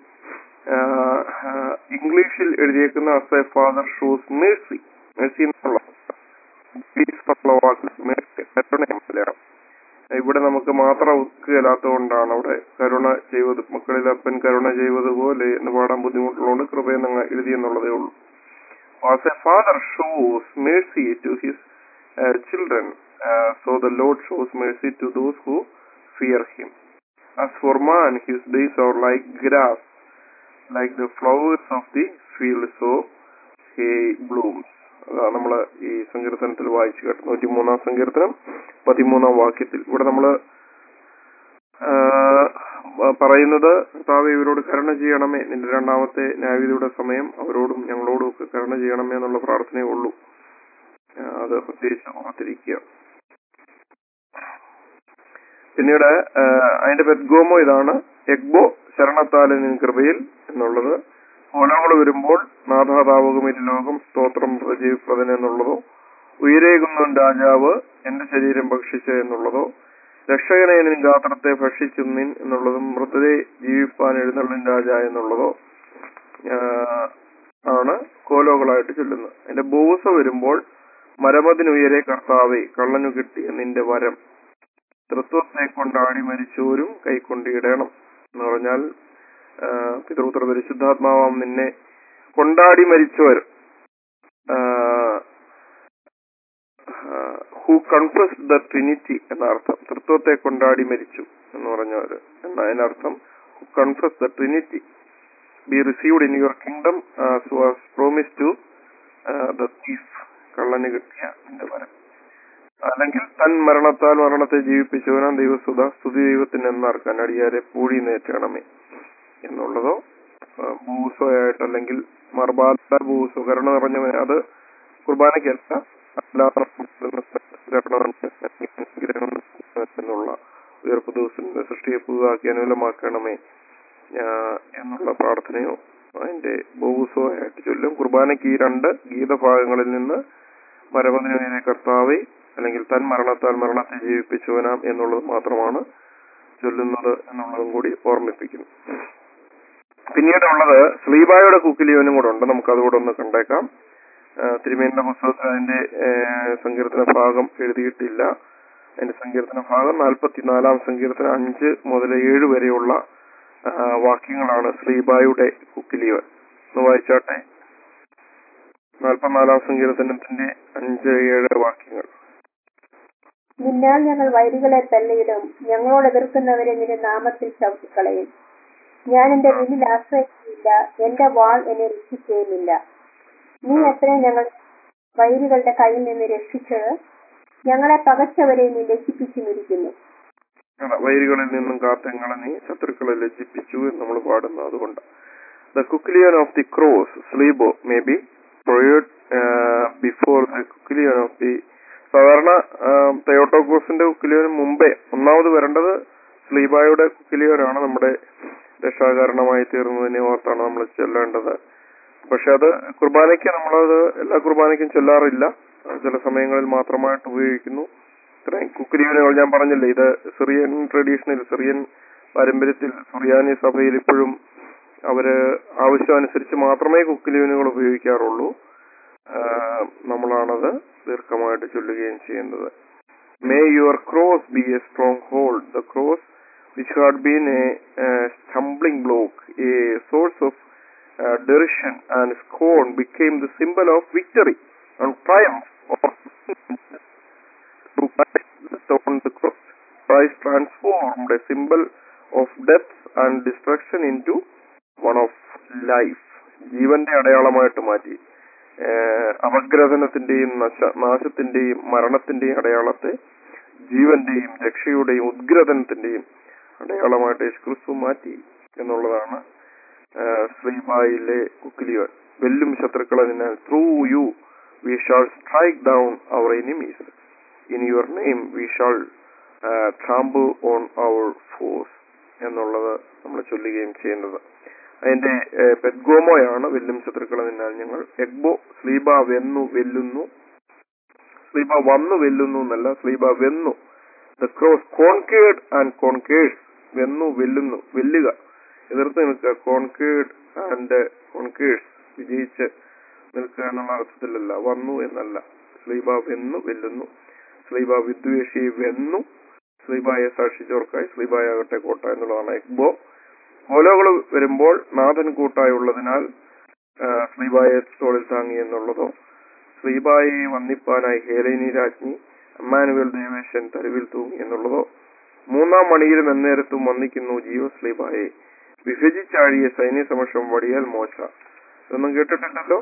ഇംഗ്ലീഷിൽ എഴുതിയേക്കുന്ന as a father shows mercy mercy എന്നുള്ള വാക്ക് കരുണ മലയാളം ഇവിടെ നമുക്ക് മാത്രം ഒക്കുകയില്ലാത്തതുകൊണ്ടാണ് അവിടെ കരുണ ചെയ്തത് മക്കളിൽ അപ്പൻ കരുണ ചെയ്തതുപോലെ എന്ന് പാടാൻ ബുദ്ധിമുട്ടുള്ളതുകൊണ്ട് കൃപയെന്ന് എഴുതി എന്നുള്ളതേ ഉള്ളൂ as a father shows mercy to his uh, children, uh, so the Lord shows mercy to those who fear him. As for man, his days are like grass, like the flowers of the field so he blooms അതാണ് നമ്മൾ ഈ സങ്കീർത്തനത്തിൽ വായിച്ചു കേട്ടത് നൂറ്റിമൂന്നാം സങ്കീർത്തനം പതിമൂന്നാം വാക്യത്തിൽ ഇവിടെ നമ്മള് ആ, പറയുന്നത് കർത്താവെ ഇവരോട് കരുണ ചെയ്യണമേ നിന്റെ രണ്ടാമത്തെ ന്യായവിധിയുടെ സമയം അവരോടും ഞങ്ങളോടും ഒക്കെ കരുണ ചെയ്യണമേ എന്നുള്ള പ്രാർത്ഥനയേ ഉള്ളൂ ആ, അത് പ്രത്യേകിച്ച് ഓർത്തിരിക്കുക പിന്നീട് ആ, അതിന്റെ പെദ്ഗോമോ ഇതാണ് എഗ്ബോ ശരണത്താലെ നിൻ കൃപയിൽ എന്നുള്ളത് ഓലകൾ വരുമ്പോൾ നാഥാതാവകമില്ല ലോകം സ്തോത്രം പ്രജീവിപ്രദൻ എന്നുള്ളതോ ഉയരേകുന്നവൻ രാജാവ് എന്റെ ശരീരം ഭക്ഷിച്ച എന്നുള്ളതോ രക്ഷകനെ നിൻ ഗാത്രത്തെ ഭക്ഷിച്ചു നിൻ എന്നുള്ളതും മൃതരെ ജീവിപ്പാൻ എഴുന്നള്ളിൻ രാജ എന്നുള്ളതോ ആ, ആണ് കോലോകളായിട്ട് ചൊല്ലുന്നത് അതിന്റെ ബോസ വരുമ്പോൾ മരമതിനുയരെ കർത്താവെ കള്ളനു കിട്ടിയ നിന്റെ വരം തൃത്വത്തെ കൊണ്ടാടി മരിച്ചോരും കൈക്കൊണ്ടിടണം എന്ന് പറഞ്ഞാൽ ആ, പിതൃപുത്ര പരിശുദ്ധാത്മാവാം നിന്നെ കൊണ്ടാടി മരിച്ചവർ ഹു കൺഫസ് ദ ട്രിനിറ്റി എന്ന അർത്ഥം തൃത്വത്തെ കൊണ്ടാടി മരിച്ചു എന്ന് പറഞ്ഞവര് എന്ന അതിനർത്ഥം who confess the Trinity be received in your kingdom was promise to the thief കള്ളന് കിട്ടിയ എന്റെ വരം അല്ലെങ്കിൽ തൻ മരണത്താൽ മരണത്തെ ജീവിപ്പിച്ചവനാം ദൈവസുത സ്തുതി ദൈവത്തിന് എന്നാർക്കാൻ അടിയാരെ പൂഴി നേറ്റണമേ എന്നുള്ളതോ ഭൂസോയായിട്ട് അല്ലെങ്കിൽ മർബാല ഭൂസോ കരുണ നിറഞ്ഞവനെ അത് കുർബാനയ്ക്കല്ല അല്ലാതെ എന്നുള്ള ഉയർപ്പ് ദിവസത്തിന്റെ സൃഷ്ടിയെ പുതുതാക്കി അനുകൂലമാക്കണമേ ആ, എന്നുള്ള പ്രാർത്ഥനയോ അതിന്റെ ബഹുസോ ആയിട്ട് ചൊല്ലും കുർബാനയ്ക്ക് ഈ രണ്ട് ഗീതഭാഗങ്ങളിൽ നിന്ന് മരമതിനെ കർത്താവെ അല്ലെങ്കിൽ തൻ മരണത്താൽ മരണത്തെ ജീവിപ്പിച്ചവനാം എന്നുള്ളത് മാത്രമാണ് ചൊല്ലുന്നത് എന്നുള്ളതും കൂടി ഓർമ്മിപ്പിക്കുന്നു പിന്നീടുള്ളത് സ്ലീബായുടെ കുക്കിലിയോനും കൂടെ ഉണ്ട് നമുക്ക് അതുകൂടെ ഒന്ന് കണ്ടേക്കാം ആ, തിരുമേനിയുടെ പുസ്തകത്തിൽ അതിന്റെ ഏ, സങ്കീർത്തന ഭാഗം എഴുതിയിട്ടില്ല അതിന്റെ സങ്കീർത്തന ഭാഗം നാൽപ്പത്തിനാലാം സങ്കീർത്തനം അഞ്ച് മുതൽ ഏഴ് വരെയുള്ള ആ, വാക്യങ്ങളാണ് ശ്രീബായുടെ കുക്കിലിയോൻ ഒന്ന് വായിച്ചാട്ടെ നാൽപ്പത്തിനാലാം സങ്കീർത്തനത്തിന്റെ അഞ്ച് ഏഴ് വാക്യങ്ങൾ നിന്നാൽ ഞങ്ങൾ വൈരികളെ തള്ളിയിടും ഞങ്ങളോട് എതിർക്കുന്നവരെ നിന്റെ നാമത്തിൽ ചവിട്ടിക്കളയും ഞാൻ എന്റെ വില്ലിൽ ആശ്രയിക്കുകയില്ല എന്റെ വാൾ എന്നെ രക്ഷിക്കുകയുമില്ല നീ എത്രയും ഞങ്ങൾ വൈരികളുടെ കയ്യിൽ നിന്ന് രക്ഷിച്ചത് ഞങ്ങളെ പകച്ചവരെ നീ ലജ്ജിപ്പിച്ചുമിരിക്കുന്നു അതാ, വൈരികളിൽ നിന്നും കാത്തങ്ങളെ നീ ശത്രുക്കളെ ലജ്ജിപ്പിച്ചു എന്ന് നമ്മൾ പാടുന്നു അതുകൊണ്ട് ദ കുക്ലിയൻ ഓഫ് ദി ക്രോസ് സ്ലീബോ may be prayed before the കുക്ലിയൻ ഓഫ് ദി സാധാരണ തയോട്ടോക്കോസിന്റെ കുക്കിലിയന് മുമ്പേ ഒന്നാമത് വരേണ്ടത് സ്ലീബായുടെ കുക്കിലിയനാണ് നമ്മുടെ രക്ഷാകാരണമായി തീർന്നതിനെ ഓർത്താണ് നമ്മൾ ചെല്ലേണ്ടത് പക്ഷെ അത് കുർബാനയ്ക്ക് നമ്മളത് എല്ലാ കുർബാനയ്ക്കും ചൊല്ലാറില്ല അത് ചില സമയങ്ങളിൽ മാത്രമായിട്ട് ഉപയോഗിക്കുന്നു ഇത്രയും കുക്കിലിയനുകൾ ഞാൻ പറഞ്ഞില്ലേ ഇത് സിറിയൻ ട്രഡീഷനിൽ സിറിയൻ പാരമ്പര്യത്തിൽ സുറിയാനി സഭയിൽ ഇപ്പോഴും അവര് ആവശ്യമനുസരിച്ച് മാത്രമേ കുക്കിലിയനുകൾ ഉപയോഗിക്കാറുള്ളൂ ആഹ് നമ്മളാണത് ദീർഘമായിട്ട് ചൊല്ലുകയും ചെയ്യുന്നത് may your cross be a stronghold the cross which had been a stumbling block a source of derision and scorn became the symbol of victory and triumph to Christ on the cross. Christ transformed a symbol of death and destruction into one of life. ജീവന്റെ അടയാളമായിട്ട് മാറ്റി ഏഹ് അപഗ്രഥനത്തിന്റെയും നശ നാശത്തിന്റെയും മരണത്തിന്റെയും അടയാളത്തെ ജീവന്റെയും രക്ഷയുടെയും ഉദ്ഗ്രഥനത്തിന്റെയും അടയാളമായിട്ട് യേശുക്രിസ്തു മാറ്റി എന്നുള്ളതാണ് ഏഹ് ശ്രീബായിലെ കുക്കിലിയോൻ വെല്ലും ശത്രുക്കളെ നിന്നാൽ through you we shall strike down our enemies in your name we shall trample on our force എന്നുള്ളത് നമ്മൾ ചൊല്ലുകയും ചെയ്യുന്നത് അതിന്റെ ഏഹ്, പെദ്ഗോമോയാണ് വെല്ലും ശത്രുക്കളെ നിന്നാൽ ഞങ്ങൾ എഗ്ബോ സ്ലീബ വെന്നു വെല്ലുന്നു സ്ലീബ വന്നു വെല്ലുന്നു എന്നല്ല സ്ലീബ വെന്നു the cross conquered and conquers വെന്നു വെല്ലുന്നു വെല്ലുക എതിർത്ത് നിൽക്കുക കോൺകേഡ് ആൻഡ് കോൺകേഴ്സ് വിജയിച്ച് നിൽക്കുക എന്നുള്ള അർത്ഥത്തിലല്ല വന്നു എന്നല്ല സ്ലീബ വെന്നു വെല്ലുന്നു സ്ലീബ വിദ്വേഷി വെന്നു സ്ലീബായെ സാക്ഷിച്ചവർക്കായി സ്ലീബായാകട്ടെ കോട്ട എന്നുള്ളതാണ് എഗ്ബോ ഓലോകൾ വരുമ്പോൾ നാഥൻ കൂട്ടായുള്ളതിനാൽ ആ, സ്ലീബായെ തോളിൽ താങ്ങി എന്നുള്ളതോ സ്ലീബായെ വന്നിപ്പാനായി ഹേലേനി രാജ്ഞി അമ്മാനുവൽ ദേവേശൻ തരുവിൽ തൂങ്ങി എന്നുള്ളതോ മൂന്നാം മണിയിലും എന്നേരത്തും വന്നിക്കുന്നു ജീവ സ്ലീബായെ വിഭജിച്ചാഴിയ സൈന്യ സമക്ഷം വടിയാൽ മോശ ഇതൊന്നും കേട്ടിട്ടില്ലല്ലോ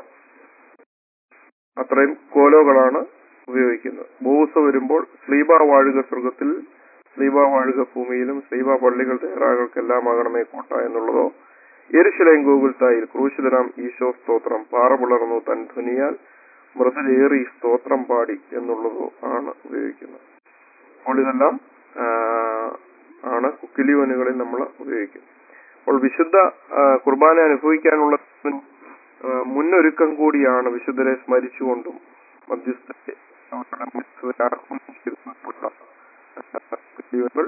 അത്രയും കോലോകളാണ് ഉപയോഗിക്കുന്നത് ബോസ വരുമ്പോൾ സ്ലീബ വാഴുക സ്വർഗത്തിൽ സ്ലീബ വാഴുക ഭൂമിയിലും സ്ലീബ പള്ളികൾ തയ്യാറാകൾക്കെല്ലാം ആകണമേ കോട്ട എന്നുള്ളതോ എരുശലേം ഗോകുൽത്തായിൽ ക്രൂശിതനാം ഈശോ സ്തോത്രം പാറ പിളർന്നു തൻ ധ്വനിയാൽ മൃതരേറി സ്തോത്രം പാടി എന്നുള്ളതോ ആണ് ഉപയോഗിക്കുന്നത് അപ്പോൾ ഇതെല്ലാം ആ, ആണ് കുക്കിലിയോനുകളിൽ നമ്മൾ ഉപയോഗിക്കുന്നത് അപ്പോൾ വിശുദ്ധ ആ, കുർബാന അനുഭവിക്കാനുള്ള ആ, മുന്നൊരുക്കം കൂടിയാണ് വിശുദ്ധരെ സ്മരിച്ചുകൊണ്ടും മധ്യസ്ഥരെ അവരുടെ മധ്യസ്ഥരെ ആഹ്വാനം ചെയ്തുകൊണ്ടുള്ള, ആ, കുക്കിലിയോനുകൾ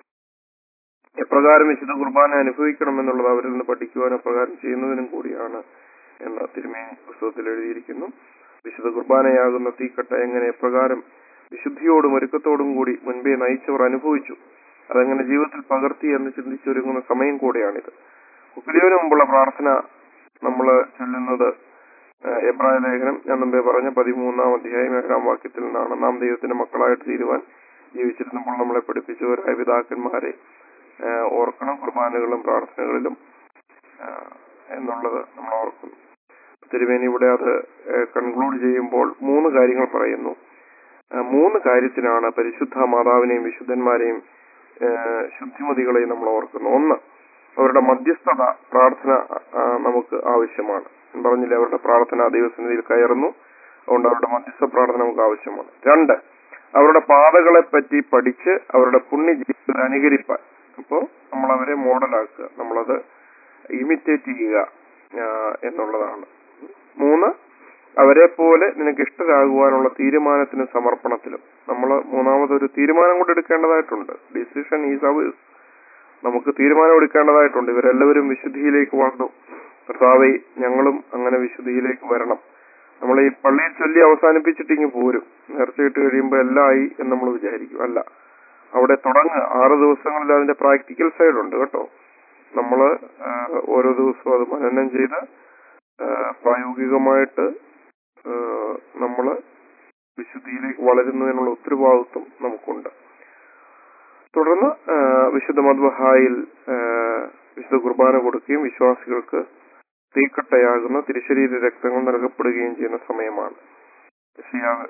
എപ്രകാരം വിശുദ്ധ കുർബാന അനുഭവിക്കണം എന്നുള്ളത് അവരിൽ നിന്ന് പഠിക്കുവാൻ അപ്രകാരം ചെയ്യുന്നതിനും കൂടിയാണ് എന്ന് തിരുമേനി പുസ്തകത്തിൽ എഴുതിയിരിക്കുന്നു വിശുദ്ധ കുർബാനയാകുന്ന തീക്കട്ട എങ്ങനെ എപ്രകാരം വിശുദ്ധിയോടും ഒരുക്കത്തോടും കൂടി മുൻപേ നയിച്ചവർ അനുഭവിച്ചു അതെങ്ങനെ ജീവിതത്തിൽ പകർത്തി എന്ന് ചിന്തിച്ചൊരുങ്ങുന്ന സമയം കൂടെയാണിത് കുക്കിലിയോന് മുമ്പുള്ള പ്രാർത്ഥന നമ്മൾ ചൊല്ലുന്നത് ഏഹ്, എബ്രായ ലേഖനം ഞാൻ മുമ്പേ പറഞ്ഞ പതിമൂന്നാം അധ്യായം ഏഴാം വാക്യത്തിൽ നിന്നാണ് നാം ദൈവത്തിന്റെ മക്കളായിട്ട് തീരുവാൻ ജീവിച്ചിരുന്നപ്പോൾ നമ്മളെ പഠിപ്പിച്ചവരായ പിതാക്കന്മാരെ ഏഹ്, ഓർക്കണം കുർബാനകളിലും പ്രാർത്ഥനകളിലും ഏഹ്, എന്നുള്ളത് നമ്മൾ ഓർക്കുന്നു തിരുവേനി ഇവിടെ അത് കൺക്ലൂഡ് ചെയ്യുമ്പോൾ മൂന്ന് കാര്യങ്ങൾ പറയുന്നു ഏഹ്, മൂന്ന് കാര്യത്തിനാണ് പരിശുദ്ധ മാതാവിനെയും വിശുദ്ധന്മാരെയും ഏഹ്, ശുദ്ധിമതികളെയും നമ്മൾ ഓർക്കുന്നു ഒന്ന് അവരുടെ മധ്യസ്ഥത പ്രാർത്ഥന ആ, നമുക്ക് ആവശ്യമാണ് ഞാൻ പറഞ്ഞില്ലേ അവരുടെ പ്രാർത്ഥന ദൈവസന്നിധിയിൽ കയറുന്നു അതുകൊണ്ട് അവരുടെ മധ്യസ്ഥ പ്രാർത്ഥന നമുക്ക് ആവശ്യമാണ് രണ്ട് അവരുടെ പാതകളെ പറ്റി പഠിച്ച് അവരുടെ പുണ്യ ജീവിതത്തിൽ അനുകരിപ്പാൻ അപ്പോൾ നമ്മൾ അവരെ മോഡലാക്കുക നമ്മളത് ഇമിറ്റേറ്റ് ചെയ്യുക ആ, എന്നുള്ളതാണ് മൂന്ന് അവരെ പോലെ നിനക്ക് ഇഷ്ടരാകുവാനുള്ള തീരുമാനത്തിനും സമർപ്പണത്തിലും നമ്മൾ മൂന്നാമതൊരു തീരുമാനം കൂടെ എടുക്കേണ്ടതായിട്ടുണ്ട് ഡിസിഷൻ ഈസ് അവേഴ്സ് നമുക്ക് തീരുമാനം എടുക്കേണ്ടതായിട്ടുണ്ട് ഇവരെല്ലാവരും വിശുദ്ധിയിലേക്ക് വന്നു കർത്താവെ ഞങ്ങളും അങ്ങനെ വിശുദ്ധിയിലേക്ക് വരണം നമ്മൾ ഈ പള്ളിയിൽ ചൊല്ലി അവസാനിപ്പിച്ചിട്ട് ഇങ്ങ് പോരും നേർച്ചയിട്ട് കഴിയുമ്പോൾ എല്ലാം ആയി എന്ന് നമ്മൾ വിചാരിക്കും അല്ല അവിടെ തുടങ്ങുക ആറ് ദിവസങ്ങളിൽ അതിന്റെ പ്രാക്ടിക്കൽ സൈഡ് ഉണ്ട് കേട്ടോ നമ്മൾ ഓരോ ദിവസവും അത് മനനം ചെയ്ത് ആ, പ്രായോഗികമായിട്ട് നമ്മൾ വിശുദ്ധിയിലേക്ക് വളരുന്നതിനുള്ള ഉത്തരവാദിത്വം നമുക്കുണ്ട് തുടർന്ന് ആ, വിശുദ്ധ മദ്ബഹായിൽ ആ, വിശുദ്ധ കുർബാന കൊടുക്കുകയും വിശ്വാസികൾക്ക് തീക്കട്ടയാകുന്ന തിരുശരീര രക്തങ്ങൾ നൽകപ്പെടുകയും ചെയ്യുന്ന സമയമാണ് യശയ്യാവ്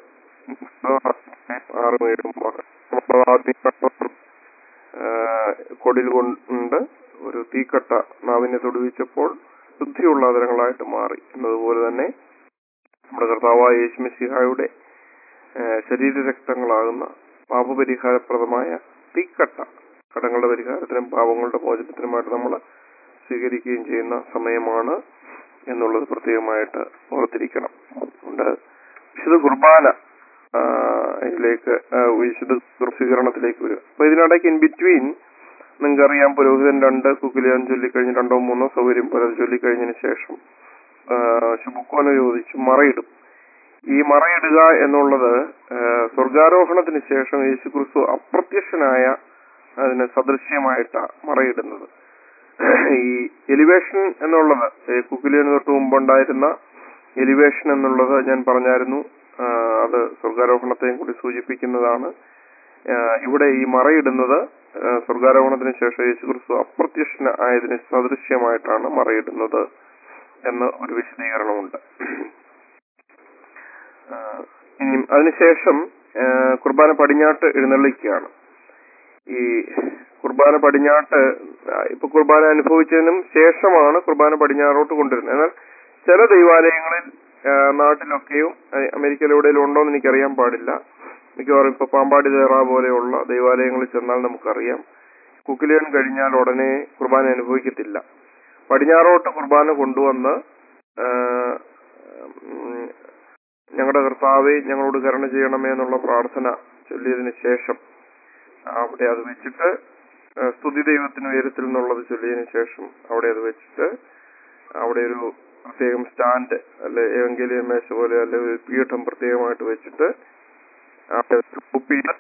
ആറും ഏഴും വാക്യം. നമ്മൾ ആദ്യം കണ്ടപ്പോൾ, ആ, കൊടിൽ കൊണ്ട് ഒരു തീക്കട്ട നാവിനെ തൊടുവിച്ചപ്പോൾ ശുദ്ധിയുള്ള അതരങ്ങളായിട്ട് മാറി എന്നതുപോലെ തന്നെ നമ്മുടെ കർത്താവായ യേശുമിശിഹായുടെ ശരീരരക്തങ്ങളാകുന്ന പാപപരിഹാരപ്രദമായ തീക്കട്ട കടങ്ങളുടെ പരിഹാരത്തിനും പാപങ്ങളുടെ മോചനത്തിനുമായിട്ട് നമ്മൾ സ്വീകരിക്കുകയും ചെയ്യുന്ന സമയമാണ് എന്നുള്ളത് പ്രത്യേകമായിട്ട് ഓർത്തിരിക്കണം അതുകൊണ്ട് വിശുദ്ധ കുർബാന ആ, ഇതിലേക്ക് ആ, വിശുദ്ധ സ്വീകരണത്തിലേക്ക് വരിക അപ്പൊ ഇതിനിടയ്ക്ക് ഇൻ ബിറ്റ്വീൻ നിങ്ങൾക്കറിയാം പുരോഹിതൻ രണ്ട് കുക്കിലിയാൻ ചൊല്ലിക്കഴിഞ്ഞ് രണ്ടോ മൂന്നോ സൗകര്യം പോലെ അത് ചൊല്ലിക്കഴിഞ്ഞതിന് ശേഷം ആ, ശുഭക്കോന ചോദിച്ചു മറയിടും ഈ മറയിടുക എന്നുള്ളത് ആ, സ്വർഗാരോഹണത്തിന് ശേഷം യേശുക്രിസ്തു അപ്രത്യക്ഷനായ അതിന് സദൃശ്യമായിട്ടാണ് മറയിടുന്നത് ഈ എലിവേഷൻ എന്നുള്ളത് ഈ കുക്കിലിയന് തൊട്ട് മുമ്പുണ്ടായിരുന്ന എലിവേഷൻ എന്നുള്ളത് ഞാൻ പറഞ്ഞായിരുന്നു ആ, അത് സ്വർഗാരോഹണത്തെയും കൂടി സൂചിപ്പിക്കുന്നതാണ് ആ, ഇവിടെ ഈ മറയിടുന്നത് ആ, സ്വർഗാരോഹണത്തിന് ശേഷം യേശുക്രിസ്തു അപ്രത്യക്ഷന ആയതിന് സദൃശ്യമായിട്ടാണ് മറയിടുന്നത് എന്ന് ഒരു വിശദീകരണമുണ്ട് ആ, ഇനി അതിനുശേഷം ആ, കുർബാന പടിഞ്ഞാട്ട് എഴുന്നള്ളിക്കുകയാണ് ഈ കുർബാന പടിഞ്ഞാട്ട് ആ, ഇപ്പൊ കുർബാന അനുഭവിച്ചതിനും ശേഷമാണ് കുർബാന പടിഞ്ഞാറോട്ട് കൊണ്ടുവരുന്നത് എന്നാൽ ചില ദൈവാലയങ്ങളിൽ ആ, നാട്ടിലൊക്കെയും ആ, അമേരിക്കയിൽ എവിടെയെങ്കിലും ഉണ്ടോ എന്ന് എനിക്കറിയാൻ പാടില്ല മിക്കവാറും ഇപ്പൊ പാമ്പാടി തേറ പോലെയുള്ള ദൈവാലയങ്ങളിൽ ചെന്നാൽ നമുക്കറിയാം കുക്കിലിയൻ കഴിഞ്ഞാൽ ഉടനെ കുർബാന അനുഭവിക്കത്തില്ല പടിഞ്ഞാറോട്ട് കുർബാന കൊണ്ടുവന്ന് ആ, ഉം, ഞങ്ങളുടെ കർത്താവെ ഞങ്ങളോട് കരുണ ചെയ്യണമേ എന്നുള്ള പ്രാർത്ഥന ചൊല്ലിയതിനു ശേഷം അവിടെ അത് വെച്ചിട്ട് ആ, സ്തുതി ദൈവത്തിന് ഉയരത്തിൽ നിന്നുള്ളത് ചൊല്ലിയതിനു ശേഷം അവിടെ അത് വെച്ചിട്ട് അവിടെ ഒരു പ്രത്യേകം സ്റ്റാൻഡ് അല്ലെ ഏവങ്കേലിയൻ മേശ പോലെ അല്ലെ ഒരു പീഠം പ്രത്യേകമായിട്ട് വെച്ചിട്ട് അവിടെ കുപ്പിയിട്ട്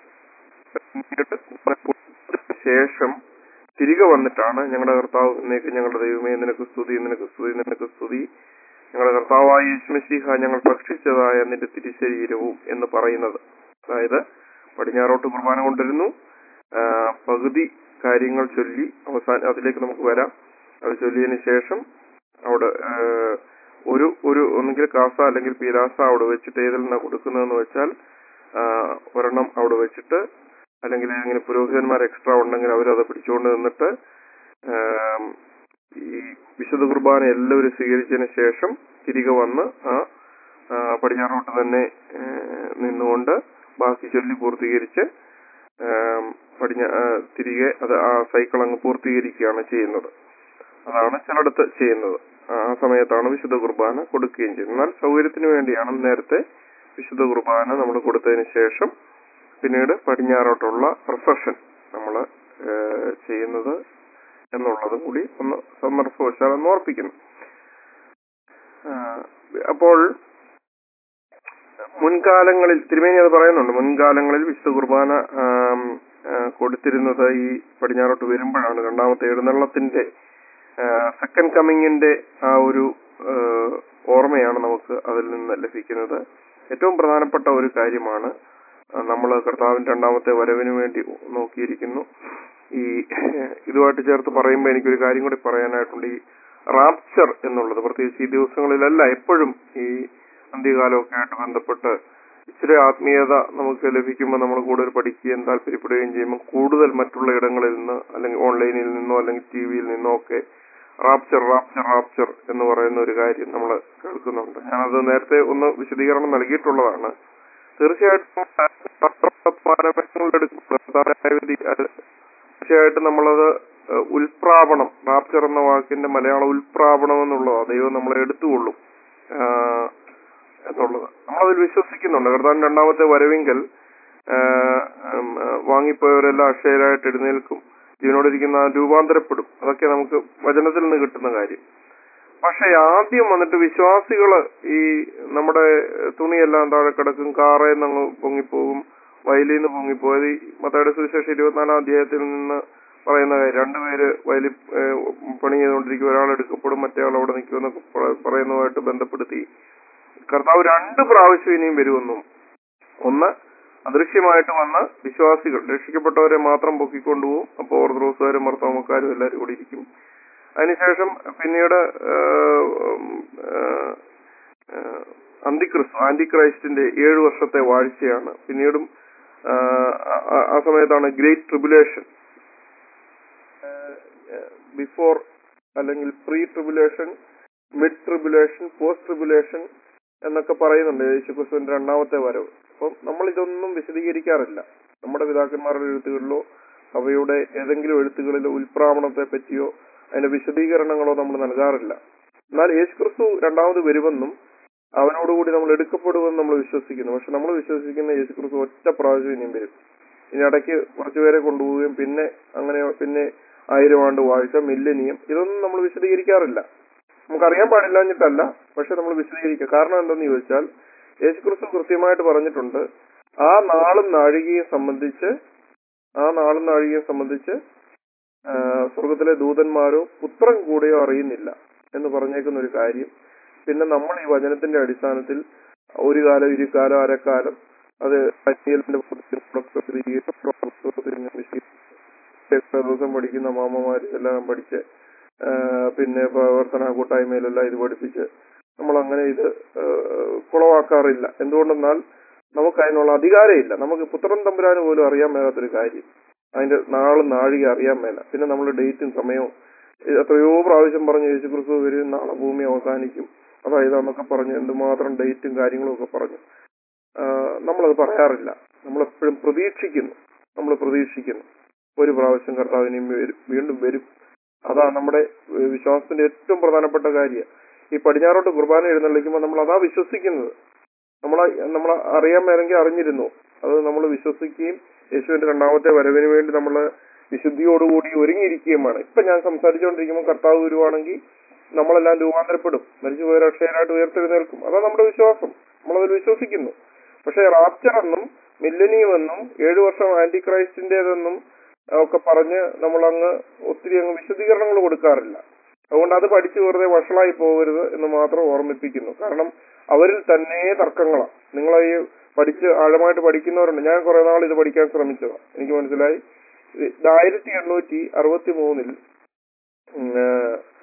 ശേഷം തിരികെ വന്നിട്ടാണ് ഞങ്ങളുടെ കർത്താവ് എന്നേക്ക് ഞങ്ങളുടെ ദൈവമേ നിനക്ക് സ്തുതി നിനക്ക് സ്തുതി നിനക്ക് സ്തുതി ഞങ്ങളുടെ കർത്താവായ യേശുമശീഹ ഞങ്ങൾ ഭക്ഷിച്ചതായ നിന്റെ തിരുശരീരവും എന്ന് പറയുന്നത് അതായത് പടിഞ്ഞാറോട്ട് കുർബാന കൊണ്ടിരുന്നു ആ, പകുതി കാര്യങ്ങൾ ചൊല്ലി അവസാനം അതിലേക്ക് നമുക്ക് വരാം അത് ചൊല്ലിയതിന് ശേഷം അവിടെ ഏഹ്, ഒരു ഒരു ഒന്നുകിൽ കാസ അല്ലെങ്കിൽ പീരാസ അവിടെ വെച്ചിട്ട് ഏതിൽ നിന്നാണ് കൊടുക്കുന്നതെന്ന് വെച്ചാൽ ആഹ്, ഒരെണ്ണം അവിടെ വെച്ചിട്ട് അല്ലെങ്കിൽ ഏതെങ്കിലും പുരോഹിതന്മാർ എക്സ്ട്രാ ഉണ്ടെങ്കിൽ അവരത് പിടിച്ചുകൊണ്ട് നിന്നിട്ട് ആം, ഈ വിശുദ്ധ കുർബാന എല്ലാവരും സ്വീകരിച്ചതിന് ശേഷം തിരികെ വന്ന് ആ ആ, പടിഞ്ഞാറോട്ട് തന്നെ ഏഹ്, നിന്നുകൊണ്ട് ബാക്കി ചൊല്ലി പൂർത്തീകരിച്ച് ആം, പടിഞ്ഞ ആ, തിരികെ അത് ആ സൈക്കിൾ അങ്ങ് പൂർത്തീകരിക്കുകയാണ് ചെയ്യുന്നത് അതാണ് ചിലയിടത്ത് ചെയ്യുന്നത് ആ സമയത്താണ് വിശുദ്ധ കുർബാന കൊടുക്കുകയും ചെയ്യുന്നത് എന്നാൽ സൗകര്യത്തിന് വേണ്ടിയാണ് നേരത്തെ വിശുദ്ധ കുർബാന നമ്മൾ കൊടുത്തതിന് ശേഷം പിന്നീട് പടിഞ്ഞാറോട്ടുള്ള പ്രൊസഷൻ നമ്മൾ ചെയ്യുന്നത് എന്നുള്ളത് കൂടി ഒന്ന് സന്ദർഭവശാൽ ഒന്ന് ഓർപ്പിക്കുന്നു ആ, അപ്പോൾ മുൻകാലങ്ങളിൽ തിരുമേനി അത് പറയുന്നുണ്ട് മുൻകാലങ്ങളിൽ വിശുദ്ധ കുർബാന ആം, ആ, കൊടുത്തിരുന്നത് ഈ പടിഞ്ഞാറോട്ട് വരുമ്പോഴാണ് രണ്ടാമത്തെ എഴുന്നള്ളത്തിന്റെ സെക്കൻഡ് കമ്മിങ്ങിന്റെ ആ ഒരു ആ, ഓർമ്മയാണ് നമുക്ക് അതിൽ നിന്ന് ലഭിക്കുന്നത് ഏറ്റവും പ്രധാനപ്പെട്ട ഒരു കാര്യമാണ് നമ്മൾ കർത്താവിന്റെ രണ്ടാമത്തെ വരവിന് വേണ്ടി നോക്കിയിരിക്കുന്നു ഈ ഇതുമായിട്ട് ചേർത്ത് പറയുമ്പോൾ എനിക്കൊരു കാര്യം കൂടി പറയാനായിട്ടുണ്ട് ഈ റാപ്ചർ എന്നുള്ളത് പ്രത്യേകിച്ച് ഈ ദിവസങ്ങളിലല്ല എപ്പോഴും ഈ അന്ത്യകാലമൊക്കെ ആയിട്ട് ബന്ധപ്പെട്ട് ഇച്ചിരി ആത്മീയത നമുക്ക് ലഭിക്കുമ്പോൾ നമ്മൾ കൂടുതൽ പഠിക്കുകയും താല്പര്യപ്പെടുകയും ചെയ്യുമ്പോൾ കൂടുതൽ മറ്റുള്ള ഇടങ്ങളിൽ നിന്ന് അല്ലെങ്കിൽ ഓൺലൈനിൽ നിന്നോ അല്ലെങ്കിൽ ടി വിയിൽ നിന്നോ ഒക്കെ റാപ്ചർ റാപ്ചർ റാപ്ചർ എന്ന് പറയുന്ന ഒരു കാര്യം നമ്മൾ കേൾക്കുന്നുണ്ട് ഞാനത് നേരത്തെ ഒന്ന് വിശദീകരണം നൽകിയിട്ടുള്ളതാണ് തീർച്ചയായിട്ടും തീർച്ചയായിട്ടും നമ്മളത് ഏഹ്, ഉൽപ്രാപണം റാപ്ചർ എന്ന വാക്കിന്റെ മലയാളം ഉൽപ്രാപണം എന്നുള്ളതാണ് ദൈവം നമ്മളെ എടുത്തുകൊള്ളും ആഹ്, എന്നുള്ളത് നമ്മളതിൽ വിശ്വസിക്കുന്നുണ്ട് കർത്താൻ രണ്ടാമത്തെ വരവെങ്കിൽ വാങ്ങിപ്പോയവരെല്ലാം അക്ഷയരായിട്ട് എഴുന്നേൽക്കും ജീവനോടിരിക്കുന്ന ആ രൂപാന്തരപ്പെടും അതൊക്കെ നമുക്ക് വചനത്തിൽ നിന്ന് കിട്ടുന്ന കാര്യം പക്ഷെ ആദ്യം വന്നിട്ട് വിശ്വാസികള് ഈ നമ്മുടെ തുണിയെല്ലാം താഴെ കിടക്കും കാറേന്ന് അങ്ങ് പൊങ്ങിപ്പോകും വയലിൽ നിന്ന് പൊങ്ങിപ്പോയത് ഈ മത്തയുടെ സുവിശേഷം ഇരുപത്തിനാലാം അധ്യായത്തിൽ നിന്ന് പറയുന്ന കാര്യം രണ്ടുപേര് വയലിൽ ഏഹ്, പണി ചെയ്തുകൊണ്ടിരിക്കും ഒരാൾ എടുക്കപ്പെടും മറ്റേ ആൾ അവിടെ നിൽക്കുമെന്നൊക്കെ പറ- പറയുന്നതുമായിട്ട് ബന്ധപ്പെടുത്തി കർത്താവ് രണ്ട് പ്രാവശ്യം ഇനിയും വരുമെന്നും ഒന്ന് അദൃശ്യമായിട്ട് വന്ന് വിശ്വാസികൾ രക്ഷിക്കപ്പെട്ടവരെ മാത്രം പൊക്കിക്കൊണ്ടുപോകും അപ്പോൾ ഓർത്തഡോക്സുകാരും മർത്തോമക്കാരും എല്ലാവരും കൂടി ഇരിക്കും അതിനുശേഷം പിന്നീട് ആഹ്, ഉം, ആഹ്, ആഹ്, അന്തിക്രിസ്തു ആന്റിക്രൈസ്റ്റിന്റെ ഏഴു വർഷത്തെ വാഴ്ചയാണ് പിന്നീടും ആഹ്, ആ- ആ സമയത്താണ് ഗ്രേറ്റ് ട്രിബുലേഷൻ ബിഫോർ അല്ലെങ്കിൽ pre tribulation mid tribulation post tribulation എന്നൊക്കെ പറയുന്നുണ്ട് യേശുക്രിസ്തുവിന്റെ രണ്ടാമത്തെ വരവ് അപ്പം നമ്മൾ ഇതൊന്നും വിശദീകരിക്കാറില്ല നമ്മുടെ പിതാക്കന്മാരുടെ എഴുത്തുകളിലോ അവയുടെ ഏതെങ്കിലും എഴുത്തുകളിലോ ഉൽപ്രാവണത്തെ പറ്റിയോ അതിന്റെ വിശദീകരണങ്ങളോ നമ്മൾ നൽകാറില്ല എന്നാൽ യേശുക്രിസ്തു രണ്ടാമത് വരുമെന്നും അവനോടുകൂടി നമ്മൾ എടുക്കപ്പെടുമെന്ന് നമ്മൾ വിശ്വസിക്കുന്നു പക്ഷെ നമ്മൾ വിശ്വസിക്കുന്ന യേശുക്രിസ്തു ഒറ്റ പ്രാവശ്യം ഇനിയും വരും ഇനി ഇടയ്ക്ക് കുറച്ചുപേരെ കൊണ്ടുപോവുകയും പിന്നെ അങ്ങനെ പിന്നെ ആയിരം ആണ്ട് വാഴ്ച മില്ലനിയം ഇതൊന്നും നമ്മൾ വിശദീകരിക്കാറില്ല നമുക്കറിയാൻ പാടില്ലാഞ്ഞിട്ടല്ല പക്ഷെ നമ്മൾ വിശദീകരിക്കുക കാരണം എന്തെന്ന് ചോദിച്ചാൽ യേശുക്രിസ്തു കൃത്യമായിട്ട് പറഞ്ഞിട്ടുണ്ട് ആ നാളും നാഴികയും സംബന്ധിച്ച് ആ നാളും നാഴികയും സംബന്ധിച്ച് ആ, സ്വർഗത്തിലെ ദൂതന്മാരോ പുത്രൻ കൂടെയോ അറിയുന്നില്ല എന്ന് പറഞ്ഞേക്കുന്ന ഒരു കാര്യം പിന്നെ നമ്മൾ ഈ വചനത്തിന്റെ അടിസ്ഥാനത്തിൽ ഒരു കാലം ഇരുകാലം അരക്കാലം അത് പറ്റിയലിന്റെ ദിവസം പഠിക്കുന്ന മാമമാര് എല്ലാം പഠിച്ച് ആ, പിന്നെ പ്രവർത്തന കൂട്ടായ്മയിലെല്ലാം ഇത് പഠിപ്പിച്ച് നമ്മൾ അങ്ങനെ ഇത് ആ, കുളവാക്കാറില്ല എന്തുകൊണ്ടെന്നാൽ നമുക്ക് അതിനുള്ള അധികാരമില്ല നമുക്ക് പുത്രൻ തമ്പുരാന് പോലും അറിയാൻ മേലാത്തൊരു കാര്യം അതിന്റെ നാളും നാഴിക അറിയാൻ മേല പിന്നെ നമ്മൾ ഡേറ്റും സമയവും ഇത് എത്രയോ പ്രാവശ്യം പറഞ്ഞു യേശു ക്രിസ്തു വരും നാളെ ഭൂമി അവസാനിക്കും അതായത് എന്നൊക്കെ പറഞ്ഞു എന്തുമാത്രം ഡേറ്റും കാര്യങ്ങളും ഒക്കെ പറഞ്ഞു ആ, നമ്മളത് പറയാറില്ല നമ്മളെപ്പോഴും പ്രതീക്ഷിക്കുന്നു നമ്മൾ പ്രതീക്ഷിക്കുന്നു ഒരു പ്രാവശ്യം കർത്താവ് ഇനിയും വരും വീണ്ടും വരും അതാ നമ്മുടെ ഏഹ്, വിശ്വാസത്തിന്റെ ഏറ്റവും പ്രധാനപ്പെട്ട കാര്യം ഈ പടിഞ്ഞാറോട്ട് കുർബാന എഴുന്നള്ളിക്കുമ്പോൾ നമ്മൾ അതാ വിശ്വസിക്കുന്നത് നമ്മൾ നമ്മൾ അറിയാൻ മേലെങ്കിൽ അറിഞ്ഞിരുന്നു അത് നമ്മൾ വിശ്വസിക്കുകയും യേശുവിന്റെ രണ്ടാമത്തെ വരവിന് വേണ്ടി നമ്മൾ വിശുദ്ധിയോടുകൂടി ഒരുങ്ങിയിരിക്കുകയും വേണം ഇപ്പൊ ഞാൻ സംസാരിച്ചുകൊണ്ടിരിക്കുമ്പോൾ കർത്താവ് വരുവാണെങ്കിൽ നമ്മളെല്ലാം രൂപാന്തരപ്പെടും മരിച്ചുപോയ അക്ഷയരായിട്ട് ഉയർത്തെഴുന്നേൽക്കും അതാ നമ്മുടെ വിശ്വാസം നമ്മളതിൽ വിശ്വസിക്കുന്നു പക്ഷെ റാപ്ചർ എന്നും മില്ലനിയം എന്നും ഏഴു വർഷം ആന്റി ക്രൈസ്റ്റിന്റേതെന്നും ഒക്കെ പറഞ്ഞ് നമ്മൾ അങ്ങ് ഒത്തിരി അങ്ങ് വിശദീകരണങ്ങൾ കൊടുക്കാറില്ല അതുകൊണ്ട് അത് പഠിച്ച് വെറുതെ വഷളായി പോകരുത് എന്ന് മാത്രം ഓർമ്മിപ്പിക്കുന്നു കാരണം അവരിൽ തന്നെ തർക്കങ്ങളാണ് നിങ്ങൾ ഈ പഠിച്ച് ആഴമായിട്ട് പഠിക്കുന്നവരുണ്ട് ഞാൻ കുറെ നാൾ ഇത് പഠിക്കാൻ ശ്രമിച്ചതാണ് എനിക്ക് മനസ്സിലായി ഇത് ആയിരത്തി എണ്ണൂറ്റി അറുപത്തി മൂന്നിൽ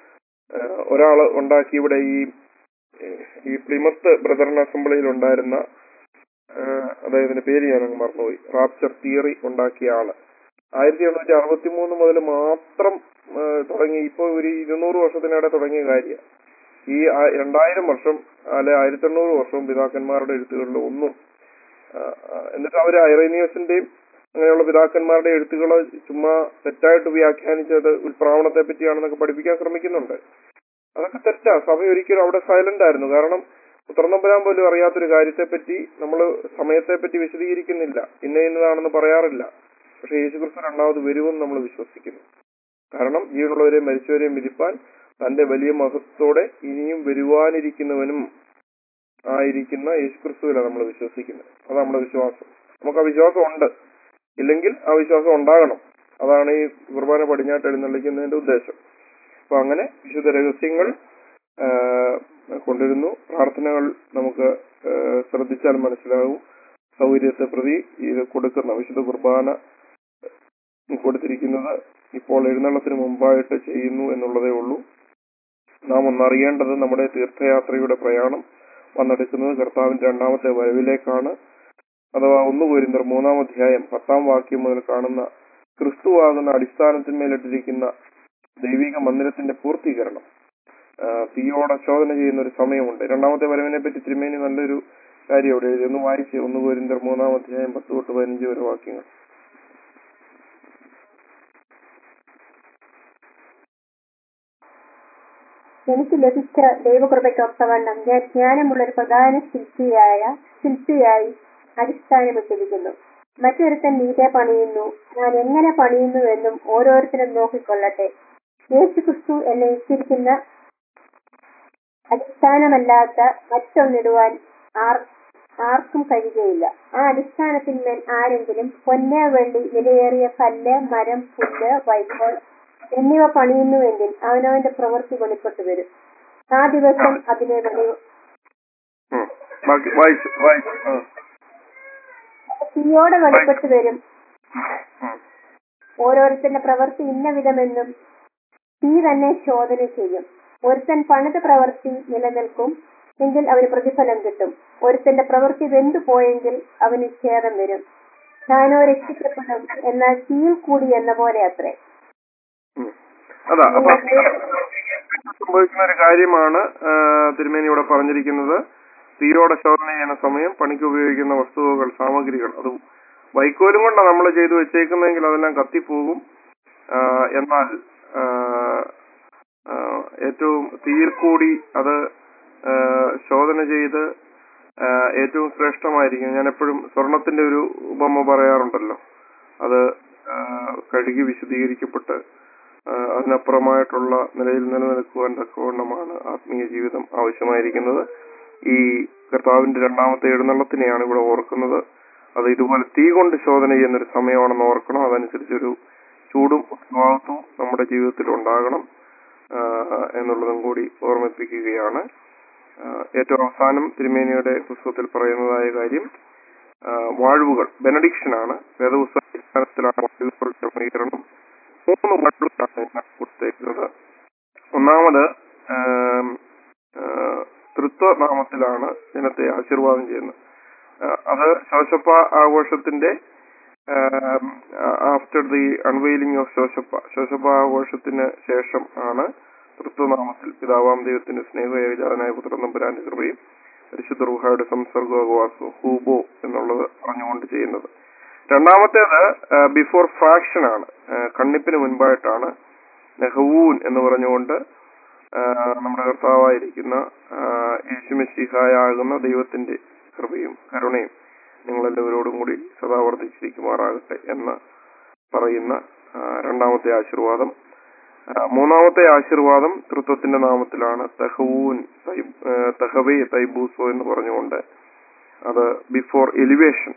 ഒരാള് ഉണ്ടാക്കി ഇവിടെ ഈ ഈ പ്ലിമത്ത് ബ്രദറിൻ അസംബ്ലിയിൽ ഉണ്ടായിരുന്ന ആ, അദ്ദേഹത്തിന്റെ പേര് ഞാൻ അങ്ങ് മറന്നുപോയി റാപ്ചർ തിയറി ഉണ്ടാക്കിയ ആള് ആയിരത്തി എണ്ണൂറ്റി അറുപത്തി മൂന്ന് മുതൽ മാത്രം ആ, തുടങ്ങി ഇപ്പൊ ഒരു ഇരുന്നൂറ് വർഷത്തിനിടെ തുടങ്ങിയ കാര്യം ഈ ആ- രണ്ടായിരം വർഷം അല്ലെ ആയിരത്തി എണ്ണൂറ് വർഷവും പിതാക്കന്മാരുടെ എഴുത്തുകളിൽ ഒന്നും ആ, ആ, എന്നിട്ട് അവർ ഐറേനിയസിന്റെയും അങ്ങനെയുള്ള പിതാക്കന്മാരുടെ എഴുത്തുകൾ ചുമ്മാ തെറ്റായിട്ട് വ്യാഖ്യാനിച്ചത് ഉൽപ്രാവണത്തെ പറ്റിയാണെന്നൊക്കെ പഠിപ്പിക്കാൻ ശ്രമിക്കുന്നുണ്ട് അതൊക്കെ തെറ്റാ സഭ ഒരിക്കലും അവിടെ സൈലന്റ് ആയിരുന്നു കാരണം ഉത്തർന്നമ്പരാൻ പോലും അറിയാത്തൊരു കാര്യത്തെപ്പറ്റി നമ്മൾ സമയത്തെപ്പറ്റി വിശദീകരിക്കുന്നില്ല ഇന്ന ഇന്നതാണെന്ന് പറയാറില്ല പക്ഷെ യേശുക്രിസ്തു രണ്ടാമത് വരുമെന്ന് നമ്മൾ വിശ്വസിക്കുന്നു കാരണം ജീവനുള്ളവരെയും മരിച്ചവരെയും വിധിപ്പാൻ തന്റെ വലിയ മഹത്വത്തോടെ ഇനിയും വരുവാനിരിക്കുന്നവനും ആയിരിക്കുന്ന യേശുക്രിസ്തുവിലാണ് നമ്മൾ വിശ്വസിക്കുന്നത് അതാണ് നമ്മുടെ വിശ്വാസം നമുക്ക് ആ വിശ്വാസം ഉണ്ട് ഇല്ലെങ്കിൽ ആ വിശ്വാസം ഉണ്ടാകണം അതാണ് ഈ കുർബാന പടിഞ്ഞാട്ട് എഴുന്നള്ളിക്കുന്നതിന്റെ ഉദ്ദേശം അപ്പൊ അങ്ങനെ വിശുദ്ധ രഹസ്യങ്ങൾ ആ, കൊണ്ടുവരുന്നു പ്രാർത്ഥനകൾ നമുക്ക് ആ, ശ്രദ്ധിച്ചാൽ മനസ്സിലാകും സൗകര്യത്തെ പ്രതി ഇത് കൊടുക്കുന്ന വിശുദ്ധ കുർബാന കൊടുത്തിരിക്കുന്നത് ഇപ്പോൾ എഴുന്നള്ളത്തിന് മുമ്പായിട്ട് ചെയ്യുന്നു എന്നുള്ളതേ ഉള്ളൂ നാം ഒന്നറിയേണ്ടത് നമ്മുടെ തീർത്ഥയാത്രയുടെ പ്രയാണം വന്നെടുക്കുന്നത് കർത്താവിന്റെ രണ്ടാമത്തെ വരവിലേക്കാണ് അഥവാ ഒന്ന് കോരിന്തർ മൂന്നാം അധ്യായം പത്താം വാക്യം മുതൽ കാണുന്ന ക്രിസ്തുവാകുന്ന അടിസ്ഥാനത്തിന്മേലിട്ടിരിക്കുന്ന ദൈവിക മന്ദിരത്തിന്റെ പൂർത്തീകരണം ആ, തീയോടെ ശോധന ചെയ്യുന്ന ഒരു സമയമുണ്ട് രണ്ടാമത്തെ വരവിനെ പറ്റി തിരുമേനി നല്ലൊരു കാര്യം അവിടെ എഴുതി ഒന്ന് വായിച്ച് ഒന്ന് കോരിന്തർ മൂന്നാം അധ്യായം പത്ത് തൊട്ട് പതിനഞ്ച് വരെ വാക്യങ്ങൾ എനിക്ക് ലഭിച്ച ദൈവകൃപയ്ക്കൊത്തവണ്ണം ഞാൻ ജ്ഞാനമുള്ള ഒരു പ്രധാന ശില്പിയായ ശില്പിയായി അടിസ്ഥാനമിട്ടിരിക്കുന്നു മറ്റൊരുത്തൻ മീതെ പണിയുന്നു ഞാൻ എങ്ങനെ പണിയുന്നുവെന്നും ഓരോരുത്തരും നോക്കിക്കൊള്ളട്ടെ യേശു ക്രിസ്തു എന്നെ ഇട്ടിരിക്കുന്ന അടിസ്ഥാനമല്ലാത്ത മറ്റൊന്നിടുവാൻ ആർ ആർക്കും കഴിയുകയില്ല ആ അടിസ്ഥാനത്തിന്മേൽ ആരെങ്കിലും പൊന്ന് വെള്ളി വിലയേറിയ കല്ല് മരം പുല്ല് വൈക്കോൽ എന്നിവ പണിയുന്നുവെങ്കിൽ അവനവന്റെ പ്രവൃത്തി വെളിപ്പെട്ടു വരും ആ ദിവസം അതിനെ വെളി ഉം. ബാക്കി വായിച്ചു വായിച്ചു ആ. തീയോടെ വെളിപ്പെട്ടു വരും ഉം. ഓരോരുത്തന്റെ പ്രവൃത്തി ഇന്ന വിധമെന്നും തീ തന്നെ ശോധന ചെയ്യും ഒരുത്തൻ പണിത പ്രവൃത്തി നിലനിൽക്കും എങ്കിൽ അവന് പ്രതിഫലം കിട്ടും ഒരുത്തന്റെ പ്രവൃത്തി വെന്തു പോയെങ്കിൽ അവന് ഛേദം വരും താനോ രക്ഷിക്കപ്പെടും എന്നാൽ തീയിൽ കൂടി എന്ന പോലെ അത്രേ ഉം. അതാ അപ്പൊ സംഭവിക്കുന്ന ഒരു കാര്യമാണ് ആ, തിരുമേനി ഇവിടെ പറഞ്ഞിരിക്കുന്നത് തീയോടെ ശോധന ചെയ്യുന്ന സമയം പണിക്ക് ഉപയോഗിക്കുന്ന വസ്തുവകൾ സാമഗ്രികൾ അത് വൈക്കോലും കൊണ്ടാണ് നമ്മൾ ചെയ്തു വെച്ചേക്കുന്നതെങ്കിൽ അതെല്ലാം കത്തിപ്പോകും ആ, എന്നാൽ ആ, ആ, ഏറ്റവും തീയിൽ കൂടി അത് ആ, ശോധന ചെയ്ത് ആ, ഏറ്റവും ശ്രേഷ്ഠമായിരിക്കും ഞാൻ എപ്പോഴും സ്വർണത്തിന്റെ ഒരു ഉപമ പറയാറുണ്ടല്ലോ അത് ആ, കഴുകി വിശദീകരിക്കപ്പെട്ട് ആ, അതിനപ്പുറമായിട്ടുള്ള നിലയിൽ നിലനിൽക്കുവാൻ തക്കവണ്ണമാണ് ആത്മീയ ജീവിതം ആവശ്യമായിരിക്കുന്നത് ഈ കർത്താവിന്റെ രണ്ടാമത്തെ എഴുന്നള്ളത്തിനെയാണ് ഇവിടെ ഓർക്കുന്നത് അത് ഇതുപോലെ തീ കൊണ്ട് ശോധന ചെയ്യുന്ന ഒരു സമയമാണെന്ന് ഓർക്കണം അതനുസരിച്ചൊരു ചൂടും ഉത്തരവാദിത്വവും നമ്മുടെ ജീവിതത്തിൽ ഉണ്ടാകണം ആ, എന്നുള്ളതും കൂടി ഓർമ്മിപ്പിക്കുകയാണ് ആ, ഏറ്റവും അവസാനം തിരുമേനിയുടെ പുസ്തകത്തിൽ പറയുന്നതായ കാര്യം ആ, വാഴ്വുകൾ ബെനഡിക്ഷൻ ആണ് വേദപുസ്തക അടിസ്ഥാനത്തിലാണ് വാഴ്വുകൾ ക്രമീകരണം മൂന്ന് വാഴ്വുകളാണ് ഞാൻ കൊടുത്തേക്കുന്നത് ഒന്നാമത് ആം, ആ, തൃത്വനാമത്തിലാണ് ജനത്തെ ആശീർവാദം ചെയ്യുന്നത് ആ, അത് ശോശപ്പ ആഘോഷത്തിന്റെ ആഫ്റ്റർ ദി അൺവെയിലിംഗ് ഓഫ് ശോശപ്പ ശോശപ്പ ആഘോഷത്തിന് ശേഷം ആണ് തൃത്വനാമത്തിൽ പിതാവാം ദൈവത്തിന്റെ സ്നേഹേജാതനായ പുത്രൻ നമ്പുരാന്റെ കൃപയും പരിശുദ്ധ റുഹായുടെ സംസർഗവാസവും ഹൂബോ എന്നുള്ളത് പറഞ്ഞുകൊണ്ട് ചെയ്യുന്നത് രണ്ടാമത്തേത് ബിഫോർ ഫാക്ഷൻ ആണ് ആ, കണ്ണിപ്പിന് മുൻപായിട്ടാണ് നെഹവൂൻ എന്ന് പറഞ്ഞുകൊണ്ട് ആ, നമ്മുടെ കർത്താവായിരിക്കുന്ന ആ, യേശുമിശിഹായാകുന്ന ദൈവത്തിന്റെ കൃപയും കരുണയും നിങ്ങളെല്ലാവരോടും കൂടി സദാ വർദ്ധിച്ചിരിക്കുമാറാകട്ടെ എന്ന് പറയുന്ന ആ, രണ്ടാമത്തെ ആശീർവാദം ആ, മൂന്നാമത്തെ ആശീർവാദം തൃത്വത്തിന്റെ നാമത്തിലാണ് തഹവൂൻ തൈ- ആ, തഹവേ തൈബൂസോ എന്ന് പറഞ്ഞുകൊണ്ട് അത് ബിഫോർ എലിവേഷൻ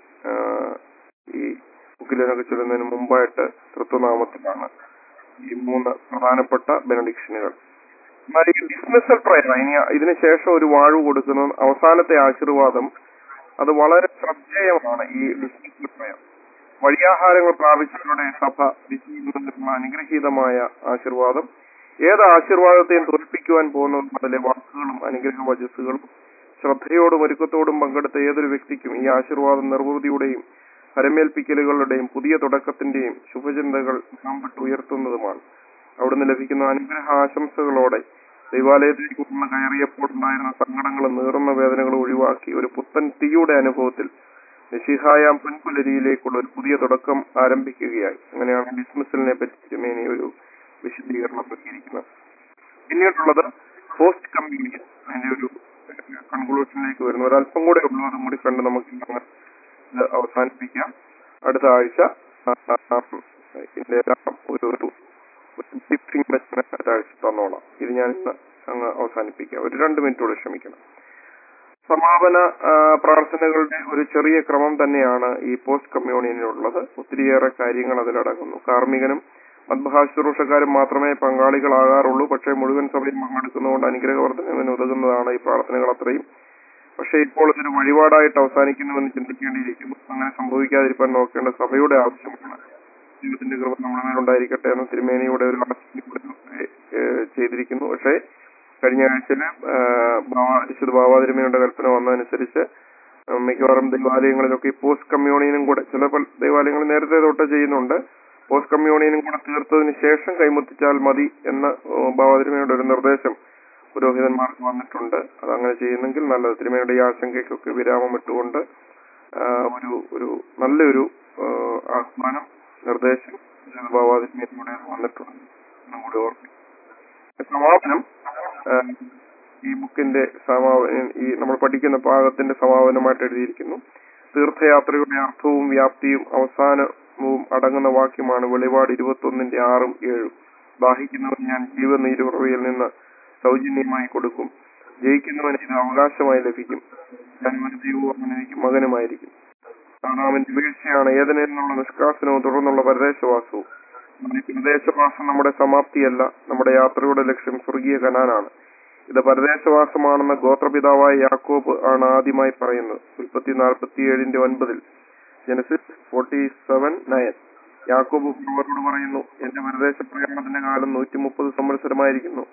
ഈ ബുക്കിലൊക്കെ ചൊല്ലുന്നതിന് മുമ്പായിട്ട് തൃത്വനാമത്തിലാണ് ഈ മൂന്ന് പ്രധാനപ്പെട്ട ബെനഡിക്ഷനുകൾ എന്നാൽ ഈ ഡിസ്മിസൽ പ്രയർ ഇനി ഇതിന് ശേഷം ഒരു വാഴ് കൊടുക്കുന്ന അവസാനത്തെ ആശീർവാദം അത് വളരെ ശ്രദ്ധേയമാണ് ഈ ഡിസ്മിസൽ പ്രയർ വഴിയാഹാരങ്ങൾ പ്രാപിച്ചവരുടെ സഭ വിജയിക്കുന്നതിനുള്ള അനുഗ്രഹീതമായ ആശീർവാദം ഏത് ആശീർവാദത്തെയും തോൽപ്പിക്കുവാൻ പോകുന്ന അതിലെ വാക്കുകളും അനുഗ്രഹ വചസ്സുകളും ശ്രദ്ധയോടും ഒരുക്കത്തോടും പങ്കെടുത്ത ഏതൊരു വ്യക്തിക്കും ഈ ആശീർവാദം നിർവൃതിയുടെയും പരമേൽപ്പിക്കലുകളുടെയും പുതിയ തുടക്കത്തിന്റെയും ശുഭചിന്തകൾ നാമ്പിട്ട് ഉയർത്തുന്നതുമാണ് അവിടുന്ന് ലഭിക്കുന്ന അനുഗ്രഹ ആശംസകളോടെ ദൈവാലയത്തിലേക്ക് ഒന്ന് കയറിയപ്പോൾ ഉണ്ടായിരുന്ന സങ്കടങ്ങളും നീറുന്ന വേദനകളും ഒഴിവാക്കി ഒരു പുത്തൻ തീയുടെ അനുഭവത്തിൽ നിശിഹായാം പെൺപുലരിയിലേക്കുള്ള ഒരു പുതിയ തുടക്കം ആരംഭിക്കുകയായി അങ്ങനെയാണ് ഡിസ്മിസലിനെ പറ്റി മേനി ഒരു വിശദീകരണം നൽകിയിരിക്കുന്നത് പിന്നീടുള്ളത് പോസ്റ്റ് കമ്മ്യൂണിയൻ അതിന്റെ ഒരു കൺക്ലൂഷനിലേക്ക് വരുന്നു ഒരല്പം കൂടെ ഉള്ളൂ അതും കൂടി കണ്ട് നമുക്ക് ഇന്ന് ഇത് അവസാനിപ്പിക്കാം അടുത്ത ആഴ്ച ആ, ആ, ഇതിന്റെ എല്ലാം ഒരു ഒരു ടിപ്പിംഗ് മെഷീൻ അടുത്ത ആഴ്ച തന്നോളാം ഇത് ഞാൻ ഇന്ന് അങ്ങ് അവസാനിപ്പിക്കാം ഒരു രണ്ട് മിനിറ്റോട് ക്ഷമിക്കണം സമാപന ആ, പ്രാർത്ഥനകളുടെ ഒരു ചെറിയ ക്രമം തന്നെയാണ് ഈ പോസ്റ്റ് കമ്മ്യൂണിയനിലുള്ളത് ഒത്തിരിയേറെ കാര്യങ്ങൾ അതിലടങ്ങുന്നു കാർമ്മികനും മദ്ഭാശുശ്രൂഷക്കാരും മാത്രമേ പങ്കാളികളാകാറുള്ളൂ പക്ഷേ മുഴുവൻ സഭയും പങ്കെടുക്കുന്നതുകൊണ്ട് അനുഗ്രഹവർദ്ധനവിന് ഉതകുന്നതാണ് ഈ പ്രാർത്ഥനകൾ അത്രയും പക്ഷേ ഇപ്പോൾ ഇതൊരു വഴിപാടായിട്ട് അവസാനിക്കുന്നുവെന്ന് ചിന്തിക്കേണ്ടിയിരിക്കുന്നു അങ്ങനെ സംഭവിക്കാതിരിക്കാൻ നോക്കേണ്ട സഭയുടെ ആവശ്യമാണ് ദൈവത്തിന്റെ കൃപ നമ്മുടെ മേലുണ്ടായിരിക്കട്ടെ എന്ന് തിരുമേനിയുടെ ഒരു ആശയം ഇവിടെ, ഏ, ഏ, ചെയ്തിരിക്കുന്നു പക്ഷേ കഴിഞ്ഞ ആഴ്ചയില് വിശുദ്ധ ബാബാതിരുമേനിയുടെ കൽപ്പന വന്നതനുസരിച്ച് ആ, മിക്കവാറും ദൈവാലയങ്ങളിലൊക്കെ ഈ പോസ്റ്റ് കമ്മ്യൂണിയനും കൂടെ ചില പല ദൈവാലയങ്ങൾ നേരത്തെ തൊട്ട് ചെയ്യുന്നുണ്ട് പോസ്റ്റ് കമ്മ്യൂണിയനും കൂടെ തീർത്തതിന് ശേഷം കൈമുത്തിച്ചാൽ മതി എന്ന ആ, ബാബാതിരുമേനിയുടെ ഒരു നിർദ്ദേശം പുരോഹിതന്മാർക്ക് വന്നിട്ടുണ്ട് അത് അങ്ങനെ ചെയ്യുന്നെങ്കിൽ നല്ലത് തിരുമേനിയുടെ ഈ ആശങ്കയ്ക്കൊക്കെ വിരാമം ഇട്ടുകൊണ്ട് ആ, ഒരു ഒരു നല്ലൊരു ആ, ആഹ്വാനം നിർദ്ദേശം വിശുദ്ധ ബാബാതിരുമേനിയുടെ വന്നിട്ടുണ്ട് എന്നും കൂടി ഓർമ്മിക്കും സമാപനം ആ, ഈ ബുക്കിന്റെ സമാപനം ഈ നമ്മൾ പഠിക്കുന്ന പാഠത്തിന്റെ സമാപനമായിട്ട് എഴുതിയിരിക്കുന്നു തീർത്ഥയാത്രയുടെ അർത്ഥവും വ്യാപ്തിയും അവസാനവും അടങ്ങുന്ന വാക്യമാണ് വെളിപാട് ഇരുപത്തൊന്നിന്റെ ആറും ഏഴും ദാഹിക്കുന്നവൻ ഞാൻ ജീവനീരുറവയിൽ നിന്ന് സൗജന്യമായി കൊടുക്കും ജയിക്കുന്നവന് ഇത് അവകാശമായി ലഭിക്കും ഞാൻ അവന് ദൈവവും അവൻ എനിക്ക് മകനുമായിരിക്കും ആദാമിന്റെ വീഴ്ചയാണ് ഏതിനിൽ നിന്നുള്ള നിഷ്കാസനവും തുടർന്നുള്ള പരദേശവാസവും ഈ പ്രദേശവാസം നമ്മുടെ സമാപ്തിയല്ല നമ്മുടെ യാത്രയുടെ ലക്ഷ്യം സ്വർഗീയ കനാനാണ് ഇത് പരദേശവാസമാണെന്ന് ഗോത്രപിതാവായ യാക്കോബ് ആണ് ആദ്യമായി പറയുന്നത് ഉൽപ്പത്തി നാൽപ്പത്തിയേഴിന്റെ ഒൻപതിൽ ജനസിസ് ഫോർട്ടി സെവൻ നയൻ യാക്കോബ് അവരോട് പറയുന്നു എന്റെ പരദേശ പ്രയാണത്തിന്റെ കാലം നൂറ്റി മുപ്പത് സംവത്സരമായിരിക്കുന്നു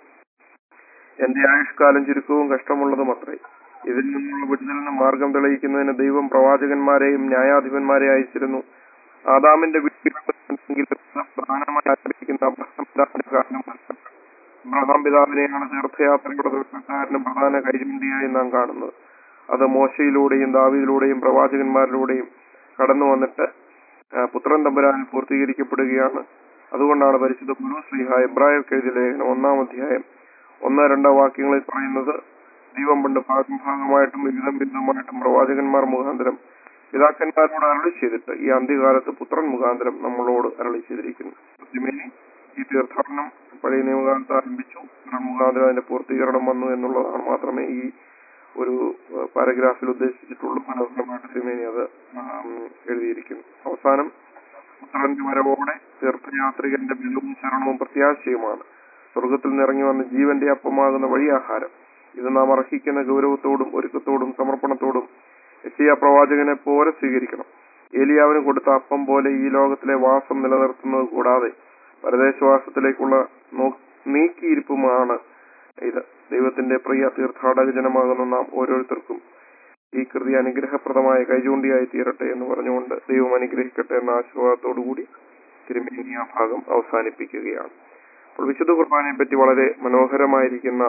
എന്റെ ആയുഷ്കാലം ചുരുക്കവും കഷ്ടമുള്ളതും അത്രേ ഇതിൽ നിന്നുള്ള വിടുതലിന് മാർഗം തെളിയിക്കുന്നതിന് ദൈവം പ്രവാചകന്മാരെയും ന്യായാധിപന്മാരെ അയച്ചിരുന്നു ആദാമിന്റെ വീട്ടിൽ പ്രധാനമായി ആരംഭിക്കുന്ന അബ്രഹാം പിതാവിന്റെ കാലം മുതൽ അബ്രഹാം പിതാവിനെയാണ് തീർത്ഥയാത്രയുടെ തുടക്കക്കാരനും പ്രധാന കൈചൂണ്ടിയായി നാം കാണുന്നത് അത് മോശയിലൂടെയും ദാവീദിലൂടെയും പ്രവാചകന്മാരിലൂടെയും കടന്നു വന്നിട്ട് ആ, പുത്രൻ തമ്പുരാനിൽ പൂർത്തീകരിക്കപ്പെടുകയാണ് അതുകൊണ്ടാണ് പരിശുദ്ധ ഗുരു ശ്രീഹ എബ്രായർക്ക് എഴുതിയ ലേഖനം ഒന്നാം അധ്യായം ഒന്നോ രണ്ടോ വാക്യങ്ങളിൽ പറയുന്നത് ദൈവം പണ്ട് ഭാഗം ഭാഗമായിട്ടും വിവിധം വിവിധമായിട്ടും പ്രവാചകന്മാർ മുഖാന്തരം പിതാക്കന്മാരോട് അരളി ചെയ്തിട്ട് ഈ അന്ത്യകാലത്ത് പുത്രൻ മുഖാന്തരം നമ്മളോട് അരളി ചെയ്തിരിക്കുന്നു തിരുമേനി ഈ തീർത്ഥാടനം പഴയ നിയമകാലത്ത് ആരംഭിച്ചു പുത്രൻ മുഖാന്തരം അതിന്റെ പൂർത്തീകരണം വന്നു എന്നുള്ളതാണ് മാത്രമേ ഈ ഒരു ഏഹ്, പാരഗ്രാഫിൽ ഉദ്ദേശിച്ചിട്ടുള്ളൂ മനോഹരമായിട്ട് തിരുമേനി അത് ആം, എഴുതിയിരിക്കുന്നു അവസാനം പുത്രന്റെ വരവോടെ തീർത്ഥയാത്രികന്റെ ബലവും ശരണവും പ്രത്യാശയുമാണ് സ്വർഗത്തിൽ നിറങ്ങി വന്ന ജീവന്റെ അപ്പമാകുന്ന വഴിയാഹാരം ഇത് നാം അർഹിക്കുന്ന ഗൗരവത്തോടും ഒരുക്കത്തോടും സമർപ്പണത്തോടും യശിയ പ്രവാചകനെ പോലെ സ്വീകരിക്കണം ഏലിയാവിന് കൊടുത്ത അപ്പം പോലെ ഈ ലോകത്തിലെ വാസം നിലനിർത്തുന്നത് കൂടാതെ പരദേശവാസത്തിലേക്കുള്ള നോ- നീക്കിയിരിപ്പുമാണ് ഇത് ദൈവത്തിന്റെ പ്രിയ തീർത്ഥാടക ജനമാകുന്ന നാം ഓരോരുത്തർക്കും ഈ കൃതി അനുഗ്രഹപ്രദമായ കൈചൂണ്ടിയായി തീരട്ടെ എന്ന് പറഞ്ഞുകൊണ്ട് ദൈവം അനുഗ്രഹിക്കട്ടെ എന്ന ആശീർവാദത്തോടുകൂടി തിരുമേനി ആ ഭാഗം അവസാനിപ്പിക്കുകയാണ് അപ്പോൾ വിശുദ്ധ കുർബാനയെ പറ്റി വളരെ മനോഹരമായിരിക്കുന്ന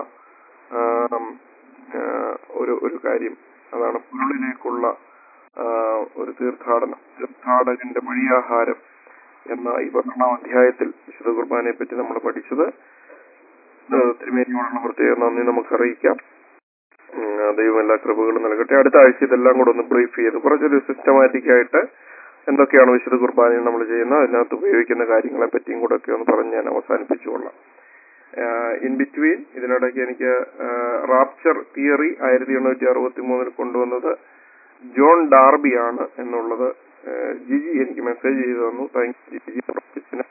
ആം, ആ, ഒരു ഒരു കാര്യം അതാണ് പൊരുളിലേക്കുള്ള ആ, ഒരു തീർത്ഥാടനം തീർത്ഥാടകന്റെ വഴിയാഹാരം എന്ന ഈ പന്ത്രണ്ടാം അധ്യായത്തിൽ വിശുദ്ധ കുർബാനയെ പറ്റി നമ്മൾ പഠിച്ചത് ആ, തിരുമേനിയോടുള്ള പ്രത്യേക നന്ദി നമുക്ക് അറിയിക്കാം ഉം, ആ, ദൈവം എല്ലാ കൃപകളും നൽകട്ടെ അടുത്ത ആഴ്ച ഇതെല്ലാം കൂടെ ഒന്ന് ബ്രീഫ് ചെയ്ത് കുറച്ചൊരു സിസ്റ്റമാറ്റിക് ആയിട്ട് എന്തൊക്കെയാണ് വിശുദ്ധ കുർബാനയിൽ നമ്മൾ ചെയ്യുന്നത് അതിനകത്ത് ഉപയോഗിക്കുന്ന കാര്യങ്ങളെ പറ്റിയും കൂടെ ഒക്കെ ഒന്ന് പറഞ്ഞ് ഞാൻ അവസാനിപ്പിച്ചുകൊള്ളാം ഇൻ ബിറ്റ്വീൻ ഇതിനിടയ്ക്ക് എനിക്ക് റാപ്ചർ തിയറി ആയിരത്തി എണ്ണൂറ്റി അറുപത്തി മൂന്നിൽ കൊണ്ടുവന്നത് ജോൺ ഡാർബിയാണ് എന്നുള്ളത് ആ, ജിജി എനിക്ക് മെസ്സേജ് ചെയ്തു തന്നു താങ്ക് ജിജി പ്രൊഫസറിന്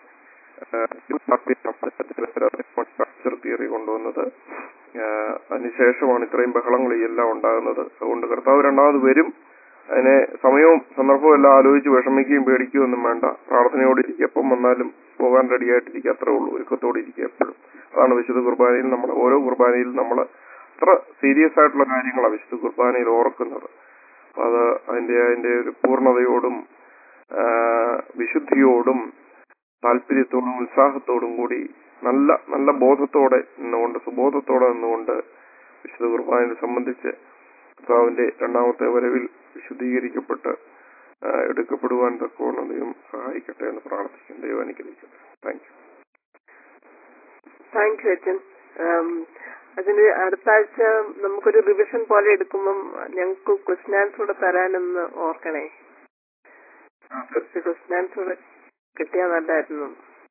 റാപ്ചർ തിയറി കൊണ്ടുവന്നത് ആ, അതിനുശേഷമാണ് ഇത്രയും ബഹളങ്ങൾ ഈ എല്ലാം ഉണ്ടാകുന്നത് അതുകൊണ്ട് കർത്താവ് രണ്ടാമത് വരും അതിനെ സമയവും സന്ദർഭവും എല്ലാം ആലോചിച്ച് വിഷമിക്കുകയും പേടിക്കുകയും ഒന്നും വേണ്ട പ്രാർത്ഥനയോടെ ഇരിക്കുക എപ്പം വന്നാലും പോകാൻ റെഡിയായിട്ടിരിക്കുക അത്രേ ഉള്ളൂ ഒരുക്കത്തോടെ ഇരിക്കുക എപ്പോഴും അതാണ് വിശുദ്ധ കുർബാനയിൽ നമ്മൾ ഓരോ കുർബാനയിൽ നമ്മൾ അത്ര സീരിയസ് ആയിട്ടുള്ള കാര്യങ്ങളാണ് വിശുദ്ധ കുർബാനയിൽ ഓർക്കുന്നത് അപ്പൊ അത് അതിന്റെ അതിന്റെ ഒരു പൂർണ്ണതയോടും ആ, വിശുദ്ധിയോടും താല്പര്യത്തോടും ഉത്സാഹത്തോടും കൂടി നല്ല നല്ല ബോധത്തോടെ നിന്നുകൊണ്ട് സുബോധത്തോടെ നിന്നുകൊണ്ട് വിശുദ്ധ കുർബാനയെ സംബന്ധിച്ച് കർത്താവിന്റെ രണ്ടാമത്തെ വരവിൽ വിശുദ്ധീകരിക്കപ്പെട്ട് ആ, എടുക്കപ്പെടുവാൻ തക്കവണ്ണം ദൈവം സഹായിക്കട്ടെ എന്ന് പ്രാർത്ഥിക്കും ദൈവം അനുഗ്രഹിക്കട്ടെ താങ്ക് യു താങ്ക് യു അച്ഛൻ ഉം, അതിന് അടുത്ത ആഴ്ച നമുക്കൊരു റിവിഷൻ പോലെ എടുക്കുമ്പം ഞങ്ങൾക്ക് ക്വസ്റ്റ്യൻ ആൻസർ കൂടെ തരാനെന്ന് ഓർക്കണേ കുറച്ച് ക്വസ്റ്റ്യൻ ആൻസർ കൂടെ കിട്ടിയാൽ നല്ലതായിരുന്നു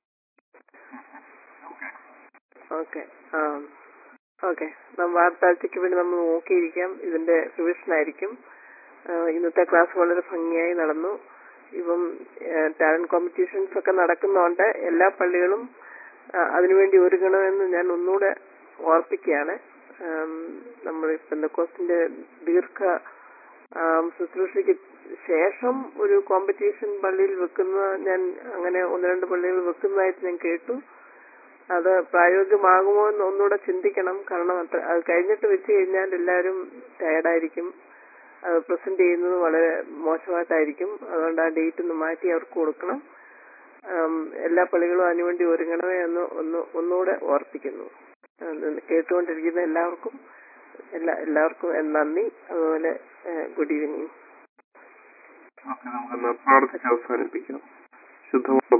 ഓക്കെ ആ ഓക്കെ അടുത്ത ആഴ്ചക്ക് വേണ്ടി നമ്മൾ നോക്കിയിരിക്കാം ഇതിന്റെ റിവിഷൻ ആയിരിക്കും ആ, ഇന്നത്തെ ക്ലാസ് വളരെ ഭംഗിയായി നടന്നു ഇപ്പം ടാലന്റ് കോമ്പറ്റീഷൻസ് ഒക്കെ നടക്കുന്നതുകൊണ്ട് എല്ലാ പള്ളികളും ആ, അതിനുവേണ്ടി ഒരുങ്ങണമെന്ന് ഞാൻ ഒന്നുകൂടെ ഓർപ്പിക്കുകയാണ് ആം, നമ്മൾ പെന്തക്കോസ്റ്റിന്റെ ദീർഘ ആം, ശുശ്രൂഷയ്ക്ക് ശേഷം ഒരു കോമ്പറ്റീഷൻ പള്ളിയിൽ വെക്കുന്ന ഞാൻ അങ്ങനെ ഒന്ന് രണ്ട് പള്ളികൾ വെക്കുന്നതായിട്ട് ഞാൻ കേട്ടു അത് പ്രായോഗികമാകുമോ എന്ന് ഒന്നുകൂടെ ചിന്തിക്കണം കാരണം അത്ര അത് കഴിഞ്ഞിട്ട് വെച്ച് കഴിഞ്ഞാൽ എല്ലാവരും ടയർഡായിരിക്കും അത് പ്രസന്റ് ചെയ്യുന്നത് വളരെ മോശമായിട്ടായിരിക്കും അതുകൊണ്ട് ആ ഡേറ്റ് ഒന്ന് മാറ്റി അവർക്ക് കൊടുക്കണം ആം, എല്ലാ പള്ളികളും അതിനുവേണ്ടി ഒരുങ്ങണമേ എന്ന് ഒന്ന് ഒന്നുകൂടെ ഓർപ്പിക്കുന്നു അത് കേട്ടുകൊണ്ടിരിക്കുന്ന എല്ലാവർക്കും എല്ലാ എല്ലാവർക്കും നന്ദി അതുപോലെ ഗുഡ് ഈവനിങ് ഓക്കെ നമുക്കെന്ന് പ്രാർത്ഥിച്ച് അവസാനിപ്പിക്കാം ശുദ്ധമുള്ള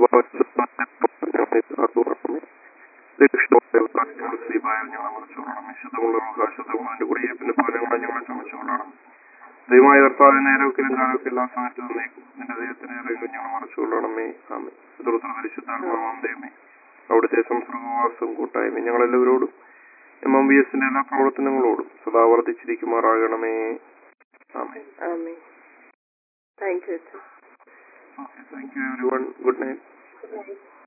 ശുദ്ധമുള്ള കുടിയേപ്പിന്റെ ഫലങ്ങളെ ഞങ്ങളെ ചമച്ചുകൊള്ളണം ദൈവമായ കർത്താവിനെ നേരൊക്കിലും കാലൊക്കെ എല്ലാ സമയത്തും നന്നേക്കും നിന്റെ ദൈവത്തിന് ഇറങ്ങി ഞങ്ങൾ മറച്ചുകൊള്ളണമേ ആമേ പിതൃത്ര പരിശുദ്ധാത്മാവാം ദൈവമേ അവിടുത്തെ സംസർഗവാസവും കൂട്ടായ്മ ഞങ്ങളെല്ലാവരോടും എം എം ബി എസിന്റെ എല്ലാ പ്രവർത്തനങ്ങളോടും സദാ വർദ്ധിച്ചിരിക്കുമാറാകണമേ ആമേ ആമേ താങ്ക് യു അച്ഛൻ Okay, thank you everyone. Good night. Good night.